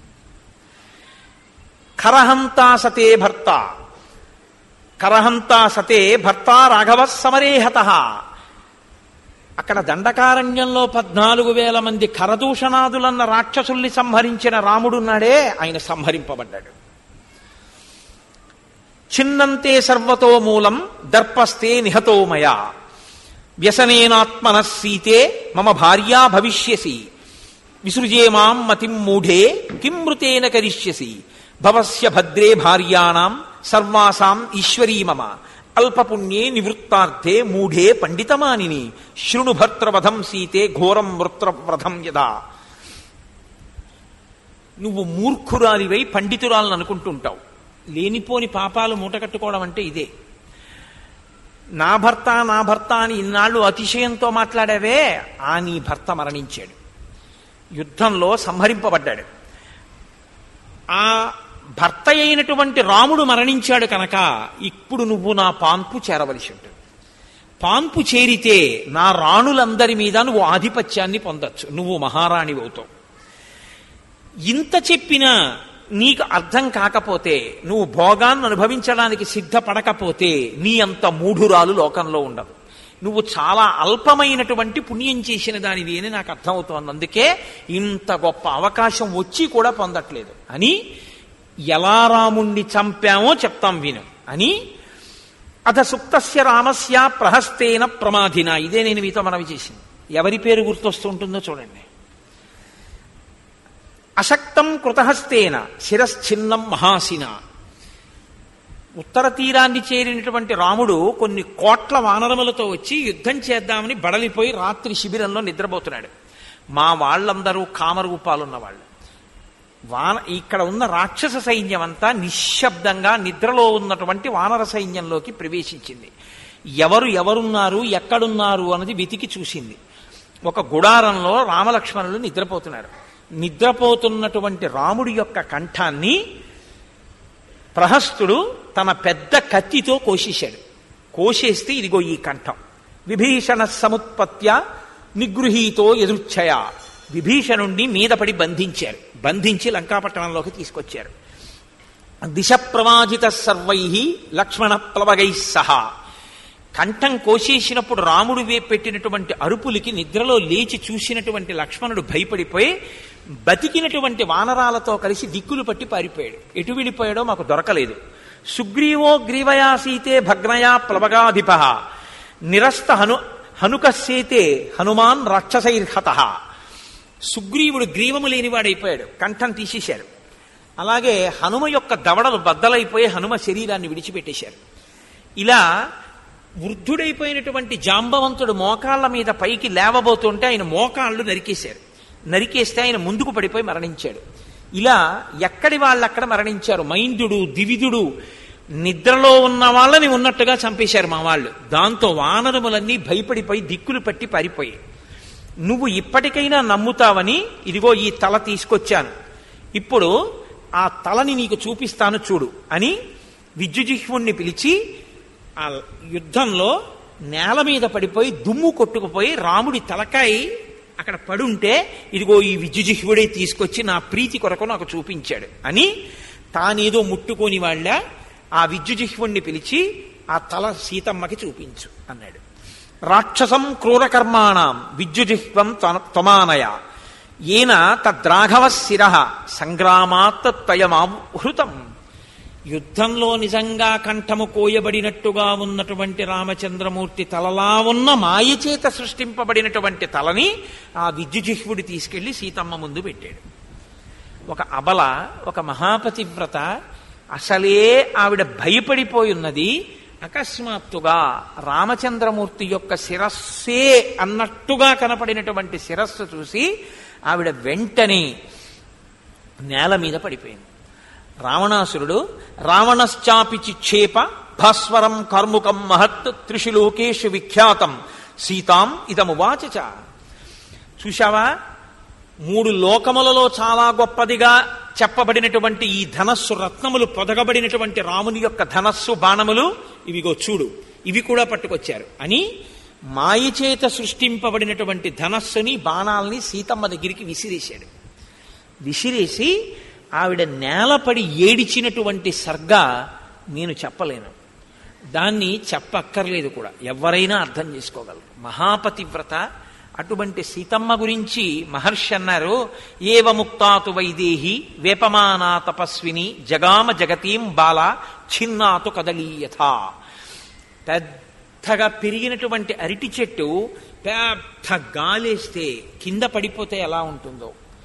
కరహంతా సతే భర్త కరహంతా సతే భర్త రాఘవ సమరేహత అక్కడ దండకారణ్యంలో పద్నాలుగు వేల మంది కరదూషణాదులన్న రాక్షసుల్ని సంహరించిన రాముడున్నాడే ఆయన సంహరింపబడ్డాడు చిన్నంతే సర్వతో మూలం దర్పస్తే నిహతో మయా వ్యసనేనాత్మన సీతే మమ భార్యా భవిష్యసి విసృజేమాం మతిం మూఢే కిం మృతేన కరిష్యసి భవస్య భద్రే భార్యాణం సర్వాసాం ఈశ్వరీ మమ అల్పపుణ్యే నివృత్తార్థే మూఢే పండితమానిని శృణు భర్తృవధం సీతే ఘోరం వృత్రవ్రధం యదా నువ్వు మూర్ఖురాలివై పండితురాలను అనుకుంటుంటావు లేనిపోని పాపాలు మూటకట్టుకోవడం అంటే ఇదే నా భర్త నా భర్త అని ఇన్నాళ్ళు అతిశయంతో మాట్లాడావే ఆ నీ భర్త మరణించాడు యుద్ధంలో సంహరింపబడ్డాడు ఆ భర్త అయినటువంటి రాముడు మరణించాడు కనుక ఇప్పుడు నువ్వు నా పాన్పు చేరవలసి ఉంటుంది పాన్పు చేరితే నా రాణులందరి మీద నువ్వు ఆధిపత్యాన్ని పొందొచ్చు నువ్వు మహారాణి అవుతావు ఇంత చెప్పినా నీకు అర్థం కాకపోతే నువ్వు భోగాన్ని అనుభవించడానికి సిద్ధపడకపోతే నీ అంత మూఢురాలు లోకంలో ఉండదు నువ్వు చాలా అల్పమైనటువంటి పుణ్యం చేసిన దానివి అని నాకు అర్థమవుతోంది అందుకే ఇంత గొప్ప అవకాశం వచ్చి కూడా పొందట్లేదు అని ఎలా రాముణ్ణి చంపామో చెప్తాం విను అని అథ సుప్తస్య రామస్య ప్రహస్తేన ప్రమాధిన ఇదే నేను మీతో మనవి చేసింది ఎవరి పేరు గుర్తొస్తుంటుందో చూడండి అశక్తం కృతహస్తేన శిరశ్చిన్నం మహాసిన ఉత్తర తీరాన్ని చేరినటువంటి రాముడు కొన్ని కోట్ల వానరములతో వచ్చి యుద్ధం చేద్దామని బడలిపోయి రాత్రి శిబిరంలో నిద్రపోతున్నాడు మా వాళ్ళందరూ కామరూపాలున్న వాళ్ళు వాన ఇక్కడ ఉన్న రాక్షస సైన్యం అంతా నిశ్శబ్దంగా నిద్రలో ఉన్నటువంటి వానర సైన్యంలోకి ప్రవేశించింది ఎవరు ఎవరున్నారు ఎక్కడున్నారు అన్నది వెతికి చూసింది ఒక గుడారంలో రామలక్ష్మణులు నిద్రపోతున్నారు నిద్రపోతున్నటువంటి రాముడి యొక్క కంఠాన్ని ప్రహస్తుడు తన పెద్ద కత్తితో కోసేశాడు కోసేస్తే ఇదిగో ఈ కంఠం విభీషణ సముత్పత్య నిగృహీతో ఎదుర్ఛయ విభీషణుణ్ణి మీద పడి బంధించారు బంధించి లంకాపట్టణంలోకి తీసుకొచ్చారు దిశ ప్రవాజిత సర్వై లక్ష్మణ ప్లవగై సహా కంఠం కోసేసినప్పుడు రాముడు వే పెట్టినటువంటి అరుపులకి నిద్రలో లేచి చూసినటువంటి లక్ష్మణుడు భయపడిపోయి బతికినటువంటి వానరాలతో కలిసి దిక్కులు పట్టి పారిపోయాడు ఎటు వెళ్ళిపోయాడో మాకు దొరకలేదు సుగ్రీవో గ్రీవయా సీతే భగ్నయా ప్లవగాధిప నిరస్త హను హనుకస్సేతే హనుమాన్ రాక్షసైర్హత సుగ్రీవుడు గ్రీవము లేనివాడైపోయాడు కంఠం తీసేశారు అలాగే హనుమ యొక్క దవడలు బద్దలైపోయి హనుమ శరీరాన్ని విడిచిపెట్టేశారు ఇలా వృద్ధుడైపోయినటువంటి జాంబవంతుడు మోకాళ్ళ మీద పైకి లేవబోతుంటే ఆయన మోకాళ్ళు నరికేశారు నరికేస్తే ఆయన ముందుకు పడిపోయి మరణించాడు ఇలా ఎక్కడి వాళ్ళక్కడ మరణించారు మైందుడు దివిదుడు నిద్రలో ఉన్న వాళ్ళని ఉన్నట్టుగా చంపేశారు మా వాళ్ళు దాంతో వానరములన్నీ భయపడిపోయి దిక్కులు పట్టి పారిపోయాయి నువ్వు ఇప్పటికైనా నమ్ముతావని ఇదిగో ఈ తల తీసుకొచ్చాను ఇప్పుడు ఆ తలని నీకు చూపిస్తాను చూడు అని విద్యుజిహ్వుణ్ణి పిలిచి ఆ యుద్ధంలో నేల మీద పడిపోయి దుమ్ము కొట్టుకుపోయి రాముడి తలకాయ అక్కడ పడుంటే ఇదిగో ఈ విద్యుజిహ్వుడే తీసుకొచ్చి నా ప్రీతి కొరకు నాకు చూపించాడు అని తానేదో ముట్టుకోని వాళ్ళ ఆ విద్యుజిహ్వుణ్ణి పిలిచి ఆ తల సీతమ్మకి చూపించు అన్నాడు రాక్షసం క్రూరకర్మాణం విద్యుజిహ్వం త్వమానయ ఏన తద్రాఘవ శిర సంగ్రామాత్ త్వయమాహృతం యుద్ధంలో నిజంగా కంఠము కోయబడినట్టుగా ఉన్నటువంటి రామచంద్రమూర్తి తలలా ఉన్న మాయచేత సృష్టింపబడినటువంటి తలని ఆ విద్యుజిహ్వుడు తీసుకెళ్లి సీతమ్మ ముందు పెట్టాడు ఒక అబల ఒక మహాపతివ్రత అసలే ఆవిడ భయపడిపోయి ఉన్నది అకస్మాత్తుగా రామచంద్రమూర్తి యొక్క శిరస్సే అన్నట్టుగా కనపడినటువంటి శిరస్సు చూసి ఆవిడ వెంటనే నేల మీద పడిపోయింది రావణాసురుడు రావణశ్చాపి చిక్షేప భాస్వరం కర్ముకం మహత్ త్రిషు లోకేషు విఖ్యాతం సీతాం ఇదమువాచ చూశావా మూడు లోకములలో చాలా గొప్పదిగా చెప్పబడినటువంటి ఈ ధనస్సు రత్నములు పొదగబడినటువంటి రాముని యొక్క ధనస్సు బాణములు ఇవిగో చూడు ఇవి కూడా పట్టుకొచ్చారు అని మాయచేత సృష్టింపబడినటువంటి ధనస్సుని బాణాలని సీతమ్మ దగ్గరికి విసిరేశాడు విసిరేసి ఆవిడ నేలపడి ఏడిచినటువంటి సర్గ నేను చెప్పలేను దాన్ని చెప్పక్కర్లేదు కూడా ఎవరైనా అర్థం చేసుకోగలరు మహాపతివ్రత అటువంటి సీతమ్మ గురించి మహర్షి అన్నారు ఏవ ముక్తాతు వైదేహి వేపమానా తపస్విని జగామ జగతీం బాల ఛిన్నాతు కదలీయథ పెద్దగా పెరిగినటువంటి అరటి చెట్టు పెద్ద గాలేస్తే కింద పడిపోతే ఎలా ఉంటుందో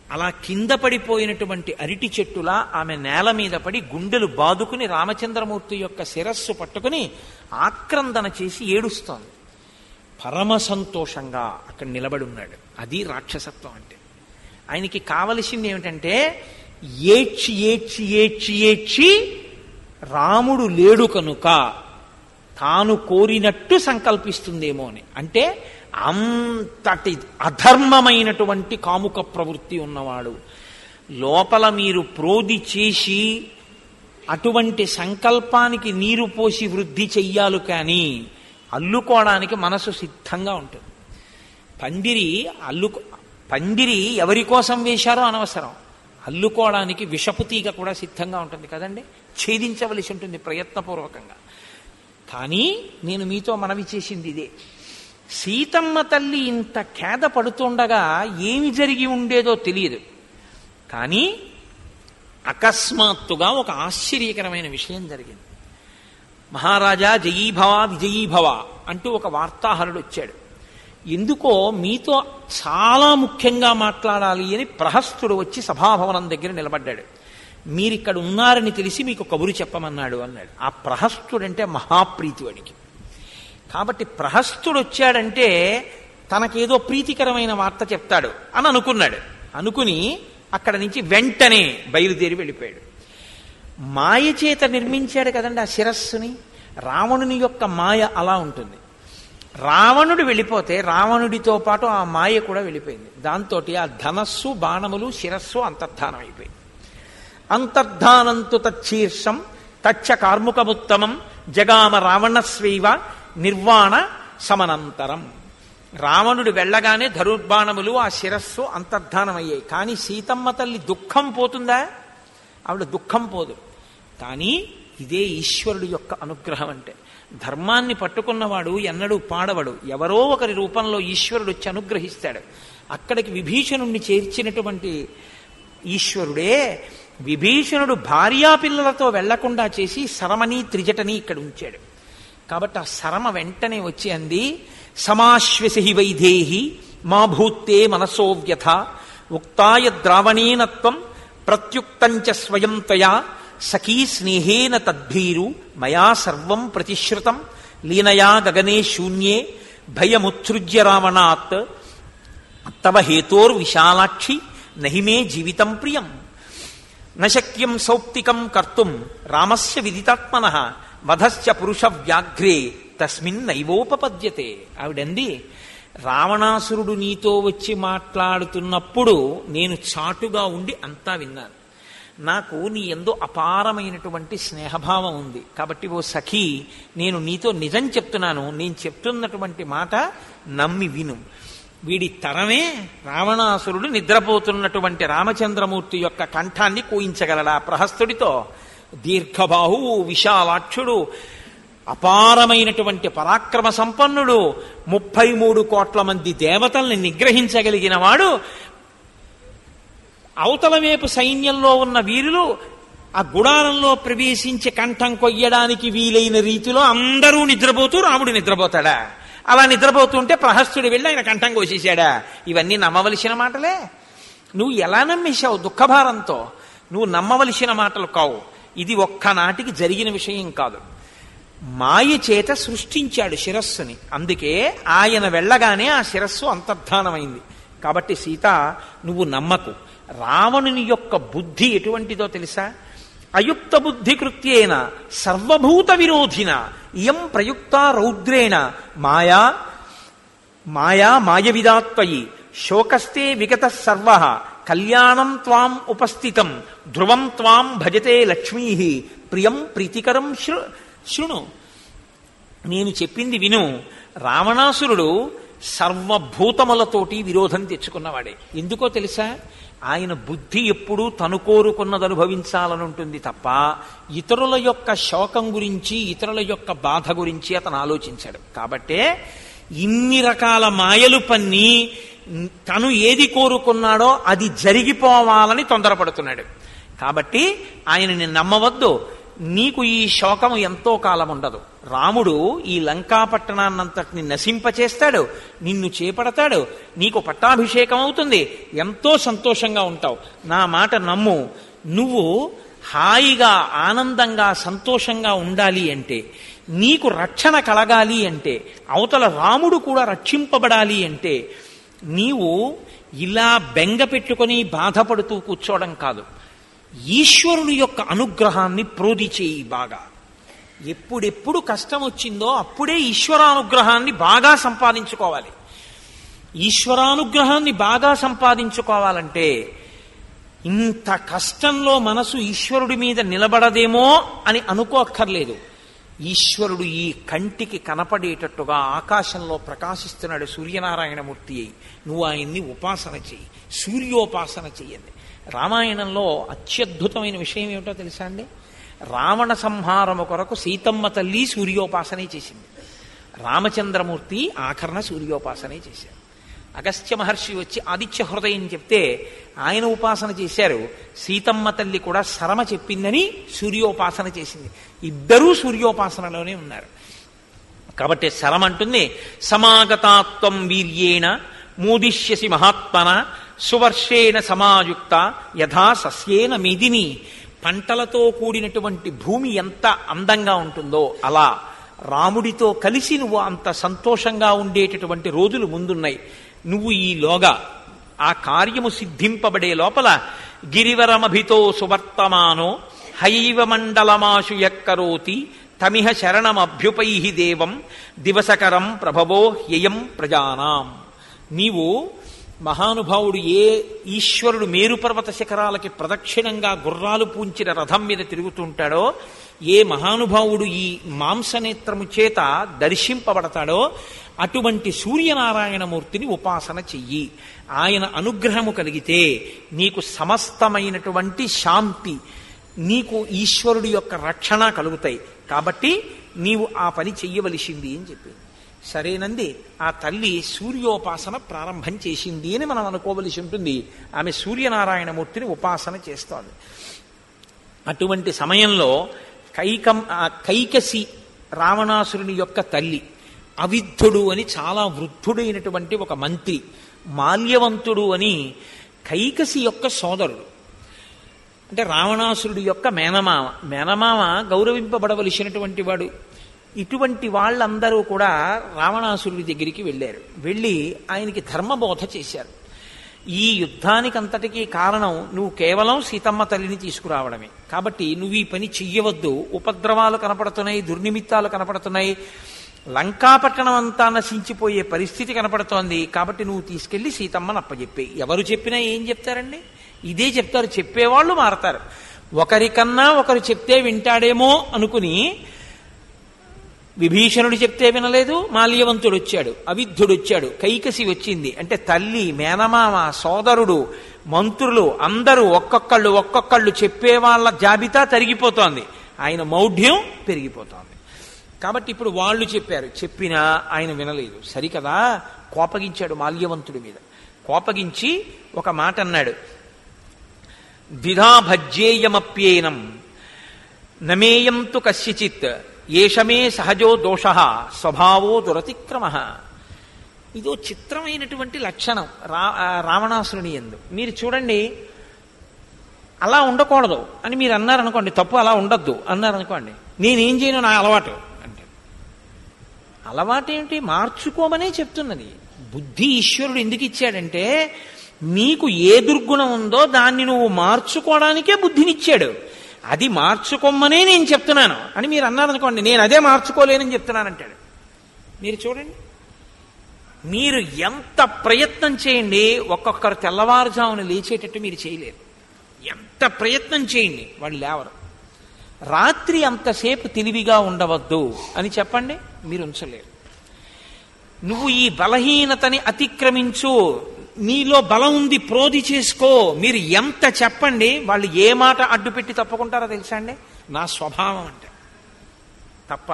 అలా కింద పడిపోయినటువంటి అరిటి చెట్టులా ఆమె నేల మీద పడి గుండెలు బాదుకుని రామచంద్రమూర్తి యొక్క శిరస్సు పట్టుకుని ఆక్రందన చేసి ఏడుస్తోంది పరమ సంతోషంగా అక్కడ నిలబడి ఉన్నాడు అది రాక్షసత్వం అంటే ఆయనకి కావలసింది ఏమిటంటే ఏడ్చి ఏడ్చి ఏడ్చి ఏడ్చి రాముడు లేడు కనుక తాను కోరినట్టు సంకల్పిస్తుందేమో అని అంటే అంతటి అధర్మమైనటువంటి కాముక ప్రవృత్తి ఉన్నవాడు లోపల మీరు ప్రోది చేసి అటువంటి సంకల్పానికి నీరు పోసి వృద్ధి చెయ్యాలి కానీ అల్లుకోవడానికి మనసు సిద్ధంగా ఉంటుంది పందిరి అల్లుకో పందిరి ఎవరి కోసం వేశారో అనవసరం అల్లుకోవడానికి విషపు తీగ కూడా సిద్ధంగా ఉంటుంది కదండి ఛేదించవలసి ఉంటుంది ప్రయత్నపూర్వకంగా కానీ నేను మీతో మనవి చేసింది ఇదే సీతమ్మ తల్లి ఇంత ఖేద పడుతుండగా ఏమి జరిగి ఉండేదో తెలియదు కానీ అకస్మాత్తుగా ఒక ఆశ్చర్యకరమైన విషయం జరిగింది మహారాజా జయీభవ విజయీభవ అంటూ ఒక వార్తాహరుడు వచ్చాడు ఎందుకో మీతో చాలా ముఖ్యంగా మాట్లాడాలి అని ప్రహస్తుడు వచ్చి సభాభవనం దగ్గర నిలబడ్డాడు మీరిక్కడ ఉన్నారని తెలిసి మీకు కబురు చెప్పమన్నాడు అన్నాడు ఆ ప్రహస్తుడంటే మహాప్రీతి వాడికి కాబట్టి ప్రహస్తుడు వచ్చాడంటే తనకేదో ప్రీతికరమైన వార్త చెప్తాడు అని అనుకున్నాడు అనుకుని అక్కడ నుంచి వెంటనే బయలుదేరి వెళ్ళిపోయాడు మాయ చేత నిర్మించాడు కదండి ఆ శిరస్సుని రావణుని యొక్క మాయ అలా ఉంటుంది రావణుడు వెళ్ళిపోతే రావణుడితో పాటు ఆ మాయ కూడా వెళ్ళిపోయింది దాంతో ఆ ధనస్సు బాణములు శిరస్సు అంతర్ధానం అయిపోయింది అంతర్ధానంతు తచ్చీర్షం తచ్చ కార్ముకముత్తమం జగామ రావణస్వైవ నిర్వాణ సమనంతరం రావణుడు వెళ్ళగానే ధరుర్బాణములు ఆ శిరస్సు అంతర్ధానమయ్యాయి కానీ సీతమ్మ తల్లి దుఃఖం పోతుందా ఆవిడ దుఃఖం పోదు కానీ ఇదే ఈశ్వరుడు యొక్క అనుగ్రహం అంటే ధర్మాన్ని పట్టుకున్నవాడు ఎన్నడూ పాడవడు ఎవరో ఒకరి రూపంలో ఈశ్వరుడు వచ్చి అనుగ్రహిస్తాడు అక్కడికి విభీషణుణ్ణి చేర్చినటువంటి ఈశ్వరుడే విభీషణుడు భార్యాపిల్లలతో వెళ్లకుండా చేసి సరమని త్రిజటని ఇక్కడ ఉంచాడు కాబట్టి ఆ సరమ వెంటనే వచ్చి అంది సమాశ్వసి వైదేహి మా భూత్తే మనసో వ్యథ ఉక్తాయ ద్రావణేనత్వం ప్రత్యుక్తంచ స్వయం తయా సఖీ స్నేహేన తద్భీరు మయా సర్వం ప్రతిశ్రుతం లీనయా గగనే శూన్యే భయముత్సృజ్య రావణాత్ తవ హేతోర్విశాలాక్షి నహిమే జీవితం ప్రియం నశక్యం సౌప్తికం కర్తుం రామస్య విదితాత్మన వధశ్చ పురుష వ్యాఘ్రే తస్మిన్ నైవోపపద్యతే ఆవిడంది రావణాసురుడు నీతో వచ్చి మాట్లాడుతున్నప్పుడు నేను చాటుగా ఉండి అంతా విన్నాను నాకు నీ ఎందో అపారమైనటువంటి స్నేహభావం ఉంది కాబట్టి ఓ సఖీ నేను నీతో నిజం చెప్తున్నాను నేను చెప్తున్నటువంటి మాట నమ్మి విను వీడి తరమే రావణాసురుడు నిద్రపోతున్నటువంటి రామచంద్రమూర్తి యొక్క కంఠాన్ని కోయించగలడా ప్రహస్తుడితో దీర్ఘబాహువు విశాలాక్షుడు అపారమైనటువంటి పరాక్రమ సంపన్నుడు ముప్పై మూడు కోట్ల మంది దేవతల్ని నిగ్రహించగలిగిన వాడు అవతల వైపు సైన్యంలో ఉన్న వీరులు ఆ గుడారంలో ప్రవేశించి కంఠం కొయ్యడానికి వీలైన రీతిలో అందరూ నిద్రపోతూ రాముడు నిద్రపోతాడా అలా నిద్రపోతుంటే ప్రహస్తుడు వెళ్ళి ఆయన కంఠం కోసేశాడా ఇవన్నీ నమ్మవలసిన మాటలే నువ్వు ఎలా నమ్మేశావు దుఃఖభారంతో నువ్వు నమ్మవలసిన మాటలు కావు ఇది ఒక్కనాటికి జరిగిన విషయం కాదు మాయ చేత సృష్టించాడు శిరస్సుని అందుకే ఆయన వెళ్ళగానే ఆ శిరస్సు అంతర్ధానమైంది కాబట్టి సీత నువ్వు నమ్మకు రావణుని యొక్క బుద్ధి ఎటువంటిదో తెలుసా అయుక్త బుద్ధి కృత్యేన సర్వభూత విరోధిన ఇయం ప్రయుక్త రౌద్రేణ మాయా మాయా మాయవిదాత్వయి శోకస్తే విగత సర్వ కళ్యాణం త్వాం ఉపస్థితం ధ్రువం త్వాం భజతే లక్ష్మీ ప్రియం ప్రీతికరం శృ శృణు నేను చెప్పింది విను రావణాసురుడు సర్వభూతములతోటి విరోధం తెచ్చుకున్నవాడే ఎందుకో తెలుసా ఆయన బుద్ధి ఎప్పుడూ తను కోరుకున్నది అనుభవించాలని ఉంటుంది తప్ప ఇతరుల యొక్క శోకం గురించి ఇతరుల యొక్క బాధ గురించి అతను ఆలోచించాడు కాబట్టే ఇన్ని రకాల మాయలు పన్ని తను ఏది కోరుకున్నాడో అది జరిగిపోవాలని తొందరపడుతున్నాడు కాబట్టి ఆయనని నమ్మవద్దు నీకు ఈ శోకం ఎంతో కాలం ఉండదు రాముడు ఈ లంకాపట్టణాన్నంతటిని నశింపచేస్తాడు నిన్ను చేపడతాడు నీకు పట్టాభిషేకం అవుతుంది ఎంతో సంతోషంగా ఉంటావు నా మాట నమ్ము నువ్వు హాయిగా ఆనందంగా సంతోషంగా ఉండాలి అంటే నీకు రక్షణ కలగాలి అంటే అవతల రాముడు కూడా రక్షింపబడాలి అంటే నీవు ఇలా బెంగ పెట్టుకొని బాధపడుతూ కూర్చోవడం కాదు ఈశ్వరుని యొక్క అనుగ్రహాన్ని ప్రోధి చేయి బాగా ఎప్పుడెప్పుడు కష్టం వచ్చిందో అప్పుడే ఈశ్వరానుగ్రహాన్ని బాగా సంపాదించుకోవాలి ఈశ్వరానుగ్రహాన్ని బాగా సంపాదించుకోవాలంటే ఇంత కష్టంలో మనసు ఈశ్వరుడి మీద నిలబడదేమో అని అనుకోక్కర్లేదు ఈశ్వరుడు ఈ కంటికి కనపడేటట్టుగా ఆకాశంలో ప్రకాశిస్తున్నాడు సూర్యనారాయణమూర్తి అయి నువ్వు ఆయన్ని ఉపాసన చెయ్యి సూర్యోపాసన చెయ్యండి రామాయణంలో అత్యద్భుతమైన విషయం ఏమిటో తెలుసా అండి రావణ సంహారము కొరకు సీతమ్మ తల్లి సూర్యోపాసనే చేసింది రామచంద్రమూర్తి ఆఖరణ సూర్యోపాసనే చేశారు అగస్త్య మహర్షి వచ్చి ఆదిత్య హృదయం చెప్తే ఆయన ఉపాసన చేశారు సీతమ్మ తల్లి కూడా శరమ చెప్పిందని సూర్యోపాసన చేసింది ఇద్దరూ సూర్యోపాసనలోనే ఉన్నారు కాబట్టి శరం అంటుంది సమాగతాత్వం వీర్యేణ మూదిష్యసి మహాత్మన సువర్షేణ సమాయుక్త యథా సస్యేన మిదిని పంటలతో కూడినటువంటి భూమి ఎంత అందంగా ఉంటుందో అలా రాముడితో కలిసి నువ్వు అంత సంతోషంగా ఉండేటటువంటి రోజులు ముందున్నాయి నువ్వు ఈలోగా ఆ కార్యము సిద్ధింపబడే లోపల గిరివరమభితో సువర్తమానో హైవ మండలమాశు యక్కరోతి తమిహ శరణమభ్యుపై దేవం దివసకరం ప్రభవో హ్యయం ప్రజానాం నీవు మహానుభావుడు ఏ ఈశ్వరుడు మేరుపర్వత శిఖరాలకి ప్రదక్షిణంగా గుర్రాలు పూంచిన రథం మీద తిరుగుతుంటాడో ఏ మహానుభావుడు ఈ మాంసనేత్రము చేత దర్శింపబడతాడో అటువంటి సూర్యనారాయణమూర్తిని ఉపాసన చెయ్యి ఆయన అనుగ్రహము కలిగితే నీకు సమస్తమైనటువంటి శాంతి నీకు ఈశ్వరుడి యొక్క రక్షణ కలుగుతాయి కాబట్టి నీవు ఆ పని చెయ్యవలసింది అని చెప్పింది సరేనంది ఆ తల్లి సూర్యోపాసన ప్రారంభం చేసింది అని మనం అనుకోవలసి ఉంటుంది ఆమె సూర్యనారాయణమూర్తిని ఉపాసన చేస్తోంది అటువంటి సమయంలో కైకం ఆ కైకసి రావణాసురుని యొక్క తల్లి అవిద్ధుడు అని చాలా వృద్ధుడైనటువంటి ఒక మంత్రి మాల్యవంతుడు అని కైకసి యొక్క సోదరుడు అంటే రావణాసురుడి యొక్క మేనమామ మేనమామ గౌరవింపబడవలసినటువంటి వాడు ఇటువంటి వాళ్ళందరూ కూడా రావణాసురుడి దగ్గరికి వెళ్ళారు వెళ్ళి ఆయనకి ధర్మబోధ చేశారు ఈ యుద్ధానికంతటికీ కారణం నువ్వు కేవలం సీతమ్మ తల్లిని తీసుకురావడమే కాబట్టి నువ్వు ఈ పని చెయ్యవద్దు ఉపద్రవాలు కనపడుతున్నాయి దుర్నిమిత్తాలు కనపడుతున్నాయి లంకాపట్టణం అంతా నశించిపోయే పరిస్థితి కనపడుతోంది కాబట్టి నువ్వు తీసుకెళ్లి సీతమ్మని అప్పచెప్పే ఎవరు చెప్పినా ఏం చెప్తారండి ఇదే చెప్తారు చెప్పేవాళ్ళు మారతారు ఒకరికన్నా ఒకరు చెప్తే వింటాడేమో అనుకుని విభీషణుడు చెప్తే వినలేదు మాల్యవంతుడు వచ్చాడు అవిద్ధుడు వచ్చాడు కైకసి వచ్చింది అంటే తల్లి మేనమామ సోదరుడు మంత్రులు అందరూ ఒక్కొక్కళ్ళు ఒక్కొక్కళ్ళు చెప్పే వాళ్ళ జాబితా తరిగిపోతోంది ఆయన మౌఢ్యం పెరిగిపోతోంది కాబట్టి ఇప్పుడు వాళ్ళు చెప్పారు చెప్పినా ఆయన వినలేదు సరికదా కోపగించాడు మాల్యవంతుడి మీద కోపగించి ఒక మాట అన్నాడు ద్విధా భజ్యేయమప్యేనం నమేయంతు కస్యచిత్ ఏషమే సహజో దోష స్వభావో దురతిక్రమ ఇదో చిత్రమైనటువంటి లక్షణం రా రావణాసురుని ఎందు మీరు చూడండి అలా ఉండకూడదు అని మీరు అన్నారనుకోండి తప్పు అలా ఉండద్దు అన్నారనుకోండి నేనేం చేయను నా అలవాటు అంటే అలవాటు ఏమిటి మార్చుకోమనే చెప్తున్నది బుద్ధి ఈశ్వరుడు ఎందుకు ఇచ్చాడంటే నీకు ఏ దుర్గుణం ఉందో దాన్ని నువ్వు మార్చుకోవడానికే బుద్ధినిచ్చాడు అది మార్చుకోమనే నేను చెప్తున్నాను అని మీరు అన్నారనుకోండి నేను అదే మార్చుకోలేనని చెప్తున్నానంటాడు మీరు చూడండి మీరు ఎంత ప్రయత్నం చేయండి ఒక్కొక్కరు తెల్లవారుజామున లేచేటట్టు మీరు చేయలేరు ఎంత ప్రయత్నం చేయండి వాళ్ళు లేవరు రాత్రి అంతసేపు తెలివిగా ఉండవద్దు అని చెప్పండి మీరు ఉంచలేరు నువ్వు ఈ బలహీనతని అతిక్రమించు నీలో బలం ఉంది ప్రోధి చేసుకో మీరు ఎంత చెప్పండి వాళ్ళు ఏ మాట అడ్డుపెట్టి తప్పుకుంటారో తెలుసా అండి నా స్వభావం అంటే తప్ప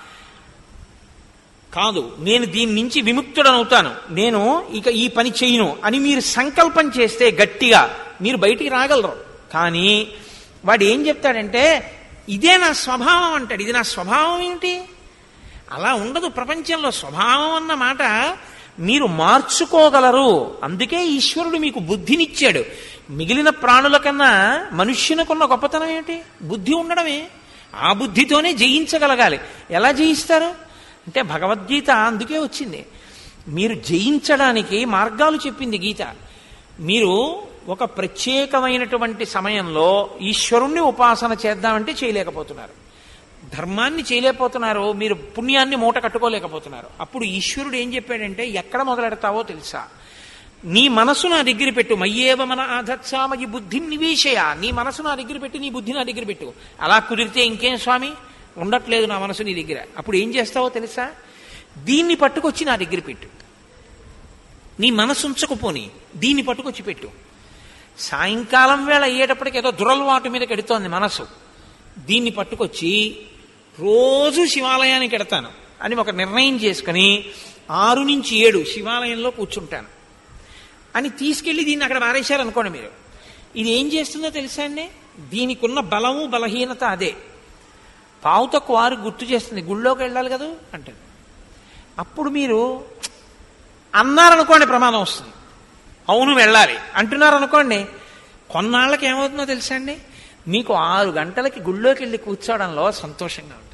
కాదు నేను దీని నుంచి విముక్తుడనవుతాను నేను ఇక ఈ పని చేయను అని మీరు సంకల్పం చేస్తే గట్టిగా మీరు బయటికి రాగలరు కానీ వాడు ఏం చెప్తాడంటే ఇదే నా స్వభావం అంటాడు ఇది నా స్వభావం ఏమిటి అలా ఉండదు ప్రపంచంలో స్వభావం అన్న మాట మీరు మార్చుకోగలరు అందుకే ఈశ్వరుడు మీకు బుద్ధినిచ్చాడు మిగిలిన ప్రాణుల కన్నా మనుష్యునికున్న గొప్పతనం ఏంటి బుద్ధి ఉండడమే ఆ బుద్ధితోనే జయించగలగాలి ఎలా జయిస్తారు అంటే భగవద్గీత అందుకే వచ్చింది మీరు జయించడానికి మార్గాలు చెప్పింది గీత మీరు ఒక ప్రత్యేకమైనటువంటి సమయంలో ఈశ్వరుణ్ణి ఉపాసన చేద్దామంటే చేయలేకపోతున్నారు ధర్మాన్ని చేయలేకపోతున్నారు మీరు పుణ్యాన్ని మూట కట్టుకోలేకపోతున్నారు అప్పుడు ఈశ్వరుడు ఏం చెప్పాడంటే ఎక్కడ మొదలెడతావో తెలుసా నీ మనసు నా దగ్గర పెట్టు మయ్యేవ మన ఆధత్సామయి బుద్ధిని నివేశయ నీ మనసు నా దగ్గర పెట్టి నీ బుద్ధి నా దగ్గర పెట్టు అలా కుదిరితే ఇంకేం స్వామి ఉండట్లేదు నా మనసు నీ దగ్గర అప్పుడు ఏం చేస్తావో తెలుసా దీన్ని పట్టుకొచ్చి నా దగ్గర పెట్టు నీ మనసు ఉంచకపోని దీన్ని పట్టుకొచ్చి పెట్టు సాయంకాలం వేళ అయ్యేటప్పటికి ఏదో దురలవాటు మీద కెడుతోంది మనసు దీన్ని పట్టుకొచ్చి రోజు శివాలయానికి ఎడతాను అని ఒక నిర్ణయం చేసుకుని ఆరు నుంచి ఏడు శివాలయంలో కూర్చుంటాను అని తీసుకెళ్లి దీన్ని అక్కడ మారేశారనుకోండి మీరు ఇది ఏం చేస్తుందో తెలుసా అండి దీనికి ఉన్న బలము బలహీనత అదే పావుతకు వారు గుర్తు చేస్తుంది గుళ్ళోకి వెళ్ళాలి కదా అంటాడు అప్పుడు మీరు అన్నారనుకోండి ప్రమాదం వస్తుంది అవును వెళ్ళాలి అంటున్నారనుకోండి కొన్నాళ్ళకి ఏమవుతుందో తెలుసా అండి మీకు ఆరు గంటలకి గుళ్ళోకి వెళ్ళి కూర్చోవడంలో సంతోషంగా ఉంటుంది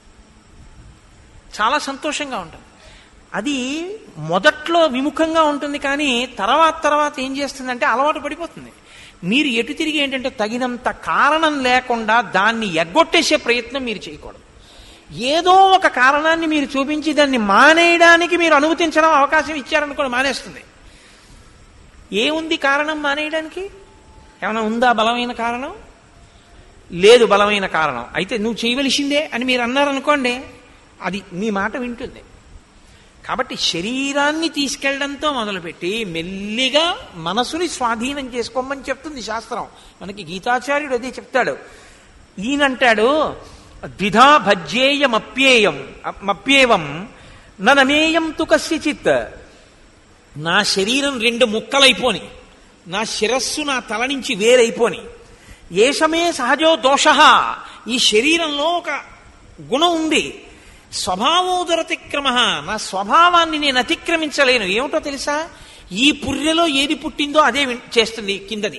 చాలా సంతోషంగా ఉంటుంది అది మొదట్లో విముఖంగా ఉంటుంది కానీ తర్వాత తర్వాత ఏం చేస్తుందంటే అలవాటు పడిపోతుంది మీరు ఎటు తిరిగి ఏంటంటే తగినంత కారణం లేకుండా దాన్ని ఎగ్గొట్టేసే ప్రయత్నం మీరు చేయకూడదు ఏదో ఒక కారణాన్ని మీరు చూపించి దాన్ని మానేయడానికి మీరు అనుమతించడం అవకాశం ఇచ్చారనుకోండి మానేస్తుంది ఏముంది కారణం మానేయడానికి ఏమైనా ఉందా బలమైన కారణం లేదు బలమైన కారణం అయితే నువ్వు చేయవలసిందే అని మీరు అన్నారనుకోండి అది మీ మాట వింటుంది కాబట్టి శరీరాన్ని తీసుకెళ్లడంతో మొదలుపెట్టి మెల్లిగా మనసుని స్వాధీనం చేసుకోమని చెప్తుంది శాస్త్రం మనకి గీతాచార్యుడు అదే చెప్తాడు ఈయనంటాడు ద్విధా భజ్యేయమప్యేయం మప్యేవం ననమేయం తు కస్యచిత్ నా శరీరం రెండు ముక్కలైపోని నా శిరస్సు నా తల నుంచి వేరైపోని ఏషమే సహజో దోష ఈ శరీరంలో ఒక గుణం ఉంది స్వభావోదరతిక్రమ నా స్వభావాన్ని నేను అతిక్రమించలేను ఏమిటో తెలుసా ఈ పుర్రెలో ఏది పుట్టిందో అదే విన్- చేస్తుంది కిందది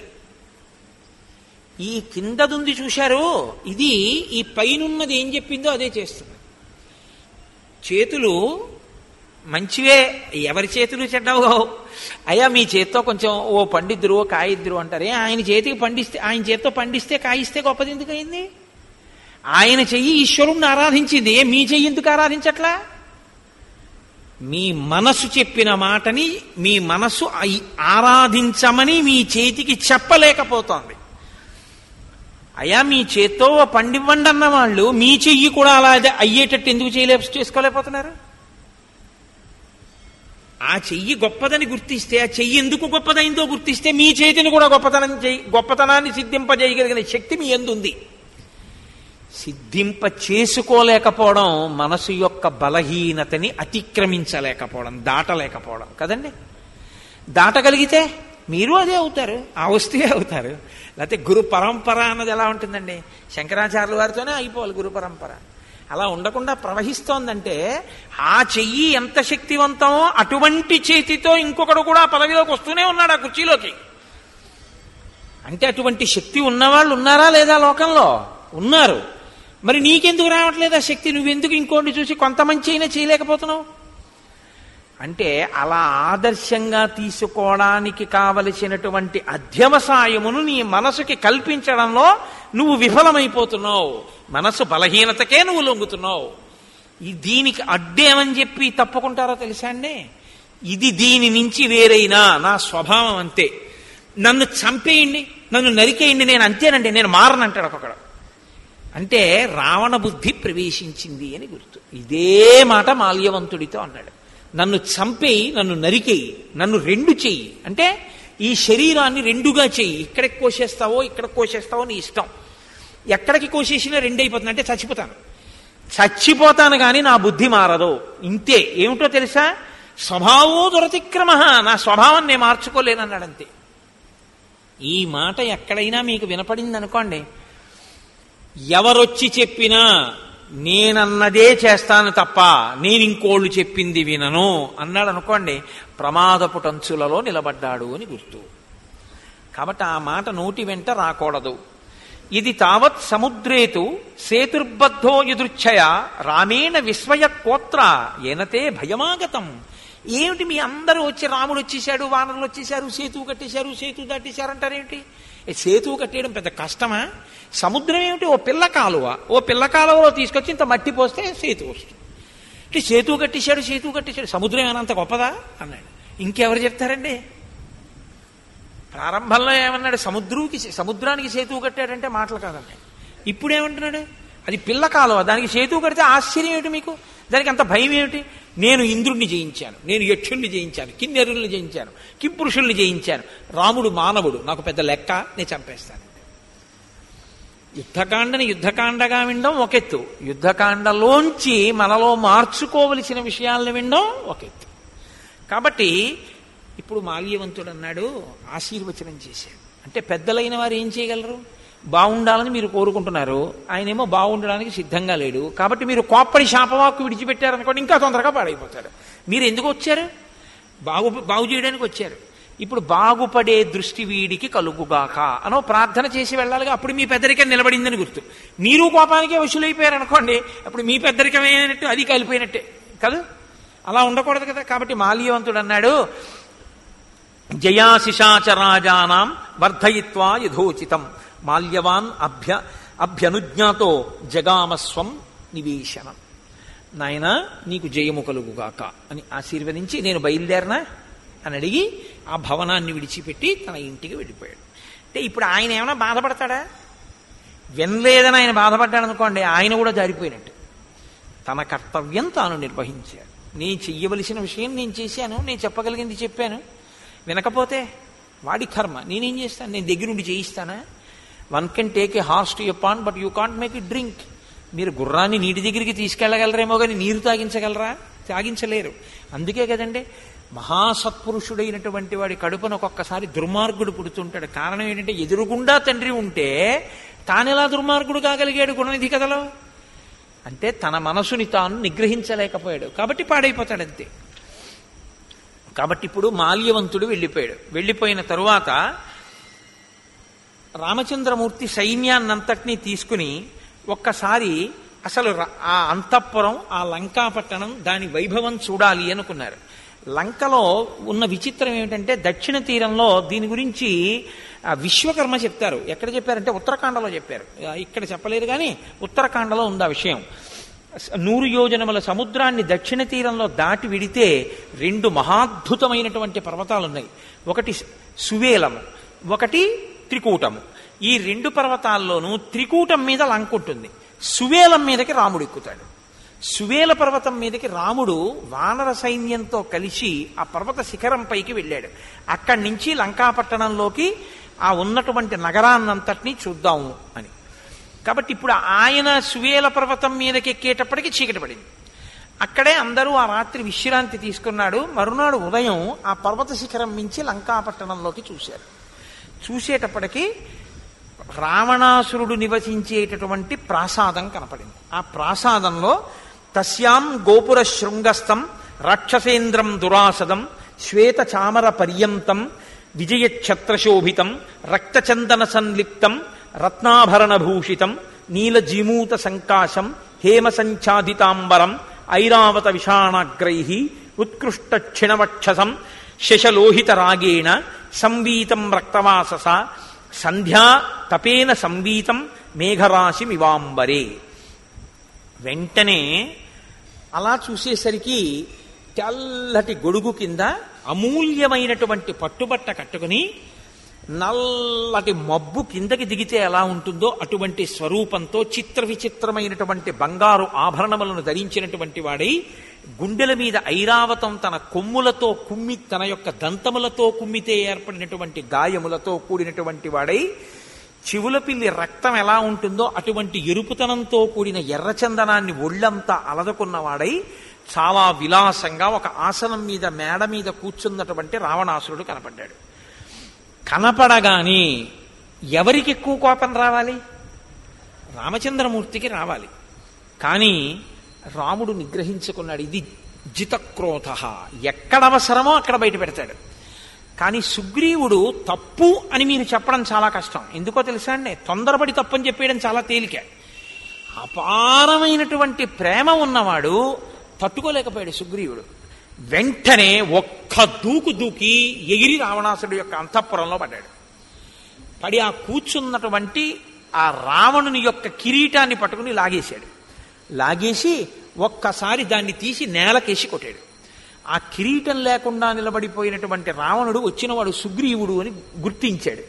ఈ కిందదుంది చూశారు ఇది ఈ పైనున్నది ఏం చెప్పిందో అదే చేస్తుంది చేతులు మంచివే ఎవరి చేతులు చెడ్డవు అయ్యా మీ చేత్తో కొంచెం ఓ పండిద్దురు ఓ కాయిద్దురు అంటారే ఆయన చేతికి పండిస్తే ఆయన చేత్తో పండిస్తే కాయిస్తే గొప్పది ఎందుకు అయింది ఆయన చెయ్యి ఈశ్వరుణ్ణి ఆరాధించింది ఏ మీ చెయ్యి ఎందుకు ఆరాధించట్లా మీ మనసు చెప్పిన మాటని మీ మనసు ఐ- ఆరాధించమని మీ చేతికి చెప్పలేకపోతోంది అయ్యా మీ చేత్తో ఓ పండివ్వండి అన్న వాళ్ళు మీ చెయ్యి కూడా అలా అదే అయ్యేటట్టు ఎందుకు చేయలే చేసుకోలేకపోతున్నారు ఆ చెయ్యి గొప్పదని గుర్తిస్తే ఆ చెయ్యి ఎందుకు గొప్పదైందో గుర్తిస్తే మీ చేతిని కూడా గొప్పతనం చేయి గొప్పతనాన్ని సిద్ధింపజేయగలిగిన శక్తి మీ ఎందుంది సిద్ధింప చేసుకోలేకపోవడం మనసు యొక్క బలహీనతని అతిక్రమించలేకపోవడం దాటలేకపోవడం కదండి దాటగలిగితే మీరు అదే అవుతారు ఆ వస్తువే అవుతారు లేకపోతే గురు పరంపర అన్నది ఎలా ఉంటుందండి శంకరాచార్యుల వారితోనే అయిపోవాలి గురు పరంపర అలా ఉండకుండా ప్రవహిస్తోందంటే ఆ చెయ్యి ఎంత శక్తివంతమో అటువంటి చేతితో ఇంకొకడు కూడా ఆ పదవిలోకి వస్తూనే ఉన్నాడు ఆ కుర్చీలోకి అంటే అటువంటి శక్తి ఉన్నవాళ్ళు ఉన్నారా లేదా లోకంలో ఉన్నారు మరి నీకెందుకు రావట్లేదు ఆ శక్తి నువ్వెందుకు ఇంకోటి చూసి కొంత మంచి అయినా చేయలేకపోతున్నావు అంటే అలా ఆదర్శంగా తీసుకోవడానికి కావలసినటువంటి అధ్యవసాయమును నీ మనసుకి కల్పించడంలో నువ్వు విఫలమైపోతున్నావు మనసు బలహీనతకే నువ్వు లొంగుతున్నావు ఈ దీనికి అడ్డేమని చెప్పి తప్పుకుంటారో తెలుసా అండి ఇది దీని నుంచి వేరైనా నా స్వభావం అంతే నన్ను చంపేయండి నన్ను నరికేయండి నేను అంతేనండి నేను మారనంటాడు ఒక్కొక్కడు అంటే రావణ బుద్ధి ప్రవేశించింది అని గుర్తు ఇదే మాట మాల్యవంతుడితో అన్నాడు నన్ను చంపేయి నన్ను నరికేయి నన్ను రెండు చెయ్యి అంటే ఈ శరీరాన్ని రెండుగా చెయ్యి ఇక్కడికి కోసేస్తావో ఇక్కడ కోసేస్తావో నీ ఇష్టం ఎక్కడికి కోసేసినా రెండు అయిపోతుంది అంటే చచ్చిపోతాను చచ్చిపోతాను కానీ నా బుద్ధి మారదు ఇంతే ఏమిటో తెలుసా స్వభావో దురతిక్రమ నా స్వభావం నేను మార్చుకోలేనన్నాడు అంతే ఈ మాట ఎక్కడైనా మీకు వినపడింది అనుకోండి ఎవరొచ్చి చెప్పినా నేనన్నదే చేస్తాను తప్ప నేను ఇంకోళ్ళు చెప్పింది వినను అన్నాడు అనుకోండి ప్రమాదపు టంచులలో నిలబడ్డాడు అని గుర్తు కాబట్టి ఆ మాట నోటి వెంట రాకూడదు ఇది తావత్ సముద్రేతు సేతుర్బద్ధో ఎదుర్ఛయ రామేణ విస్మయ కోత్ర ఏనతే భయమాగతం ఏమిటి మీ అందరూ వచ్చి రాముడు వచ్చేసాడు వానరులు వచ్చేసారు సేతువు కట్టేశారు సేతు దాటేశారు అంటారేమిటి ఏ సేతువు కట్టేయడం పెద్ద కష్టమా సముద్రం ఏమిటి ఓ పిల్ల కాలువ ఓ పిల్ల కాలువలో తీసుకొచ్చి ఇంత మట్టి పోస్తే సేతు వస్తుంది అంటే సేతువు కట్టేశాడు సేతువు కట్టేశాడు సముద్రం ఏమైనా అంత గొప్పదా అన్నాడు ఇంకెవరు చెప్తారండి ప్రారంభంలో ఏమన్నాడు సముద్రుకి సముద్రానికి సేతువు కట్టాడంటే మాటలు కాదన్నాడు ఇప్పుడు ఏమంటున్నాడు అది పిల్ల కాలువ దానికి సేతువు కడితే ఆశ్చర్యం ఏమిటి మీకు దానికి అంత భయం ఏమిటి నేను ఇంద్రుణ్ణి జయించాను నేను యక్షుణ్ణి జయించాను కిన్నెరుల్ని జయించాను కింపురుషుల్ని జయించాను రాముడు మానవుడు నాకు పెద్ద లెక్క నేను చంపేస్తాను యుద్ధకాండని యుద్ధకాండగా వినడం ఒక ఎత్తు యుద్ధకాండలోంచి మనలో మార్చుకోవలసిన విషయాలను వినడం ఒక ఎత్తు కాబట్టి ఇప్పుడు మాల్యవంతుడు అన్నాడు ఆశీర్వచనం చేశాడు అంటే పెద్దలైన వారు ఏం చేయగలరు బాగుండాలని మీరు కోరుకుంటున్నారు ఆయనేమో బాగుండడానికి సిద్ధంగా లేడు కాబట్టి మీరు కోప్పడి శాపవాక్కు విడిచిపెట్టారనుకోండి ఇంకా తొందరగా పాడైపోతాడు మీరు ఎందుకు వచ్చారు బాగు బాగు చేయడానికి వచ్చారు ఇప్పుడు బాగుపడే దృష్టి వీడికి కలుగుగాక అనో ప్రార్థన చేసి వెళ్ళాలిగా అప్పుడు మీ పెద్దరికం నిలబడిందని గుర్తు మీరు కోపానికే వశులైపోయారు అనుకోండి అప్పుడు మీ పెద్దరికం అయినట్టు అది కలిపోయినట్టే కదా అలా ఉండకూడదు కదా కాబట్టి మాల్యవంతుడు అన్నాడు జయాశిషాచరాజానాం వర్ధయిత్వా యథోచితం మాల్యవాన్ అభ్య అభ్యనుజ్ఞాతో జగామస్వం నివేశనం నాయన నీకు జయము కలుగుగాక అని ఆశీర్వదించి నేను బయలుదేరనా అని అడిగి ఆ భవనాన్ని విడిచిపెట్టి తన ఇంటికి వెళ్ళిపోయాడు అంటే ఇప్పుడు ఆయన ఏమైనా బాధపడతాడా వినలేదని ఆయన బాధపడ్డాడు అనుకోండి ఆయన కూడా జారిపోయినట్టు తన కర్తవ్యం తాను నిర్వహించాడు నేను చెయ్యవలసిన విషయం నేను చేశాను నేను చెప్పగలిగింది చెప్పాను వినకపోతే వాడి కర్మ నేనేం చేస్తాను నేను దగ్గరుండి చేయిస్తానా one can take a horse to pond but you can't make it drink మీరు గుర్రాన్ని నీటి దగ్గరికి తీసుకెళ్ళగలరేమో కానీ నీరు తాగించగలరా తాగించలేరు అందుకే కదండి మహాసత్పురుషుడైనటువంటి వాడి కడుపున ఒక్కొక్కసారి దుర్మార్గుడు పుడుతుంటాడు కారణం ఏంటంటే ఎదురుగుండా తండ్రి ఉంటే తానెలా దుర్మార్గుడు కాగలిగాడు గుణనిధి కథలో అంటే తన మనసుని తాను నిగ్రహించలేకపోయాడు కాబట్టి పాడైపోతాడు అంతే కాబట్టి ఇప్పుడు మాల్యవంతుడు వెళ్ళిపోయాడు వెళ్ళిపోయిన తరువాత రామచంద్రమూర్తి సైన్యాన్నంతటినీ తీసుకుని ఒక్కసారి అసలు ర- ఆ అంతఃపురం ఆ లంకాపట్టణం దాని వైభవం చూడాలి అనుకున్నారు లంకలో ఉన్న విచిత్రం ఏమిటంటే దక్షిణ తీరంలో దీని గురించి ఆ, విశ్వకర్మ చెప్తారు ఎక్కడ చెప్పారంటే ఉత్తరాఖండలో చెప్పారు ఆ, ఇక్కడ చెప్పలేదు కానీ ఉత్తరాఖండలో ఉంది ఆ విషయం స- నూరు యోజనముల సముద్రాన్ని దక్షిణ తీరంలో దాటి విడితే రెండు మహాద్భుతమైనటువంటి పర్వతాలు ఉన్నాయి ఒకటి సు- సువేలము ఒకటి త్రికూటము ఈ రెండు పర్వతాల్లోనూ త్రికూటం మీద లంక ఉంటుంది సువేలం మీదకి రాముడు ఎక్కుతాడు సువేల పర్వతం మీదకి రాముడు వానర సైన్యంతో కలిసి ఆ పర్వత శిఖరం పైకి వెళ్ళాడు అక్కడి నుంచి లంకాపట్టణంలోకి ఆ ఉన్నటువంటి నగరాన్నంతటినీ చూద్దాము అని కాబట్టి ఇప్పుడు ఆయన సువేల పర్వతం మీదకి ఎక్కేటప్పటికి చీకటి పడింది అక్కడే అందరూ ఆ రాత్రి విశ్రాంతి తీసుకున్నాడు మరునాడు ఉదయం ఆ పర్వత శిఖరం మించి లంకాపట్టణంలోకి చూశారు చూసేటప్పటికి రావణాసురుడు నివసించేటటువంటి ప్రాసాదం కనపడింది ఆ ప్రాసాదంలో తస్యాం గోపుర శృంగస్థం రాక్షసేంద్రం దురాసదం శ్వేత చామర పర్యంతం విజయఛత్రశోభితం రక్తచందన సంలిప్తం రత్నాభరణభూషితం నీలజీమూత సంకాశం హేమ సంఛాదితాంబరం ఐరావత విషాణాగ్రై ఉత్కృష్ట క్షిణవక్షసం శశలోహిత రాగేణ సంవీతం రక్తవాసస సంధ్యా తపేన సంవీతం మేఘరాశిమివాంబరే వెంటనే అలా చూసేసరికి తెల్లటి గొడుగు కింద అమూల్యమైనటువంటి పట్టుబట్ట కట్టుకుని నల్లటి మబ్బు కిందకి దిగితే ఎలా ఉంటుందో అటువంటి స్వరూపంతో చిత్ర విచిత్రమైనటువంటి బంగారు ఆభరణములను ధరించినటువంటి వాడై గుండెల మీద ఐరావతం తన కొమ్ములతో కుమ్మి తన యొక్క దంతములతో కుమ్మితే ఏర్పడినటువంటి గాయములతో కూడినటువంటి వాడై చెవుల పిల్లి రక్తం ఎలా ఉంటుందో అటువంటి ఎరుపుతనంతో కూడిన ఎర్రచందనాన్ని ఒళ్ళంతా అలదకున్నవాడై చాలా విలాసంగా ఒక ఆసనం మీద మేడ మీద కూర్చున్నటువంటి రావణాసురుడు కనపడ్డాడు కనపడగాని ఎవరికి ఎక్కువ కోపం రావాలి రామచంద్రమూర్తికి రావాలి కానీ రాముడు నిగ్రహించుకున్నాడు ఇది జితక్రోధ ఎక్కడ అవసరమో అక్కడ బయట పెడతాడు కానీ సుగ్రీవుడు తప్పు అని మీరు చెప్పడం చాలా కష్టం ఎందుకో తెలుసా అండి తొందరపడి తప్పు అని చెప్పేయడం చాలా తేలిక అపారమైనటువంటి ప్రేమ ఉన్నవాడు తట్టుకోలేకపోయాడు సుగ్రీవుడు వెంటనే ఒక్క దూకు దూకి ఎగిరి రావణాసుడి యొక్క అంతఃపురంలో పడ్డాడు పడి ఆ కూర్చున్నటువంటి ఆ రావణుని యొక్క కిరీటాన్ని పట్టుకుని లాగేశాడు లాగేసి ఒక్కసారి దాన్ని తీసి నేలకేసి కొట్టాడు ఆ కిరీటం లేకుండా నిలబడిపోయినటువంటి రావణుడు వచ్చినవాడు సుగ్రీవుడు అని గుర్తించాడు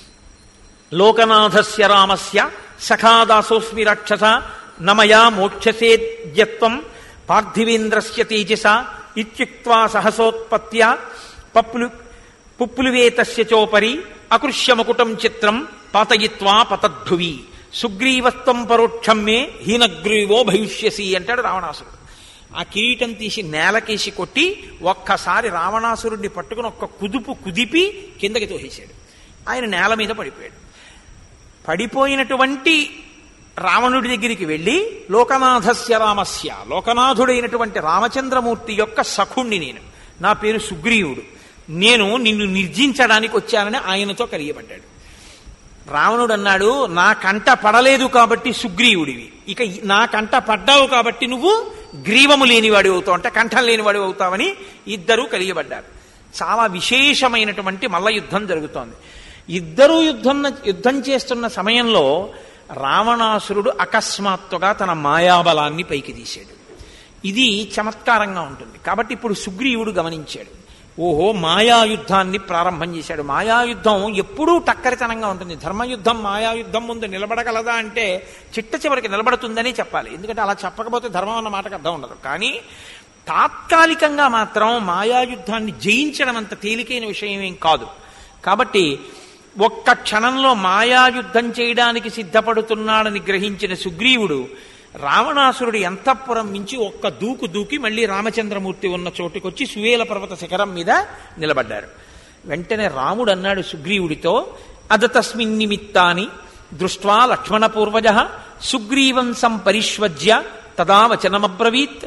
లోకనాథస్య రామస్య సఖాదాసోస్మి రాక్షస నమయా మోక్షసేద్యత్వం పార్థివేంద్రస్య తేజస ఇత్యుక్త్వా సహసోత్పత్య పప్పులు పుప్పులువేతస్య చోపరి అకృష్యమకుటం చిత్రం పాతయిత్వా పతద్ధువి సుగ్రీవస్తం పరోక్షం మే హీనగ్రీవో భవిష్యసి అంటాడు రావణాసురుడు ఆ కిరీటం తీసి నేలకేసి కొట్టి ఒక్కసారి రావణాసురుడిని పట్టుకుని ఒక్క కుదుపు కుదిపి కిందకి తోసేశాడు ఆయన నేల మీద పడిపోయాడు పడిపోయినటువంటి రావణుడి దగ్గరికి వెళ్ళి లోకనాథస్య రామస్య లోకనాథుడైనటువంటి రామచంద్రమూర్తి యొక్క సఖుణ్ణి నేను నా పేరు సుగ్రీవుడు నేను నిన్ను నిర్జించడానికి వచ్చానని ఆయనతో కలియబడ్డాడు రావణుడు అన్నాడు నా కంట పడలేదు కాబట్టి సుగ్రీవుడివి ఇక నా కంట పడ్డావు కాబట్టి నువ్వు గ్రీవము లేనివాడి అవుతావు అంటే కంఠం లేనివాడి అవుతావని ఇద్దరూ కలియబడ్డారు చాలా విశేషమైనటువంటి మల్ల యుద్ధం జరుగుతోంది ఇద్దరూ యుద్ధం యుద్ధం చేస్తున్న సమయంలో రావణాసురుడు అకస్మాత్తుగా తన మాయాబలాన్ని పైకి తీశాడు ఇది చమత్కారంగా ఉంటుంది కాబట్టి ఇప్పుడు సుగ్రీవుడు గమనించాడు ఓహో మాయాయుద్ధాన్ని ప్రారంభం చేశాడు మాయాయుద్ధం ఎప్పుడూ టక్కరితనంగా ఉంటుంది ధర్మయుద్ధం మాయాయుద్ధం ముందు నిలబడగలదా అంటే చిట్ట చివరికి నిలబడుతుందని చెప్పాలి ఎందుకంటే అలా చెప్పకపోతే ధర్మం అన్న మాటకు అర్థం ఉండదు కానీ తాత్కాలికంగా మాత్రం మాయాయుద్ధాన్ని జయించడం అంత తేలికైన విషయం ఏం కాదు కాబట్టి ఒక్క క్షణంలో మాయాయుద్ధం చేయడానికి సిద్ధపడుతున్నాడని గ్రహించిన సుగ్రీవుడు రావణాసురుడి అంతఃపురం మించి ఒక్క దూకు దూకి మళ్ళీ రామచంద్రమూర్తి ఉన్న చోటుకొచ్చి సువేల పర్వత శిఖరం మీద నిలబడ్డారు వెంటనే రాముడు అన్నాడు సుగ్రీవుడితో అదతస్మిన్ నిమిత్తాని దృష్ట్వా లక్ష్మణపూర్వజ సుగ్రీవం సంపరిష్వజ్య తదా వచనమబ్రవీత్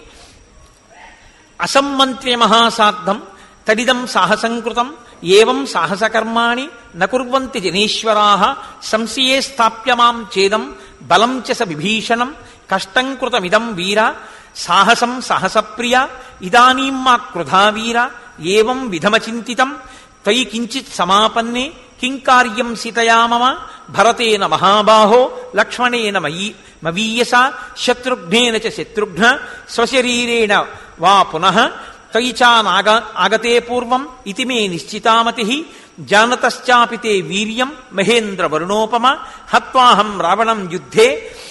అసమ్మంత్ర్య మహాసార్థం తడిదం సాహసంకృతం ఏవం సాహసకర్మాణి నకుర్వంతి జనేశ్వరా సంశయే స్థాప్య మాం చేదం బలం చ స విభీషణం కష్టం కృతమిదం వీర సాహసం సహసప్రియ ఇదానీం మా క్రుధా వీర ఏవం విధమచింతితం త్వయి కించిత్ సమాపన్నే కిం కార్యం సీతయా మమ భరతేన మహాబాహో లక్ష్మణేన మయీ మవీయస శత్రుఘ్నేన చ శత్రుఘ్న స్వశరీరేణ వా పునః త్వయి చానాగ ఆగతే పూర్వం ఇతి మే నిశ్చితామతి జానతశ్చాపి తే వీర్యం మహేంద్ర వరుణోపమ హత్వాహం రావణం యుద్ధే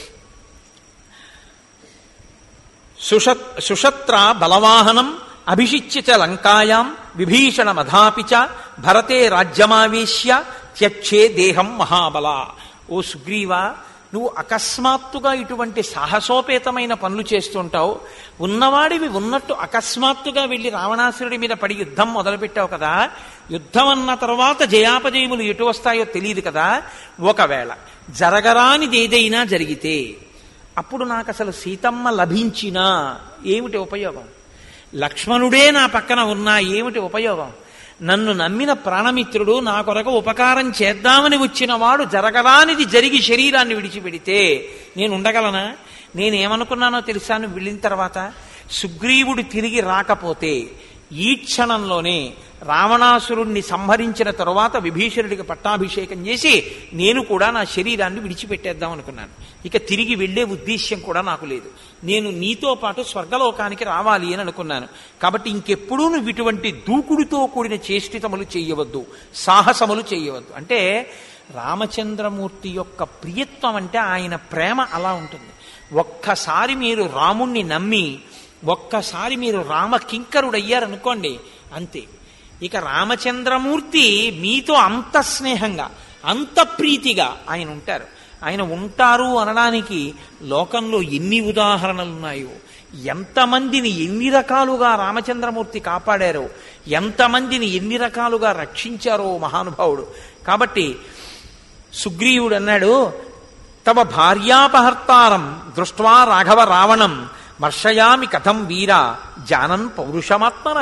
సుషత్ సుషత్ర బలవాహనం అభిషిచ్య చ లంకాయాం విభీషణమధాపి చ భరతే రాజ్యమావేశ్య త్యక్షే దేహం మహాబల ఓ సుగ్రీవా నువ్వు అకస్మాత్తుగా ఇటువంటి సాహసోపేతమైన పనులు చేస్తుంటావు ఉన్నవాడివి ఉన్నట్టు అకస్మాత్తుగా వెళ్ళి రావణాసురుడి మీద పడి యుద్ధం మొదలుపెట్టావు కదా యుద్ధం అన్న తర్వాత జయాపజయములు ఎటు వస్తాయో తెలియదు కదా ఒకవేళ జరగరానిది ఏదైనా జరిగితే అప్పుడు నాకు అసలు సీతమ్మ లభించినా ఏమిటి ఉపయోగం లక్ష్మణుడే నా పక్కన ఉన్నా ఏమిటి ఉపయోగం నన్ను నమ్మిన ప్రాణమిత్రుడు నా కొరకు ఉపకారం చేద్దామని వచ్చిన వాడు జరగరానిది జరిగి శరీరాన్ని విడిచిపెడితే నేను ఉండగలనా నేనేమనుకున్నానో తెలుసా నువ్వు వెళ్ళిన తర్వాత సుగ్రీవుడు తిరిగి రాకపోతే ఈ క్షణంలోనే రావణాసురుణ్ణి సంహరించిన తరువాత విభీషణుడికి పట్టాభిషేకం చేసి నేను కూడా నా శరీరాన్ని విడిచిపెట్టేద్దాం అనుకున్నాను ఇక తిరిగి వెళ్లే ఉద్దేశ్యం కూడా నాకు లేదు నేను నీతో పాటు స్వర్గలోకానికి రావాలి అని అనుకున్నాను కాబట్టి ఇంకెప్పుడూ నువ్వు ఇటువంటి దూకుడుతో కూడిన చేష్టితములు చేయవద్దు సాహసములు చేయవద్దు అంటే రామచంద్రమూర్తి యొక్క ప్రియత్వం అంటే ఆయన ప్రేమ అలా ఉంటుంది ఒక్కసారి మీరు రాముణ్ణి నమ్మి ఒక్కసారి మీరు రామ కింకరుడయ్యారనుకోండి అంతే ఇక రామచంద్రమూర్తి మీతో అంత స్నేహంగా అంత ప్రీతిగా ఆయన ఉంటారు ఆయన ఉంటారు అనడానికి లోకంలో ఎన్ని ఉదాహరణలు ఉన్నాయో ఎంతమందిని ఎన్ని రకాలుగా రామచంద్రమూర్తి కాపాడారో ఎంతమందిని ఎన్ని రకాలుగా రక్షించారో మహానుభావుడు కాబట్టి సుగ్రీవుడు అన్నాడు తవ భార్యాపహర్తారం దృష్ట్వా రాఘవ రావణం మర్షయామి కథం వీర జానన్ పౌరుషమాత్మన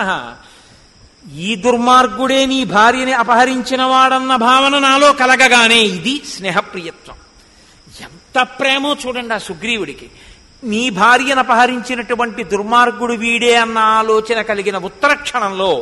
ఈ దుర్మార్గుడే నీ భార్యని అపహరించిన వాడన్న భావన నాలో కలగగానే ఇది స్నేహప్రియత్వం ఎంత ప్రేమో చూడండి ఆ సుగ్రీవుడికి నీ భార్యను అపహరించినటువంటి దుర్మార్గుడు వీడే అన్న ఆలోచన కలిగిన ఉత్తర క్షణంలో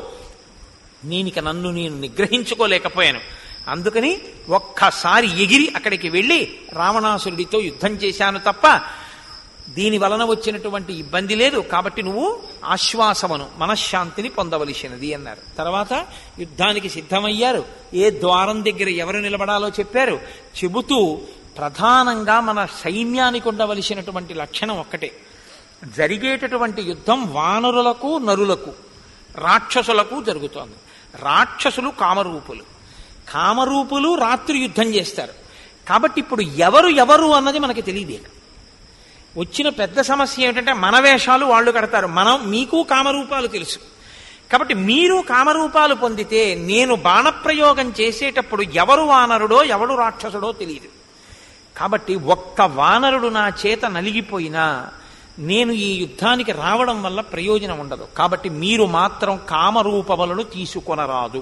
నేనిక నన్ను నేను నిగ్రహించుకోలేకపోయాను అందుకని ఒక్కసారి ఎగిరి అక్కడికి వెళ్ళి రావణాసురుడితో యుద్ధం చేశాను తప్ప దీని వలన వచ్చినటువంటి ఇబ్బంది లేదు కాబట్టి నువ్వు ఆశ్వాసమును మనశ్శాంతిని పొందవలసినది అన్నారు తర్వాత యుద్ధానికి సిద్ధమయ్యారు ఏ ద్వారం దగ్గర ఎవరు నిలబడాలో చెప్పారు చెబుతూ ప్రధానంగా మన సైన్యానికి ఉండవలసినటువంటి లక్షణం ఒక్కటే జరిగేటటువంటి యుద్ధం వానరులకు నరులకు రాక్షసులకు జరుగుతోంది రాక్షసులు కామరూపులు కామరూపులు రాత్రి యుద్ధం చేస్తారు కాబట్టి ఇప్పుడు ఎవరు ఎవరు అన్నది మనకి తెలియదు ఇక. వచ్చిన పెద్ద సమస్య ఏమిటంటే మన వేషాలు వాళ్ళు కడతారు మనం మీకు కామరూపాలు తెలుసు కాబట్టి మీరు కామరూపాలు పొందితే నేను బాణప్రయోగం చేసేటప్పుడు ఎవరు వానరుడో ఎవడు రాక్షసుడో తెలియదు కాబట్టి ఒక్క వానరుడు నా చేత నలిగిపోయినా నేను ఈ యుద్ధానికి రావడం వల్ల ప్రయోజనం ఉండదు కాబట్టి మీరు మాత్రం కామరూపములను తీసుకొనరాదు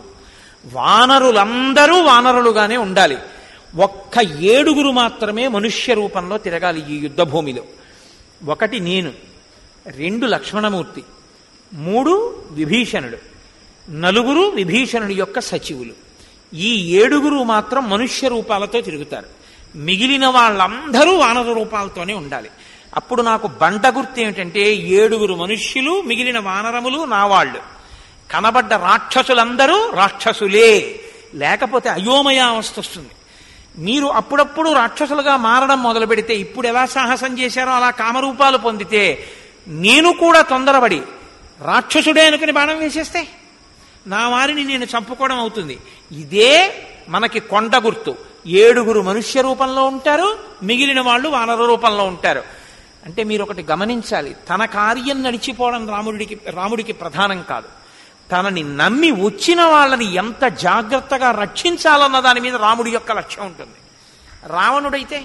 వానరులందరూ వానరులుగానే ఉండాలి ఒక్క ఏడుగురు మాత్రమే మనుష్య రూపంలో తిరగాలి ఈ యుద్ధ భూమిలో ఒకటి నేను రెండు లక్ష్మణమూర్తి మూడు విభీషణుడు నలుగురు విభీషణుడి యొక్క సచివులు ఈ ఏడుగురు మాత్రం మనుష్య రూపాలతో తిరుగుతారు మిగిలిన వాళ్ళందరూ వానర రూపాలతోనే ఉండాలి అప్పుడు నాకు బండ గుర్తు ఏమిటంటే ఏడుగురు మనుష్యులు మిగిలిన వానరములు నా వాళ్ళు కనబడ్డ రాక్షసులందరూ రాక్షసులే లేకపోతే అయోమయావస్థ వస్తుంది మీరు అప్పుడప్పుడు రాక్షసులుగా మారడం మొదలు పెడితే ఇప్పుడు ఎలా సాహసం చేశారో అలా కామరూపాలు పొందితే నేను కూడా తొందరపడి రాక్షసుడే అనుకుని బాణం వేసేస్తే నా వారిని నేను చంపుకోవడం అవుతుంది ఇదే మనకి కొండ గుర్తు ఏడుగురు మనుష్య రూపంలో ఉంటారు మిగిలిన వాళ్ళు వానర రూపంలో ఉంటారు అంటే మీరు ఒకటి గమనించాలి తన కార్యం నడిచిపోవడం రాముడికి రాముడికి ప్రధానం కాదు తనని నమ్మి వచ్చిన వాళ్ళని ఎంత జాగ్రత్తగా రక్షించాలన్న దాని మీద రాముడి యొక్క లక్ష్యం ఉంటుంది రావణుడైతే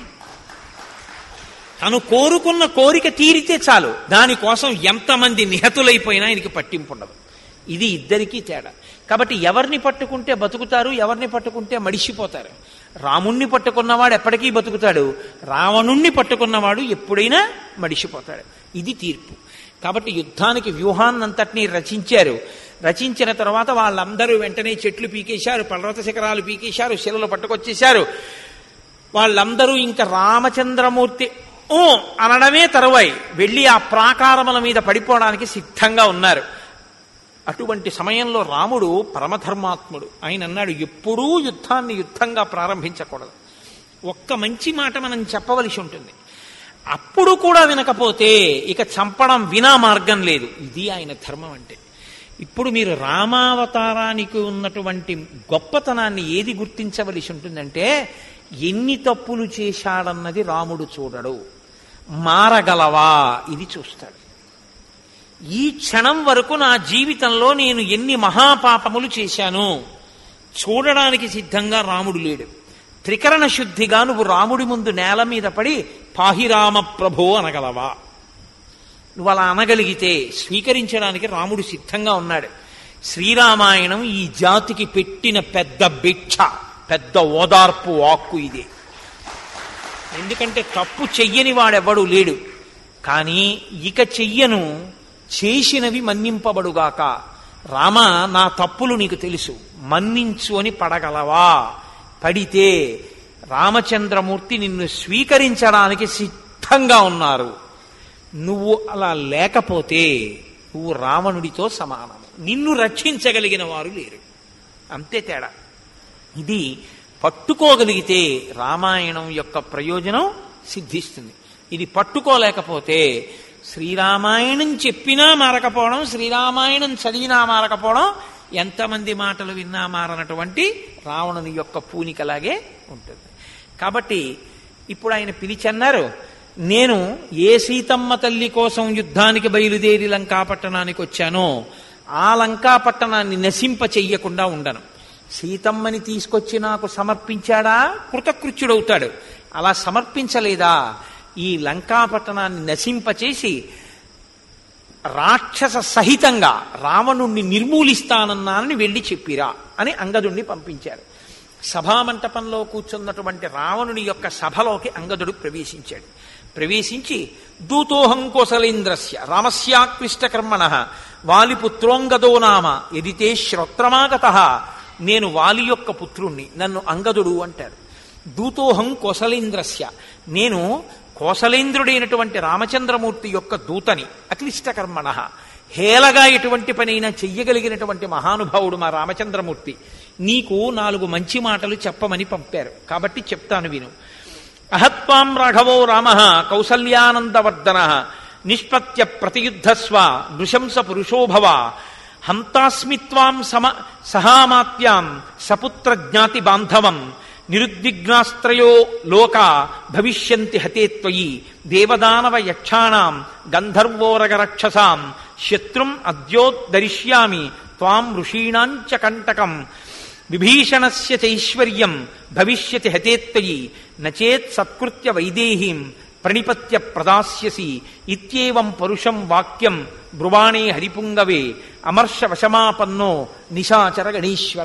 తను కోరుకున్న కోరిక తీరితే చాలు దానికోసం ఎంతమంది నిహతులైపోయినా ఆయనకి పట్టింపు ఉండదు ఇది ఇద్దరికీ తేడా కాబట్టి ఎవరిని పట్టుకుంటే బతుకుతారు ఎవరిని పట్టుకుంటే మడిసిపోతారు రాముణ్ణి పట్టుకున్నవాడు ఎప్పటికీ బతుకుతాడు రావణుణ్ణి పట్టుకున్నవాడు ఎప్పుడైనా మడిసిపోతాడు ఇది తీర్పు కాబట్టి యుద్ధానికి వ్యూహాన్నంతటినీ రచించారు రచించిన తర్వాత వాళ్ళందరూ వెంటనే చెట్లు పీకేశారు పర్వత శిఖరాలు పీకేశారు శిలలు పట్టుకొచ్చేశారు వాళ్ళందరూ ఇంకా రామచంద్రమూర్తి ఓ అనడమే తరువాయి వెళ్ళి ఆ ప్రాకారముల మీద పడిపోవడానికి సిద్ధంగా ఉన్నారు అటువంటి సమయంలో రాముడు పరమధర్మాత్ముడు ఆయన అన్నాడు ఎప్పుడూ యుద్ధాన్ని యుద్ధంగా ప్రారంభించకూడదు ఒక్క మంచి మాట మనం చెప్పవలసి ఉంటుంది అప్పుడు కూడా వినకపోతే ఇక చంపడం వినా మార్గం లేదు ఇది ఆయన ధర్మం అంటే ఇప్పుడు మీరు రామావతారానికి ఉన్నటువంటి గొప్పతనాన్ని ఏది గుర్తించవలసి ఉంటుందంటే ఎన్ని తప్పులు చేశాడన్నది రాముడు చూడడు మారగలవా ఇది చూస్తాడు ఈ క్షణం వరకు నా జీవితంలో నేను ఎన్ని మహాపాపములు చేశాను చూడడానికి సిద్ధంగా రాముడు లేడు త్రికరణ శుద్ధిగా నువ్వు రాముడి ముందు నేల మీద పడి పాహిరామ ప్రభో అనగలవా నువ్వు అలా అనగలిగితే స్వీకరించడానికి రాముడు సిద్ధంగా ఉన్నాడు శ్రీరామాయణం ఈ జాతికి పెట్టిన పెద్ద భిక్ష పెద్ద ఓదార్పు వాక్కు ఇదే ఎందుకంటే తప్పు చెయ్యని వాడెవడు లేడు కానీ ఇక చెయ్యను చేసినవి మన్నింపబడుగాక రామ నా తప్పులు నీకు తెలుసు మన్నించు అని పడగలవా పడితే రామచంద్రమూర్తి నిన్ను స్వీకరించడానికి సిద్ధంగా ఉన్నారు నువ్వు అలా లేకపోతే నువ్వు రావణుడితో సమానం నిన్ను రక్షించగలిగిన వారు లేరు అంతే తేడా ఇది పట్టుకోగలిగితే రామాయణం యొక్క ప్రయోజనం సిద్ధిస్తుంది ఇది పట్టుకోలేకపోతే శ్రీరామాయణం చెప్పినా మారకపోవడం శ్రీరామాయణం చదివినా మారకపోవడం ఎంతమంది మాటలు విన్నా మారనటువంటి రావణుని యొక్క పూనికలాగే ఉంటుంది కాబట్టి ఇప్పుడు ఆయన పిలిచన్నారు నేను ఏ సీతమ్మ తల్లి కోసం యుద్ధానికి బయలుదేరి లంకాపట్టణానికి వచ్చానో ఆ లంకాపట్టణాన్ని నశింప చెయ్యకుండా ఉండను సీతమ్మని తీసుకొచ్చి నాకు సమర్పించాడా కృతకృత్యుడవుతాడు అలా సమర్పించలేదా ఈ లంకాపట్టణాన్ని నశింపచేసి రాక్షస సహితంగా రావణుణ్ణి నిర్మూలిస్తానన్నానని వెళ్ళి చెప్పిరా అని అంగదుణ్ణి పంపించారు సభామంటపంలో కూర్చున్నటువంటి రావణుని యొక్క సభలోకి అంగదుడు ప్రవేశించాడు ప్రవేశించి దూతోహం కోసలేంద్రస్య రామస్యాక్లిష్టకర్మణ వాలిపుత్రోంగదో నామ ఎదితే శ్రోత్రమాగత నేను వాలి యొక్క పుత్రుణ్ణి నన్ను అంగదుడు అంటారు దూతోహం కోసలేంద్రస్య నేను కోసలేంద్రుడైనటువంటి రామచంద్రమూర్తి యొక్క దూతని అక్లిష్టకర్మణ హేళగా ఎటువంటి పనైనా చెయ్యగలిగినటువంటి మహానుభావుడు మా రామచంద్రమూర్తి నీకు నాలుగు మంచి మాటలు చెప్పమని పంపారు కాబట్టి చెప్తాను విను అహత్వాం రాఘవో రామ కౌసల్యానందవర్ధన నిష్పత్య ప్రతియుద్ధస్వ నృశంస పురుషోభవ హంతాస్మిత్వాం సమ సహామాత్యాం సపుత్ర జ్ఞాతి బాంధవం నిరుద్విగ్నాస్త్రయో లోక భవిష్యంతి హతే త్వయి దేవదానవ యక్షాణం గంధర్వోరగ రక్షసాం శత్రుం అద్యోద్ధరిష్యామి త్వాం ఋషీణాంచ కంటకం విభీషణస్య చైశ్వర్యం భవిష్యతి హతేత్వయి నచేత్ సత్కృత్య వైదేహీం ప్రణిపత్య ప్రదాస్యసి ఇత్యేవం పరుషం వాక్యం బ్రువాణే హరిపుంగవే అమర్ష వశమాపన్నో నిశాచర గణీశ్వర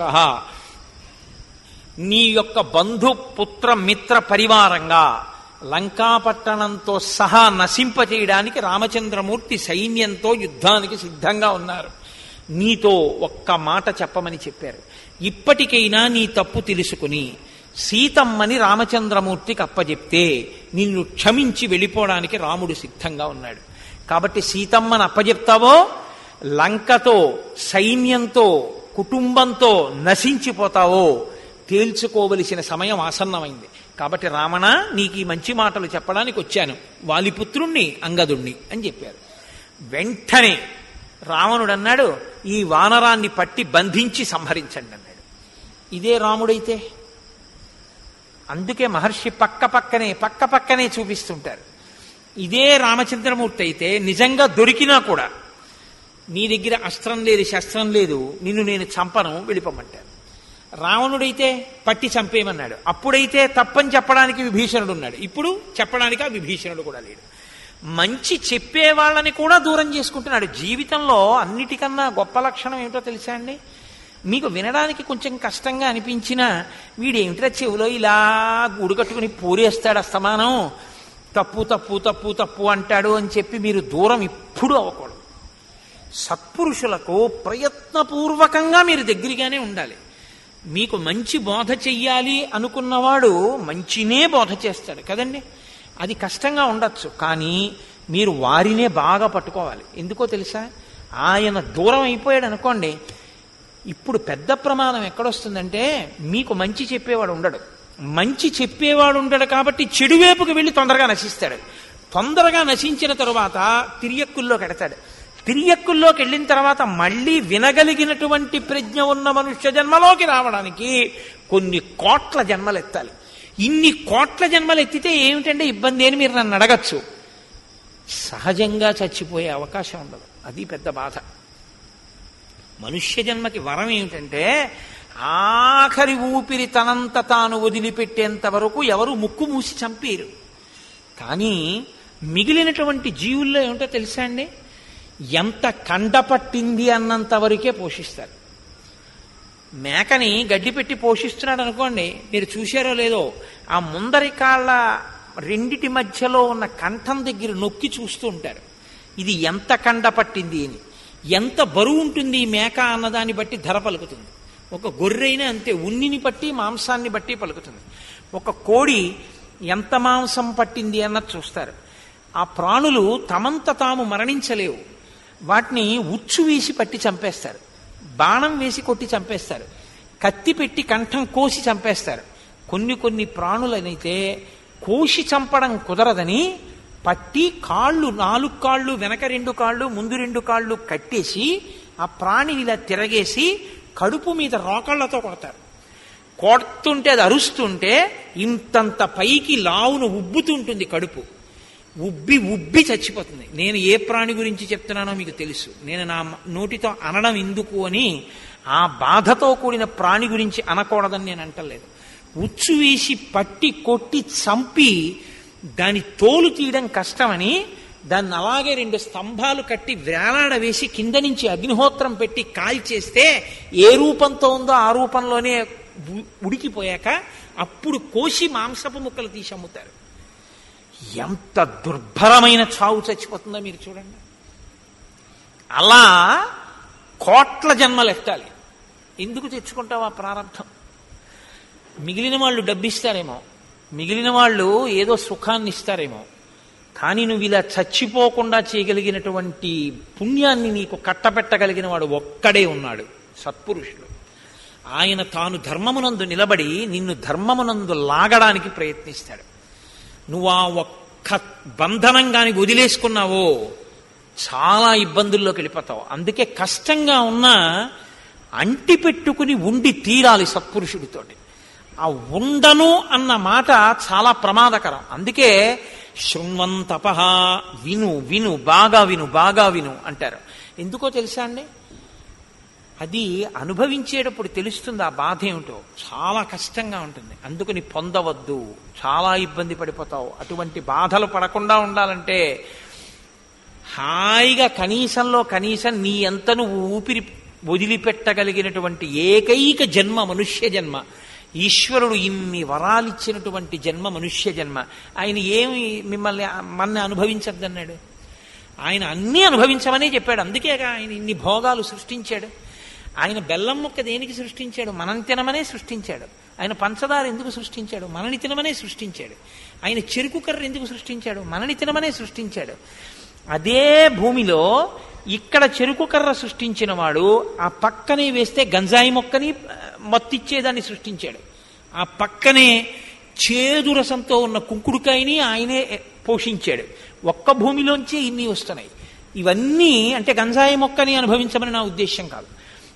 నీ యొక్క బంధు పుత్ర మిత్ర పరివారంగా లంకాపట్టణంతో సహా నశింపచేయడానికి రామచంద్రమూర్తి సైన్యంతో యుద్ధానికి సిద్ధంగా ఉన్నారు నీతో ఒక్క మాట చెప్పమని చెప్పారు ఇప్పటికైనా నీ తప్పు తెలుసుకుని సీతమ్మని రామచంద్రమూర్తికి అప్పచెప్తే నిన్ను క్షమించి వెళ్ళిపోవడానికి రాముడు సిద్ధంగా ఉన్నాడు కాబట్టి సీతమ్మని అప్పచెప్తావో లంకతో సైన్యంతో కుటుంబంతో నశించిపోతావో తేల్చుకోవలసిన సమయం ఆసన్నమైంది కాబట్టి రావణ నీకు ఈ మంచి మాటలు చెప్పడానికి వచ్చాను వాలిపుత్రుణ్ణి అంగదుణ్ణి అని చెప్పారు వెంటనే రావణుడు అన్నాడు ఈ వానరాన్ని పట్టి బంధించి సంహరించండి అన్నాడు ఇదే రాముడైతే అందుకే మహర్షి పక్క పక్కనే పక్క పక్కనే చూపిస్తుంటారు ఇదే రామచంద్రమూర్తి అయితే నిజంగా దొరికినా కూడా నీ దగ్గర అస్త్రం లేదు శస్త్రం లేదు నిన్ను నేను చంపను వెళ్ళిపోమంటాను రావణుడైతే పట్టి చంపేయమన్నాడు అప్పుడైతే తప్పని చెప్పడానికి విభీషణుడు ఉన్నాడు ఇప్పుడు చెప్పడానికి ఆ విభీషణుడు కూడా లేడు మంచి చెప్పే వాళ్ళని కూడా దూరం చేసుకుంటున్నాడు జీవితంలో అన్నిటికన్నా గొప్ప లక్షణం ఏమిటో తెలుసా అండి మీకు వినడానికి కొంచెం కష్టంగా అనిపించినా వీడేమిట్రా చెవిలో ఇలా గూడు కట్టుకుని పూరేస్తాడు అస్తమానం తప్పు తప్పు తప్పు తప్పు అంటాడు అని చెప్పి మీరు దూరం ఇప్పుడు అవ్వకూడదు సత్పురుషులకు ప్రయత్నపూర్వకంగా మీరు దగ్గరగానే ఉండాలి మీకు మంచి బోధ చెయ్యాలి అనుకున్నవాడు మంచినే బోధ చేస్తాడు కదండి అది కష్టంగా ఉండొచ్చు కానీ మీరు వారినే బాగా పట్టుకోవాలి ఎందుకో తెలుసా ఆయన దూరం అయిపోయాడు అనుకోండి ఇప్పుడు పెద్ద ప్రమాదం ఎక్కడొస్తుందంటే మీకు మంచి చెప్పేవాడు ఉండడు మంచి చెప్పేవాడు ఉండడు కాబట్టి చెడు వైపుకి వెళ్ళి తొందరగా నశిస్తాడు తొందరగా నశించిన తరువాత తిరియక్కుల్లో కడతాడు తిరియక్కుల్లోకి వెళ్ళిన తర్వాత మళ్ళీ వినగలిగినటువంటి ప్రజ్ఞ ఉన్న మనుష్య జన్మలోకి రావడానికి కొన్ని కోట్ల జన్మలు ఎత్తాలి ఇన్ని కోట్ల జన్మలు ఎత్తితే ఏమిటంటే ఇబ్బంది అని మీరు నన్ను అడగచ్చు సహజంగా చచ్చిపోయే అవకాశం ఉండదు అది పెద్ద బాధ మనుష్య జన్మకి వరం ఏమిటంటే ఆఖరి ఊపిరి తనంత తాను వదిలిపెట్టేంత వరకు ఎవరు ముక్కు మూసి చంపేరు కానీ మిగిలినటువంటి జీవుల్లో ఏమిటో తెలుసా అండి ఎంత కండపట్టింది అన్నంత వరకే పోషిస్తారు మేకని గడ్డి పెట్టి పోషిస్తున్నాడు అనుకోండి మీరు చూశారో లేదో ఆ ముందరి కాళ్ళ రెండిటి మధ్యలో ఉన్న కంఠం దగ్గర నొక్కి చూస్తూ ఉంటారు ఇది ఎంత కండ పట్టింది అని ఎంత బరువు ఉంటుంది ఈ మేక అన్నదాన్ని బట్టి ధర పలుకుతుంది ఒక గొర్రెైనా అంతే ఉన్నిని బట్టి మాంసాన్ని బట్టి పలుకుతుంది ఒక కోడి ఎంత మాంసం పట్టింది అన్నది చూస్తారు ఆ ప్రాణులు తమంత తాము మరణించలేవు వాటిని ఉచ్చు వేసి పట్టి చంపేస్తారు బాణం వేసి కొట్టి చంపేస్తారు కత్తి పెట్టి కంఠం కోసి చంపేస్తారు కొన్ని కొన్ని ప్రాణులనైతే కోసి చంపడం కుదరదని పట్టి కాళ్ళు నాలుగు కాళ్ళు వెనక రెండు కాళ్ళు ముందు రెండు కాళ్ళు కట్టేసి ఆ ప్రాణిని ఇలా తిరగేసి కడుపు మీద రోకళ్లతో కొడతారు కొడుతుంటే అది అరుస్తుంటే ఇంతంత పైకి లావును ఉబ్బుతుంటుంది కడుపు ఉబ్బి ఉబ్బి చచ్చిపోతుంది నేను ఏ ప్రాణి గురించి చెప్తున్నానో మీకు తెలుసు నేను నా నోటితో అనడం ఎందుకు అని ఆ బాధతో కూడిన ప్రాణి గురించి అనకూడదని నేను అంటలేదు ఉచ్చు వేసి పట్టి కొట్టి చంపి దాని తోలు తీయడం కష్టమని దాన్ని అలాగే రెండు స్తంభాలు కట్టి వేలాడ వేసి కింద నుంచి అగ్నిహోత్రం పెట్టి కాల్చేస్తే ఏ రూపంతో ఉందో ఆ రూపంలోనే ఉ- ఉడికిపోయాక అప్పుడు కోసి మాంసపు ముక్కలు తీసి అమ్ముతారు ఎంత దుర్భరమైన చావు చచ్చిపోతుందో మీరు చూడండి అలా కోట్ల జన్మలు ఎత్తాలి ఎందుకు తెచ్చుకుంటావు ఆ ప్రారంభం మిగిలిన వాళ్ళు డబ్బిస్తారేమో మిగిలిన వాళ్ళు ఏదో సుఖాన్ని ఇస్తారేమో కానీ నువ్వు ఇలా చచ్చిపోకుండా చేయగలిగినటువంటి పుణ్యాన్ని నీకు కట్టబెట్టగలిగిన వాడు ఒక్కడే ఉన్నాడు సత్పురుషుడు ఆయన తాను ధర్మమునందు నిలబడి నిన్ను ధర్మమునందు లాగడానికి ప్రయత్నిస్తాడు నువ్వు ఆ ఒక్క బంధనం గాని వదిలేసుకున్నావో చాలా ఇబ్బందుల్లోకి వెళ్ళిపోతావు అందుకే కష్టంగా ఉన్నా అంటి పెట్టుకుని ఉండి తీరాలి సత్పురుషుడితోటి ఆ ఉండను అన్న మాట చాలా ప్రమాదకరం అందుకే శృణ్వంతపహ విను విను బాగా విను బాగా విను అంటారు ఎందుకో తెలుసా అండి అది అనుభవించేటప్పుడు తెలుస్తుంది ఆ బాధ ఏమిటో చాలా కష్టంగా ఉంటుంది అందుకని పొందవద్దు చాలా ఇబ్బంది పడిపోతావు అటువంటి బాధలు పడకుండా ఉండాలంటే హాయిగా కనీసంలో కనీసం నీ ఎంత నువ్వు ఊపిరి వదిలిపెట్టగలిగినటువంటి ఏకైక జన్మ మనుష్య జన్మ ఈశ్వరుడు ఇన్ని వరాలిచ్చినటువంటి జన్మ మనుష్య జన్మ ఆయన ఏమి మిమ్మల్ని మన అనుభవించద్దన్నాడు ఆయన అన్నీ అనుభవించమనే చెప్పాడు అందుకేగా ఆయన ఇన్ని భోగాలు సృష్టించాడు ఆయన బెల్లం ముక్క దేనికి సృష్టించాడు మనం తినమనే సృష్టించాడు ఆయన పంచదార ఎందుకు సృష్టించాడు మనని తినమనే సృష్టించాడు ఆయన చెరుకు కర్ర ఎందుకు సృష్టించాడు మనని తినమనే సృష్టించాడు అదే భూమిలో ఇక్కడ చెరుకు కర్ర సృష్టించిన వాడు ఆ పక్కనే వేస్తే గంజాయి మొక్కని ఆ, మత్తిచ్చేదాన్ని సృష్టించాడు ఆ పక్కనే చేదు రసంతో ఉన్న కుంకుడుకాయని ఆయనే పోషించాడు ఒక్క భూమిలోంచే ఇన్ని వస్తున్నాయి ఇవన్నీ అంటే గంజాయి మొక్కని అనుభవించమని నా ఉద్దేశ్యం కాదు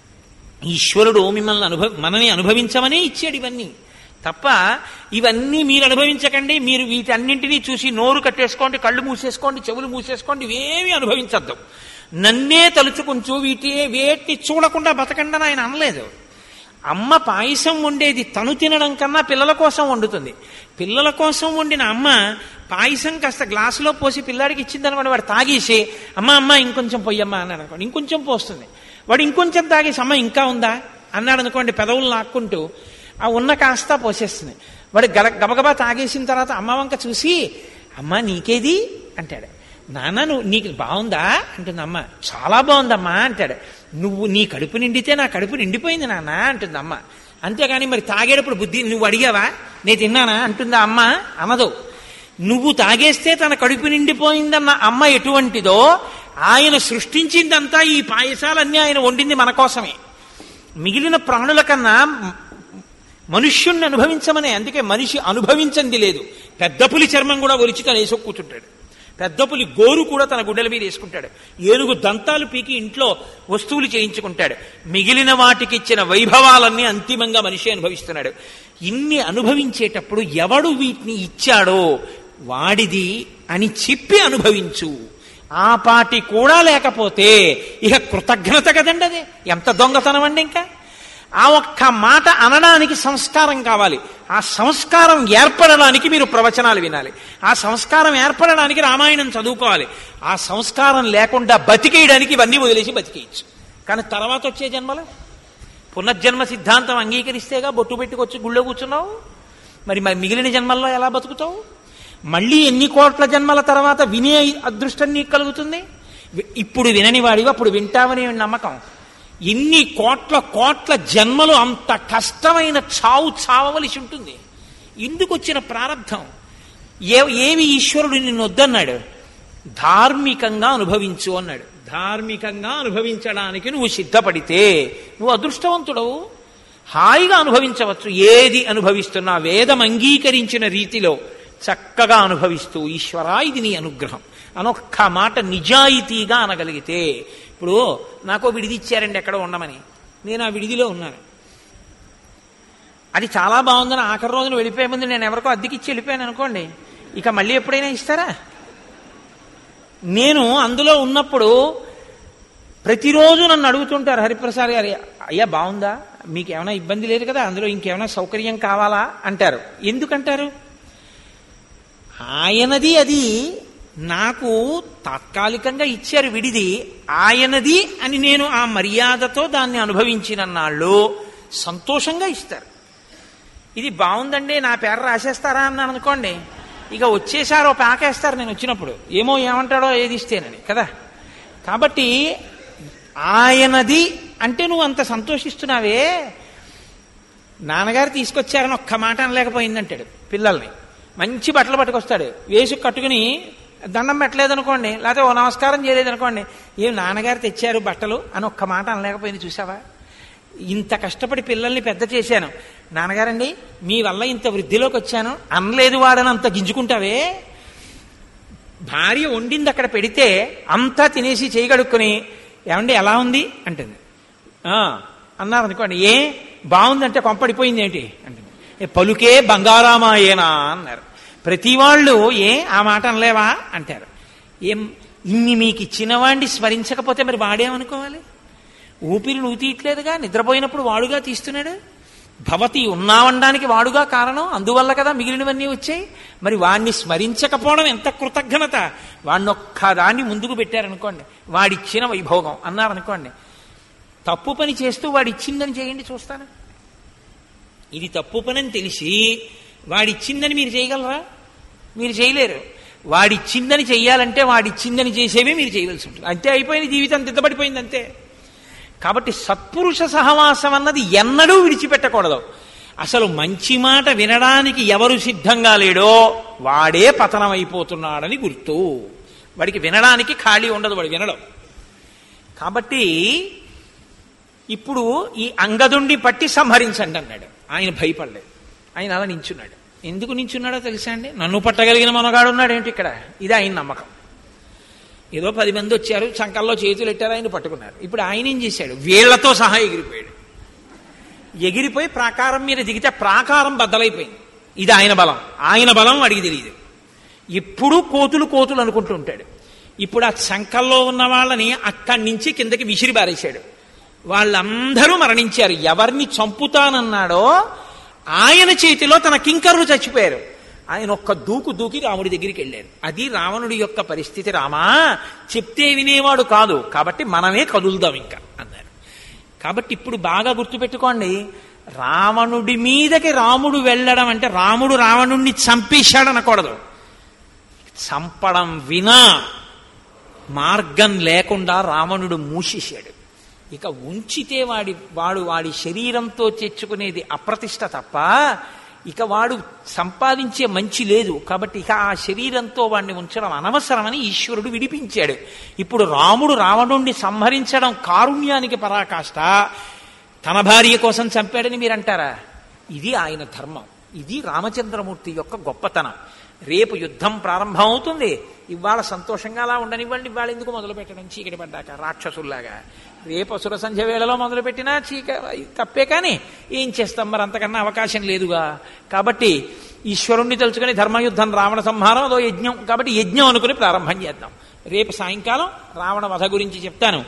ఈశ్వరుడు మిమ్మల్ని అనుభవ మనని అనుభవించమనే ఇచ్చాడు ఇవన్నీ తప్ప ఇవన్నీ మీరు అనుభవించకండి మీరు వీటన్నింటినీ చూసి నోరు కట్టేసుకోండి కళ్ళు మూసేసుకోండి చెవులు మూసేసుకోండి ఇవేమీ అనుభవించద్దు నన్నే తలుచుకుంటూ వీటి వేటిని చూడకుండా బతకండి అని ఆయన అనలేదు అమ్మ పాయసం వండేది తను తినడం కన్నా పిల్లల కోసం వండుతుంది పిల్లల కోసం వండిన అమ్మ పాయసం కాస్త గ్లాసులో పోసి పిల్లాడికి ఇచ్చిందనుకోండి వాడు తాగేసి అమ్మ అమ్మ ఇంకొంచెం పొయ్యమ్మా అన్నాడు అనుకోండి ఇంకొంచెం పోస్తుంది వాడు ఇంకొంచెం తాగేసి అమ్మ ఇంకా ఉందా అన్నాడు అనుకోండి పెదవులు లాక్కుంటూ ఆ ఉన్న కాస్త పోసేస్తుంది వాడు గల గబగబా తాగేసిన తర్వాత అమ్మ వంక చూసి అమ్మ నీకేది అంటాడు నాన్న నువ్వు నీకు బాగుందా అంటుంది అమ్మ చాలా బాగుందమ్మా అంటాడు నువ్వు నీ కడుపు నిండితే నా కడుపు నిండిపోయింది నాన్న అంటుంది అమ్మ అంతేగాని మరి తాగేటప్పుడు బుద్ధి నువ్వు అడిగావా నేను తిన్నానా అంటుందా అమ్మ అనదు నువ్వు తాగేస్తే తన కడుపు నిండిపోయిందన్న అమ్మ ఎటువంటిదో ఆయన సృష్టించిందంతా ఈ పాయసాలన్నీ ఆయన వండింది మన కోసమే మిగిలిన ప్రాణుల కన్నా మనుష్యుణ్ణి అనుభవించమనే అందుకే మనిషి అనుభవించంది లేదు పెద్ద పులి చర్మం కూడా ఒలిచి తను వేసుకు కూర్చుంటాడు పెద్ద పులి గోరు కూడా తన గుడ్డల మీద వేసుకుంటాడు ఏనుగు దంతాలు పీకి ఇంట్లో వస్తువులు చేయించుకుంటాడు మిగిలిన వాటికి ఇచ్చిన వైభవాలన్నీ అంతిమంగా మనిషి అనుభవిస్తున్నాడు ఇన్ని అనుభవించేటప్పుడు ఎవడు వీటిని ఇచ్చాడో వాడిది అని చెప్పి అనుభవించు ఆ పాటి కూడా లేకపోతే ఇక కృతజ్ఞత కదండి అది ఎంత దొంగతనం అండి ఇంకా ఆ ఒక్క మాట అనడానికి సంస్కారం కావాలి ఆ సంస్కారం ఏర్పడడానికి మీరు ప్రవచనాలు వినాలి ఆ సంస్కారం ఏర్పడడానికి రామాయణం చదువుకోవాలి ఆ సంస్కారం లేకుండా బతికేయడానికి ఇవన్నీ వదిలేసి బతికేయచ్చు కానీ తర్వాత వచ్చే జన్మలు పునర్జన్మ సిద్ధాంతం అంగీకరిస్తేగా బొట్టు పెట్టుకొచ్చి గుళ్ళో కూర్చున్నావు మరి మరి మిగిలిన జన్మల్లో ఎలా బతుకుతావు మళ్ళీ ఎన్ని కోట్ల జన్మల తర్వాత వినే అదృష్టం నీకు కలుగుతుంది వి- ఇప్పుడు వినని వాడివి అప్పుడు వింటావని నమ్మకం ఎన్ని కోట్ల కోట్ల జన్మలు అంత కష్టమైన చావు చావవలసి ఉంటుంది ఎందుకు వచ్చిన ప్రారంధం ఏ ఏవి ఈశ్వరుడు నిన్ను వద్దన్నాడు ధార్మికంగా అనుభవించు అన్నాడు ధార్మికంగా అనుభవించడానికి నువ్వు సిద్ధపడితే నువ్వు అదృష్టవంతుడవు హాయిగా అనుభవించవచ్చు ఏది అనుభవిస్తున్నా వేదం అంగీకరించిన రీతిలో చక్కగా అనుభవిస్తూ ఈశ్వరా ఇది నీ అనుగ్రహం అనొక్క మాట నిజాయితీగా అనగలిగితే ఇప్పుడు నాకో విడిది ఇచ్చారండి ఎక్కడ ఉండమని నేను ఆ విడిదిలో ఉన్నాను అది చాలా బాగుందని ఆఖరి రోజున వెళ్ళిపోయే ముందు నేను ఎవరికో అద్దెకిచ్చి వెళ్ళిపోయాను అనుకోండి ఇక మళ్ళీ ఎప్పుడైనా ఇస్తారా నేను అందులో ఉన్నప్పుడు ప్రతిరోజు నన్ను అడుగుతుంటారు హరిప్రసాద్ గారు అయ్యా బాగుందా మీకు ఏమైనా ఇబ్బంది లేదు కదా అందులో ఇంకేమైనా సౌకర్యం కావాలా అంటారు ఎందుకంటారు ఆయనది అది నాకు తాత్కాలికంగా ఇచ్చారు విడిది ఆయనది అని నేను ఆ మర్యాదతో దాన్ని అనుభవించిన నాళ్ళు సంతోషంగా ఇస్తారు ఇది బాగుందండి నా పేరు రాసేస్తారా అన్నాను అనుకోండి ఇక వచ్చేసారో పాకేస్తారు నేను వచ్చినప్పుడు ఏమో ఏమంటాడో ఏది ఇస్తేనని కదా కాబట్టి ఆయనది అంటే నువ్వు అంత సంతోషిస్తున్నావే నాన్నగారు తీసుకొచ్చారని ఒక్క మాట అనలేకపోయిందంటాడు పిల్లల్ని మంచి బట్టలు పట్టుకొస్తాడు వేసి కట్టుకుని దండం పెట్టలేదనుకోండి లేకపోతే ఓ నమస్కారం చేయలేదనుకోండి ఏం నాన్నగారు తెచ్చారు బట్టలు అని ఒక్క మాట అనలేకపోయింది చూసావా ఇంత కష్టపడి పిల్లల్ని పెద్ద చేశాను నాన్నగారండి మీ వల్ల ఇంత వృద్ధిలోకి వచ్చాను అనలేదు వాడని అంత గింజుకుంటావే భార్య వండింది అక్కడ పెడితే అంతా తినేసి చేయగడుక్కుని ఏమండి ఎలా ఉంది అంటుంది "ఆ," అన్నారు అనుకోండి ఏ బాగుందంటే కొంపడిపోయింది ఏంటి అంటుంది "ఏ, పలుకే బంగారామాయేనా అన్నారు ప్రతి వాళ్ళు ఏ ఆ మాట అనలేవా అంటారు ఏం ఇన్ని మీకు ఇచ్చిన వాడిని స్మరించకపోతే మరి వాడేమనుకోవాలి ఊపిరి నువ్వు తీయట్లేదుగా నిద్రపోయినప్పుడు వాడుగా తీస్తున్నాడు భవతి ఉన్నావనడానికి వాడుగా కారణం అందువల్ల కదా మిగిలినవన్నీ వచ్చాయి మరి వాణ్ణి స్మరించకపోవడం ఎంత కృతజ్ఞత వాడిని ఒక్కదాన్ని ముందుకు పెట్టారనుకోండి వాడిచ్చిన వైభోగం అన్నారనుకోండి తప్పు పని చేస్తూ వాడిచ్చిందని చేయండి చూస్తాను ఇది తప్పు పని అని తెలిసి వాడిచ్చిందని మీరు చేయగలరా మీరు చేయలేరు వాడిచ్చిందని చెయ్యాలంటే వాడిచ్చిందని చేసేవే మీరు చేయవలసి ఉంటుంది అంతే అయిపోయింది జీవితం దిద్దబడిపోయింది అంతే కాబట్టి సత్పురుష సహవాసం అన్నది ఎన్నడూ విడిచిపెట్టకూడదు అసలు మంచి మాట వినడానికి ఎవరు సిద్ధంగా లేడో వాడే పతనమైపోతున్నాడని గుర్తు వాడికి వినడానికి ఖాళీ ఉండదు వాడు వినడం కాబట్టి ఇప్పుడు ఈ అంగదుండి పట్టి సంహరించండి అన్నాడు ఆయన భయపడలేదు ఆయన అలా నించున్నాడు ఎందుకు నించున్నాడో తెలుసా అండి నన్ను పట్టగలిగిన మనగాడు ఉన్నాడు ఏంటి ఇక్కడ ఇది ఆయన నమ్మకం ఏదో పది మంది వచ్చారు చంకల్లో చేతులు ఎట్టారు ఆయన పట్టుకున్నారు ఇప్పుడు ఆయన ఏం చేశాడు వీళ్లతో సహా ఎగిరిపోయాడు ఎగిరిపోయి ప్రాకారం మీద దిగితే ప్రాకారం బద్దలైపోయింది ఇది ఆయన బలం ఆయన బలం వాడికి తెలియదు ఎప్పుడూ కోతులు కోతులు అనుకుంటూ ఉంటాడు ఇప్పుడు ఆ చంకల్లో ఉన్న వాళ్ళని అక్కడి నుంచి కిందకి విసిరి బారేశాడు వాళ్ళందరూ మరణించారు ఎవరిని చంపుతానన్నాడో ఆయన చేతిలో తన కింకర్లు చచ్చిపోయారు ఆయన ఒక్క దూకు దూకి రాముడి దగ్గరికి వెళ్ళారు అది రావణుడి యొక్క పరిస్థితి రామా చెప్తే వినేవాడు కాదు కాబట్టి మనమే కదులుదాం ఇంకా అన్నారు కాబట్టి ఇప్పుడు బాగా గుర్తుపెట్టుకోండి రావణుడి మీదకి రాముడు వెళ్ళడం అంటే రాముడు రావణుణ్ణి చంపేశాడనకూడదు చంపడం వినా మార్గం లేకుండా రావణుడు మూసేశాడు ఇక ఉంచితే వాడి వాడు వాడి శరీరంతో తెచ్చుకునేది అప్రతిష్ట తప్ప ఇక వాడు సంపాదించే మంచి లేదు కాబట్టి ఇక ఆ శరీరంతో వాడిని ఉంచడం అనవసరమని ఈశ్వరుడు విడిపించాడు ఇప్పుడు రాముడు రావణుణ్ణి సంహరించడం కారుణ్యానికి పరాకాష్ట తన భార్య కోసం చంపాడని మీరంటారా ఇది ఆయన ధర్మం ఇది రామచంద్రమూర్తి యొక్క గొప్పతనం రేపు యుద్ధం ప్రారంభం అవుతుంది ఇవాళ సంతోషంగా అలా ఉండనివ్వండి ఇవాళ ఎందుకు మొదలు పెట్టడం చీకటి పడ్డాక రాక్షసుల్లాగా రేపు అసుర సంధ్య వేళలో మొదలు పెట్టినా చీక తప్పే కానీ ఏం చేస్తాం మరి అంతకన్నా అవకాశం లేదుగా కాబట్టి ఈశ్వరుణ్ణి తలుచుకుని ధర్మయుద్ధం రావణ సంహారం అదో యజ్ఞం కాబట్టి యజ్ఞం అనుకుని ప్రారంభం చేద్దాం రేపు సాయంకాలం రావణ వధ గురించి చెప్తాను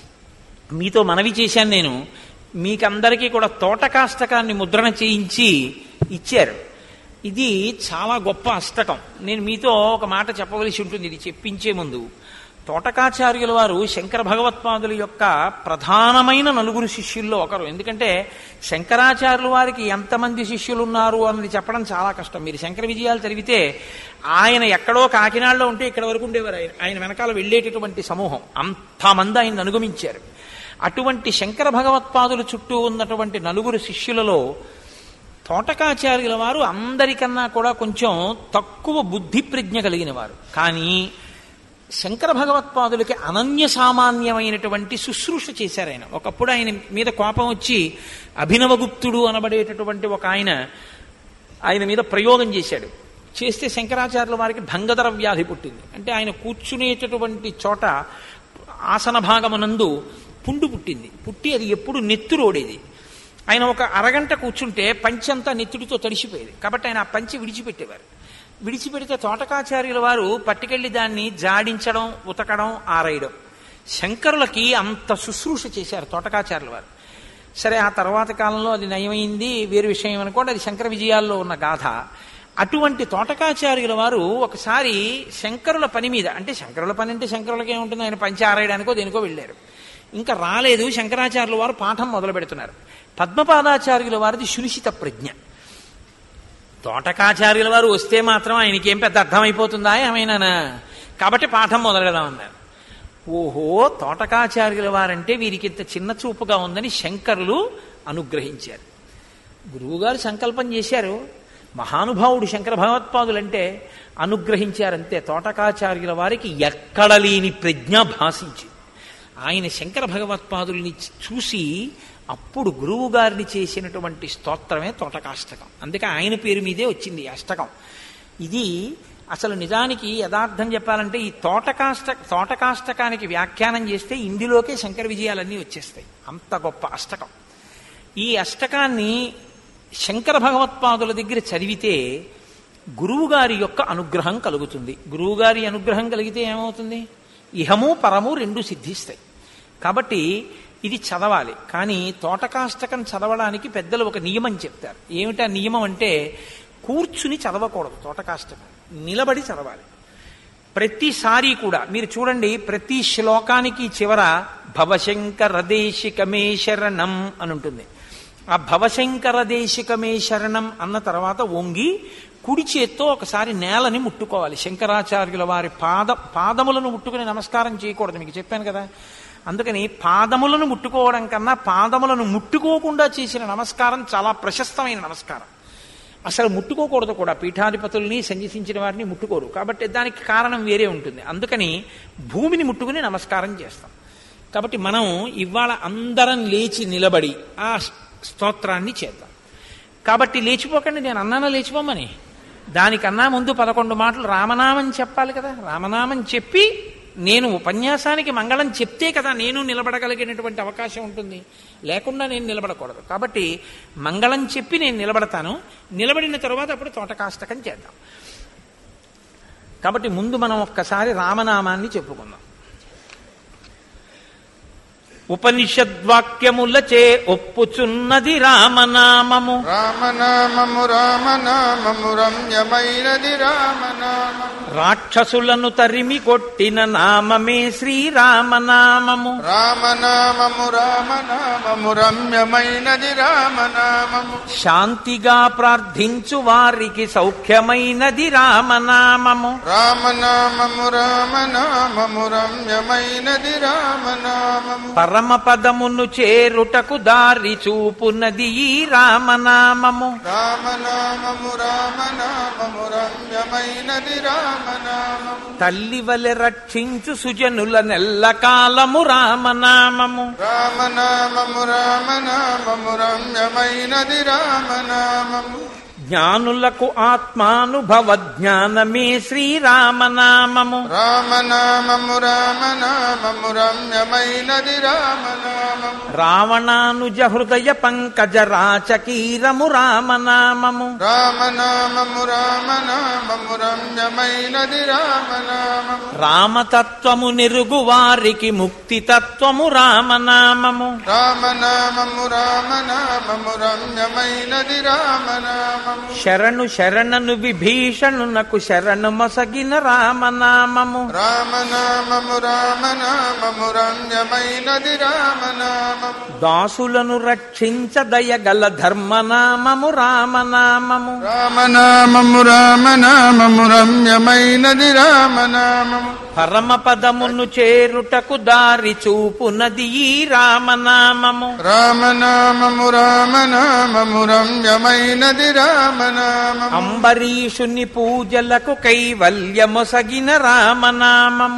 మీతో మనవి చేశాను నేను మీకందరికీ కూడా తోటకాష్టకాన్ని ముద్రణ చేయించి ఇచ్చారు ఇది చాలా గొప్ప అష్టకం నేను మీతో ఒక మాట చెప్పవలసి ఉంటుంది ఇది చెప్పించే ముందు తోటకాచార్యుల వారు శంకర భగవత్పాదుల యొక్క ప్రధానమైన నలుగురు శిష్యుల్లో ఒకరు ఎందుకంటే శంకరాచార్యుల వారికి ఎంతమంది శిష్యులు ఉన్నారు అన్నది చెప్పడం చాలా కష్టం మీరు శంకర విజయాలు చదివితే ఆయన ఎక్కడో కాకినాడలో ఉంటే ఇక్కడ వరకు ఉండేవారు ఆయన ఆయన వెనకాల వెళ్ళేటటువంటి సమూహం అంతమంది ఆయన అనుగమించారు అటువంటి శంకర భగవత్పాదుల చుట్టూ ఉన్నటువంటి నలుగురు శిష్యులలో తోటకాచార్యుల వారు అందరికన్నా కూడా కొంచెం తక్కువ బుద్ధి ప్రజ్ఞ కలిగిన వారు కానీ శంకర భగవత్పాదులకి అనన్య సామాన్యమైనటువంటి శుశ్రూష చేశారు ఆయన ఒకప్పుడు ఆయన మీద కోపం వచ్చి అభినవగుప్తుడు అనబడేటటువంటి ఒక ఆయన ఆయన మీద ప్రయోగం చేశాడు చేస్తే శంకరాచార్యుల వారికి భంగధర వ్యాధి పుట్టింది అంటే ఆయన కూర్చునేటటువంటి చోట ఆసన భాగమునందు పుండు పుట్టింది పుట్టి అది ఎప్పుడు నెత్తురోడేది ఆయన ఒక అరగంట కూర్చుంటే పంచంతా నెత్తుడితో తడిసిపోయేది కాబట్టి ఆయన ఆ పంచి విడిచిపెట్టేవారు విడిచిపెడితే తోటకాచార్యుల వారు పట్టుకెళ్లి దాన్ని జాడించడం ఉతకడం ఆరేయడం శంకరులకి అంత శుశ్రూష చేశారు తోటకాచార్యుల వారు సరే ఆ తర్వాత కాలంలో అది నయమైంది వేరు విషయం అనుకోండి అది శంకర విజయాల్లో ఉన్న గాథ అటువంటి తోటకాచార్యుల వారు ఒకసారి శంకరుల పని మీద అంటే శంకరుల పని అంటే శంకరులకి ఏముంటుంది ఆయన పంచి ఆరాయడానికో దేనికో వెళ్ళారు ఇంకా రాలేదు శంకరాచార్యుల వారు పాఠం మొదలు పెడుతున్నారు పద్మపాదాచార్యుల వారిది సునిశిత ప్రజ్ఞ తోటకాచార్యుల వారు వస్తే మాత్రం ఆయనకి ఏం పెద్ద అర్థమైపోతుందా ఏమైనానా కాబట్టి పాఠం మొదలెడదామన్నారు ఓహో తోటకాచార్యుల వారంటే వీరికి ఇంత చిన్న చూపుగా ఉందని శంకరులు అనుగ్రహించారు గురువుగారు సంకల్పం చేశారు మహానుభావుడు శంకర భగవత్పాదులంటే అనుగ్రహించారంతే తోటకాచార్యుల వారికి ఎక్కడ లేని ప్రజ్ఞ భాషించింది ఆయన శంకర భగవత్పాదుల్ని చూసి అప్పుడు గురువు గారిని చేసినటువంటి స్తోత్రమే తోటకాష్టకం అందుకే ఆయన పేరు మీదే వచ్చింది ఈ అష్టకం ఇది అసలు నిజానికి యథార్థం చెప్పాలంటే ఈ తోటకాష్ట తోటకాష్టకానికి వ్యాఖ్యానం చేస్తే ఇందులోకే శంకర విజయాలన్నీ వచ్చేస్తాయి అంత గొప్ప అష్టకం ఈ అష్టకాన్ని శంకర భగవత్పాదుల దగ్గర చదివితే గురువుగారి యొక్క అనుగ్రహం కలుగుతుంది గురువుగారి అనుగ్రహం కలిగితే ఏమవుతుంది ఇహము పరము రెండు సిద్ధిస్తాయి కాబట్టి ఇది చదవాలి కానీ తోటకాష్టకం చదవడానికి పెద్దలు ఒక నియమం చెప్తారు ఏమిటా నియమం అంటే కూర్చుని చదవకూడదు తోటకాష్టకం నిలబడి చదవాలి ప్రతిసారి కూడా మీరు చూడండి ప్రతి శ్లోకానికి చివర భవశంకర దేశికమే శరణం అని ఉంటుంది ఆ భవశంకర దేశికమే శరణం అన్న తర్వాత వంగి కుడి చేత్తో ఒకసారి నేలని ముట్టుకోవాలి శంకరాచార్యుల వారి పాద పాదములను ముట్టుకుని నమస్కారం చేయకూడదు మీకు చెప్పాను కదా అందుకని పాదములను ముట్టుకోవడం కన్నా పాదములను ముట్టుకోకుండా చేసిన నమస్కారం చాలా ప్రశస్తమైన నమస్కారం అసలు ముట్టుకోకూడదు కూడా పీఠాధిపతుల్ని సంజసించిన వారిని ముట్టుకోరు కాబట్టి దానికి కారణం వేరే ఉంటుంది అందుకని భూమిని ముట్టుకుని నమస్కారం చేస్తాం కాబట్టి మనం ఇవాళ అందరం లేచి నిలబడి ఆ స్తోత్రాన్ని చేద్దాం కాబట్టి లేచిపోకండి నేను అన్నానా లేచిపోమని దానికన్నా ముందు పదకొండు మాటలు రామనామం చెప్పాలి కదా రామనామం చెప్పి నేను ఉపన్యాసానికి మంగళం చెప్తే కదా నేను నిలబడగలిగినటువంటి అవకాశం ఉంటుంది లేకుండా నేను నిలబడకూడదు కాబట్టి మంగళం చెప్పి నేను నిలబడతాను నిలబడిన తర్వాత అప్పుడు తోటకాష్టకం చేద్దాం కాబట్టి ముందు మనం ఒక్కసారి రామనామాన్ని చెప్పుకుందాం ఉపనిషద్వాక్యములచే ఒప్పుచున్నది రామనామము రామనామము రామనామము రమ్యమైనది రామనామము రాక్షసులను తరిమి కొట్టిన నామమే శ్రీరామనామము రామనామము రామనామము రమ్యమైనది రామనామము శాంతిగా ప్రార్థించు వారికి సౌఖ్యమైనది రామనామము రామనామము రామనామము రమ్యమైనది రామనామము పరమ పదమును చేరుటకు దారి చూపున్నది ఈ రామనామము రామనామము రామనామము రమ్యమైనది రామనామము తల్లి వలె రక్షించు సుజనుల నెల్ల కాలము రామనామము రామనామము రామనామము రమ్యమైనది రామనామము జ్ఞానులకు ఆత్మానుభవ జ్ఞానమే శ్రీరామనామము రామనామము రామనామము రమ్యమైనది రామనామము రావణానుజ హృదయ పంకజ రాచకీరము రామనామము రామనామము రామనామము రమ్యమైనది రామనామము రామతత్వము నెరుగు వారికి ముక్తి తత్వము రామనామము రామనామము రామనామము రమ్యమైనది రామనామము శరణు శరణను విభీషణునకు శరణు మసగిన రామనామము రామనామము రామనామము రమ్యమైనది రామనామము దాసులను రక్షించ దయగల ధర్మనామము రామనామము రామనామము రామనామము రమ్యమైనది రామనామము పరమ పదమును చేరుటకు దారి చూపునది ఈ రామనామము రామనామము రామనామము రమ్యమైనది రామనామము అంబరీషుని పూజలకు కైవల్యమొసగిన రామనామము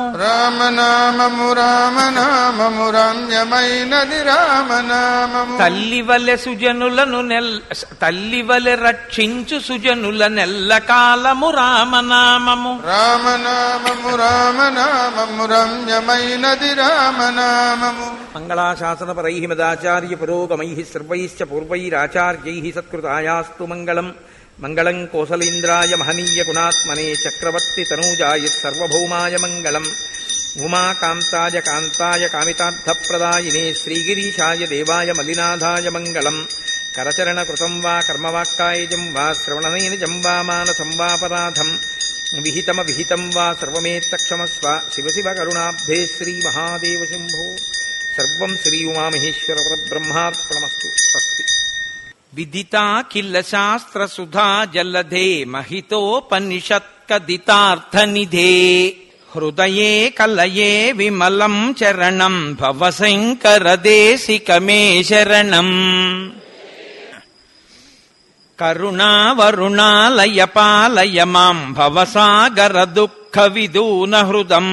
రామనామము రామనామము రమ్యమైనది రామనామము తల్లి వలె సుజనులను నెల్ తల్లి వలె రక్షించు సుజనుల నెల్ల కాలము రామనామము రామనామము రామనామము రమ్యమైనది రామనామము మంగళాశాసనపరై మదాచార్య పురోగమై సర్వైశ్చ పూర్వైరాచార్యై సత్కృతాయాస్తు మంగళం మంగళం కోసలేంద్రాయ మహనీయ గుణాత్మనే చక్రవర్తి తనూజాయ సర్వభౌమాయ మంగళం ఉమాకాంతాయ కాంతాయ కామితార్థప్రదాయినే శ్రీగిరీశాయ దేవాయ మలినాథాయ మంగళం కరచరణ కృతం వా కర్మవాక్కాయజం వా శ్రవణనైనజం వా మానసం వాపరాధం విహితమ విహితం వా సర్వమేత్తక్షమస్వ శివ శివ కరుణాబ్ధే శ్రీ మహాదేవ శంభో సర్వం శ్రీ ఉమామహేశ్వర బ్రహ్మార్పణమస్తు స్వస్తి విదితా కిల్ల శాస్త్ర సుధా జలధే మహితోపనిషత్కదితార్థనిధే హృదయే కలయే విమలం చరణం భవశంకరదేశికమే శరణం కరుణావరుణాలయ పాలయ మాం భవసాగర దుఃఖ విదూన హృదం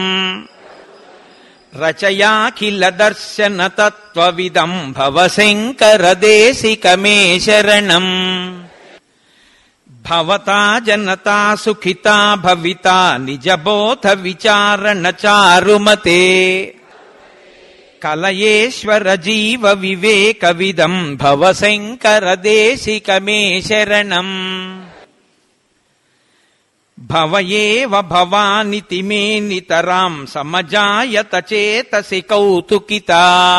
రచయాఖిల దర్శన తత్వవిదం భవశంకరదేశికమే శరణం భవతా జనతా సుఖితా భవితా నిజబోధ విచారణ చారుమతే కలయేశ్వర జీవ వివేక విదం భవశంకరదేశికమే శరణం భవయేవ భవానితి మే నితరాం సమజాయత చేతసి కౌతుకితా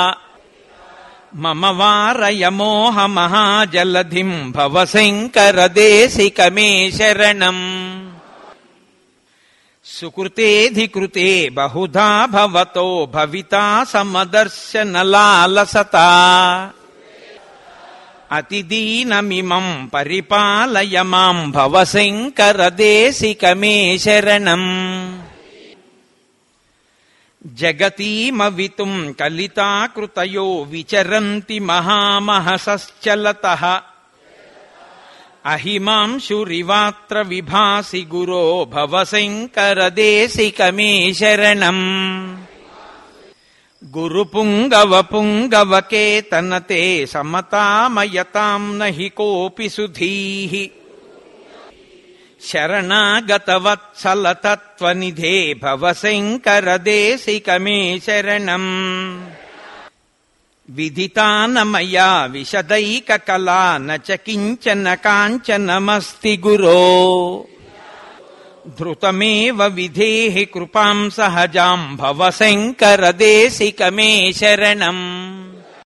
మమ వారయ మోహ మహాజలధిం భవశంకరదేశికమే శరణం సుకృతేధికృతే బహుధా భవతో భవితా సమదర్శనలాలసతా అతిదీనమిమం పరిపాలయ మాం భవశంకరదేశికమే శరణం జగతీమవితుం కలితాకృతయో విచరంతి మహామహసశ్చలత అహిమాంశురివాత్ర విభాసి గురో భవశంకరదేశికమే శరణం గురుపుంగవ పుంగవకేతనతే సమతామయతాం నహి కోపి సుధీః శరణాగతవత్సలతత్వనిధే భవశంకరదేశికమే శరణం విదితానమయా విశదైకకలా న చ కించన కాంచనమస్తి గురో ధృతమేవ విధేహి కృపాం సహజాం భవశంకరదేశికమే శరణం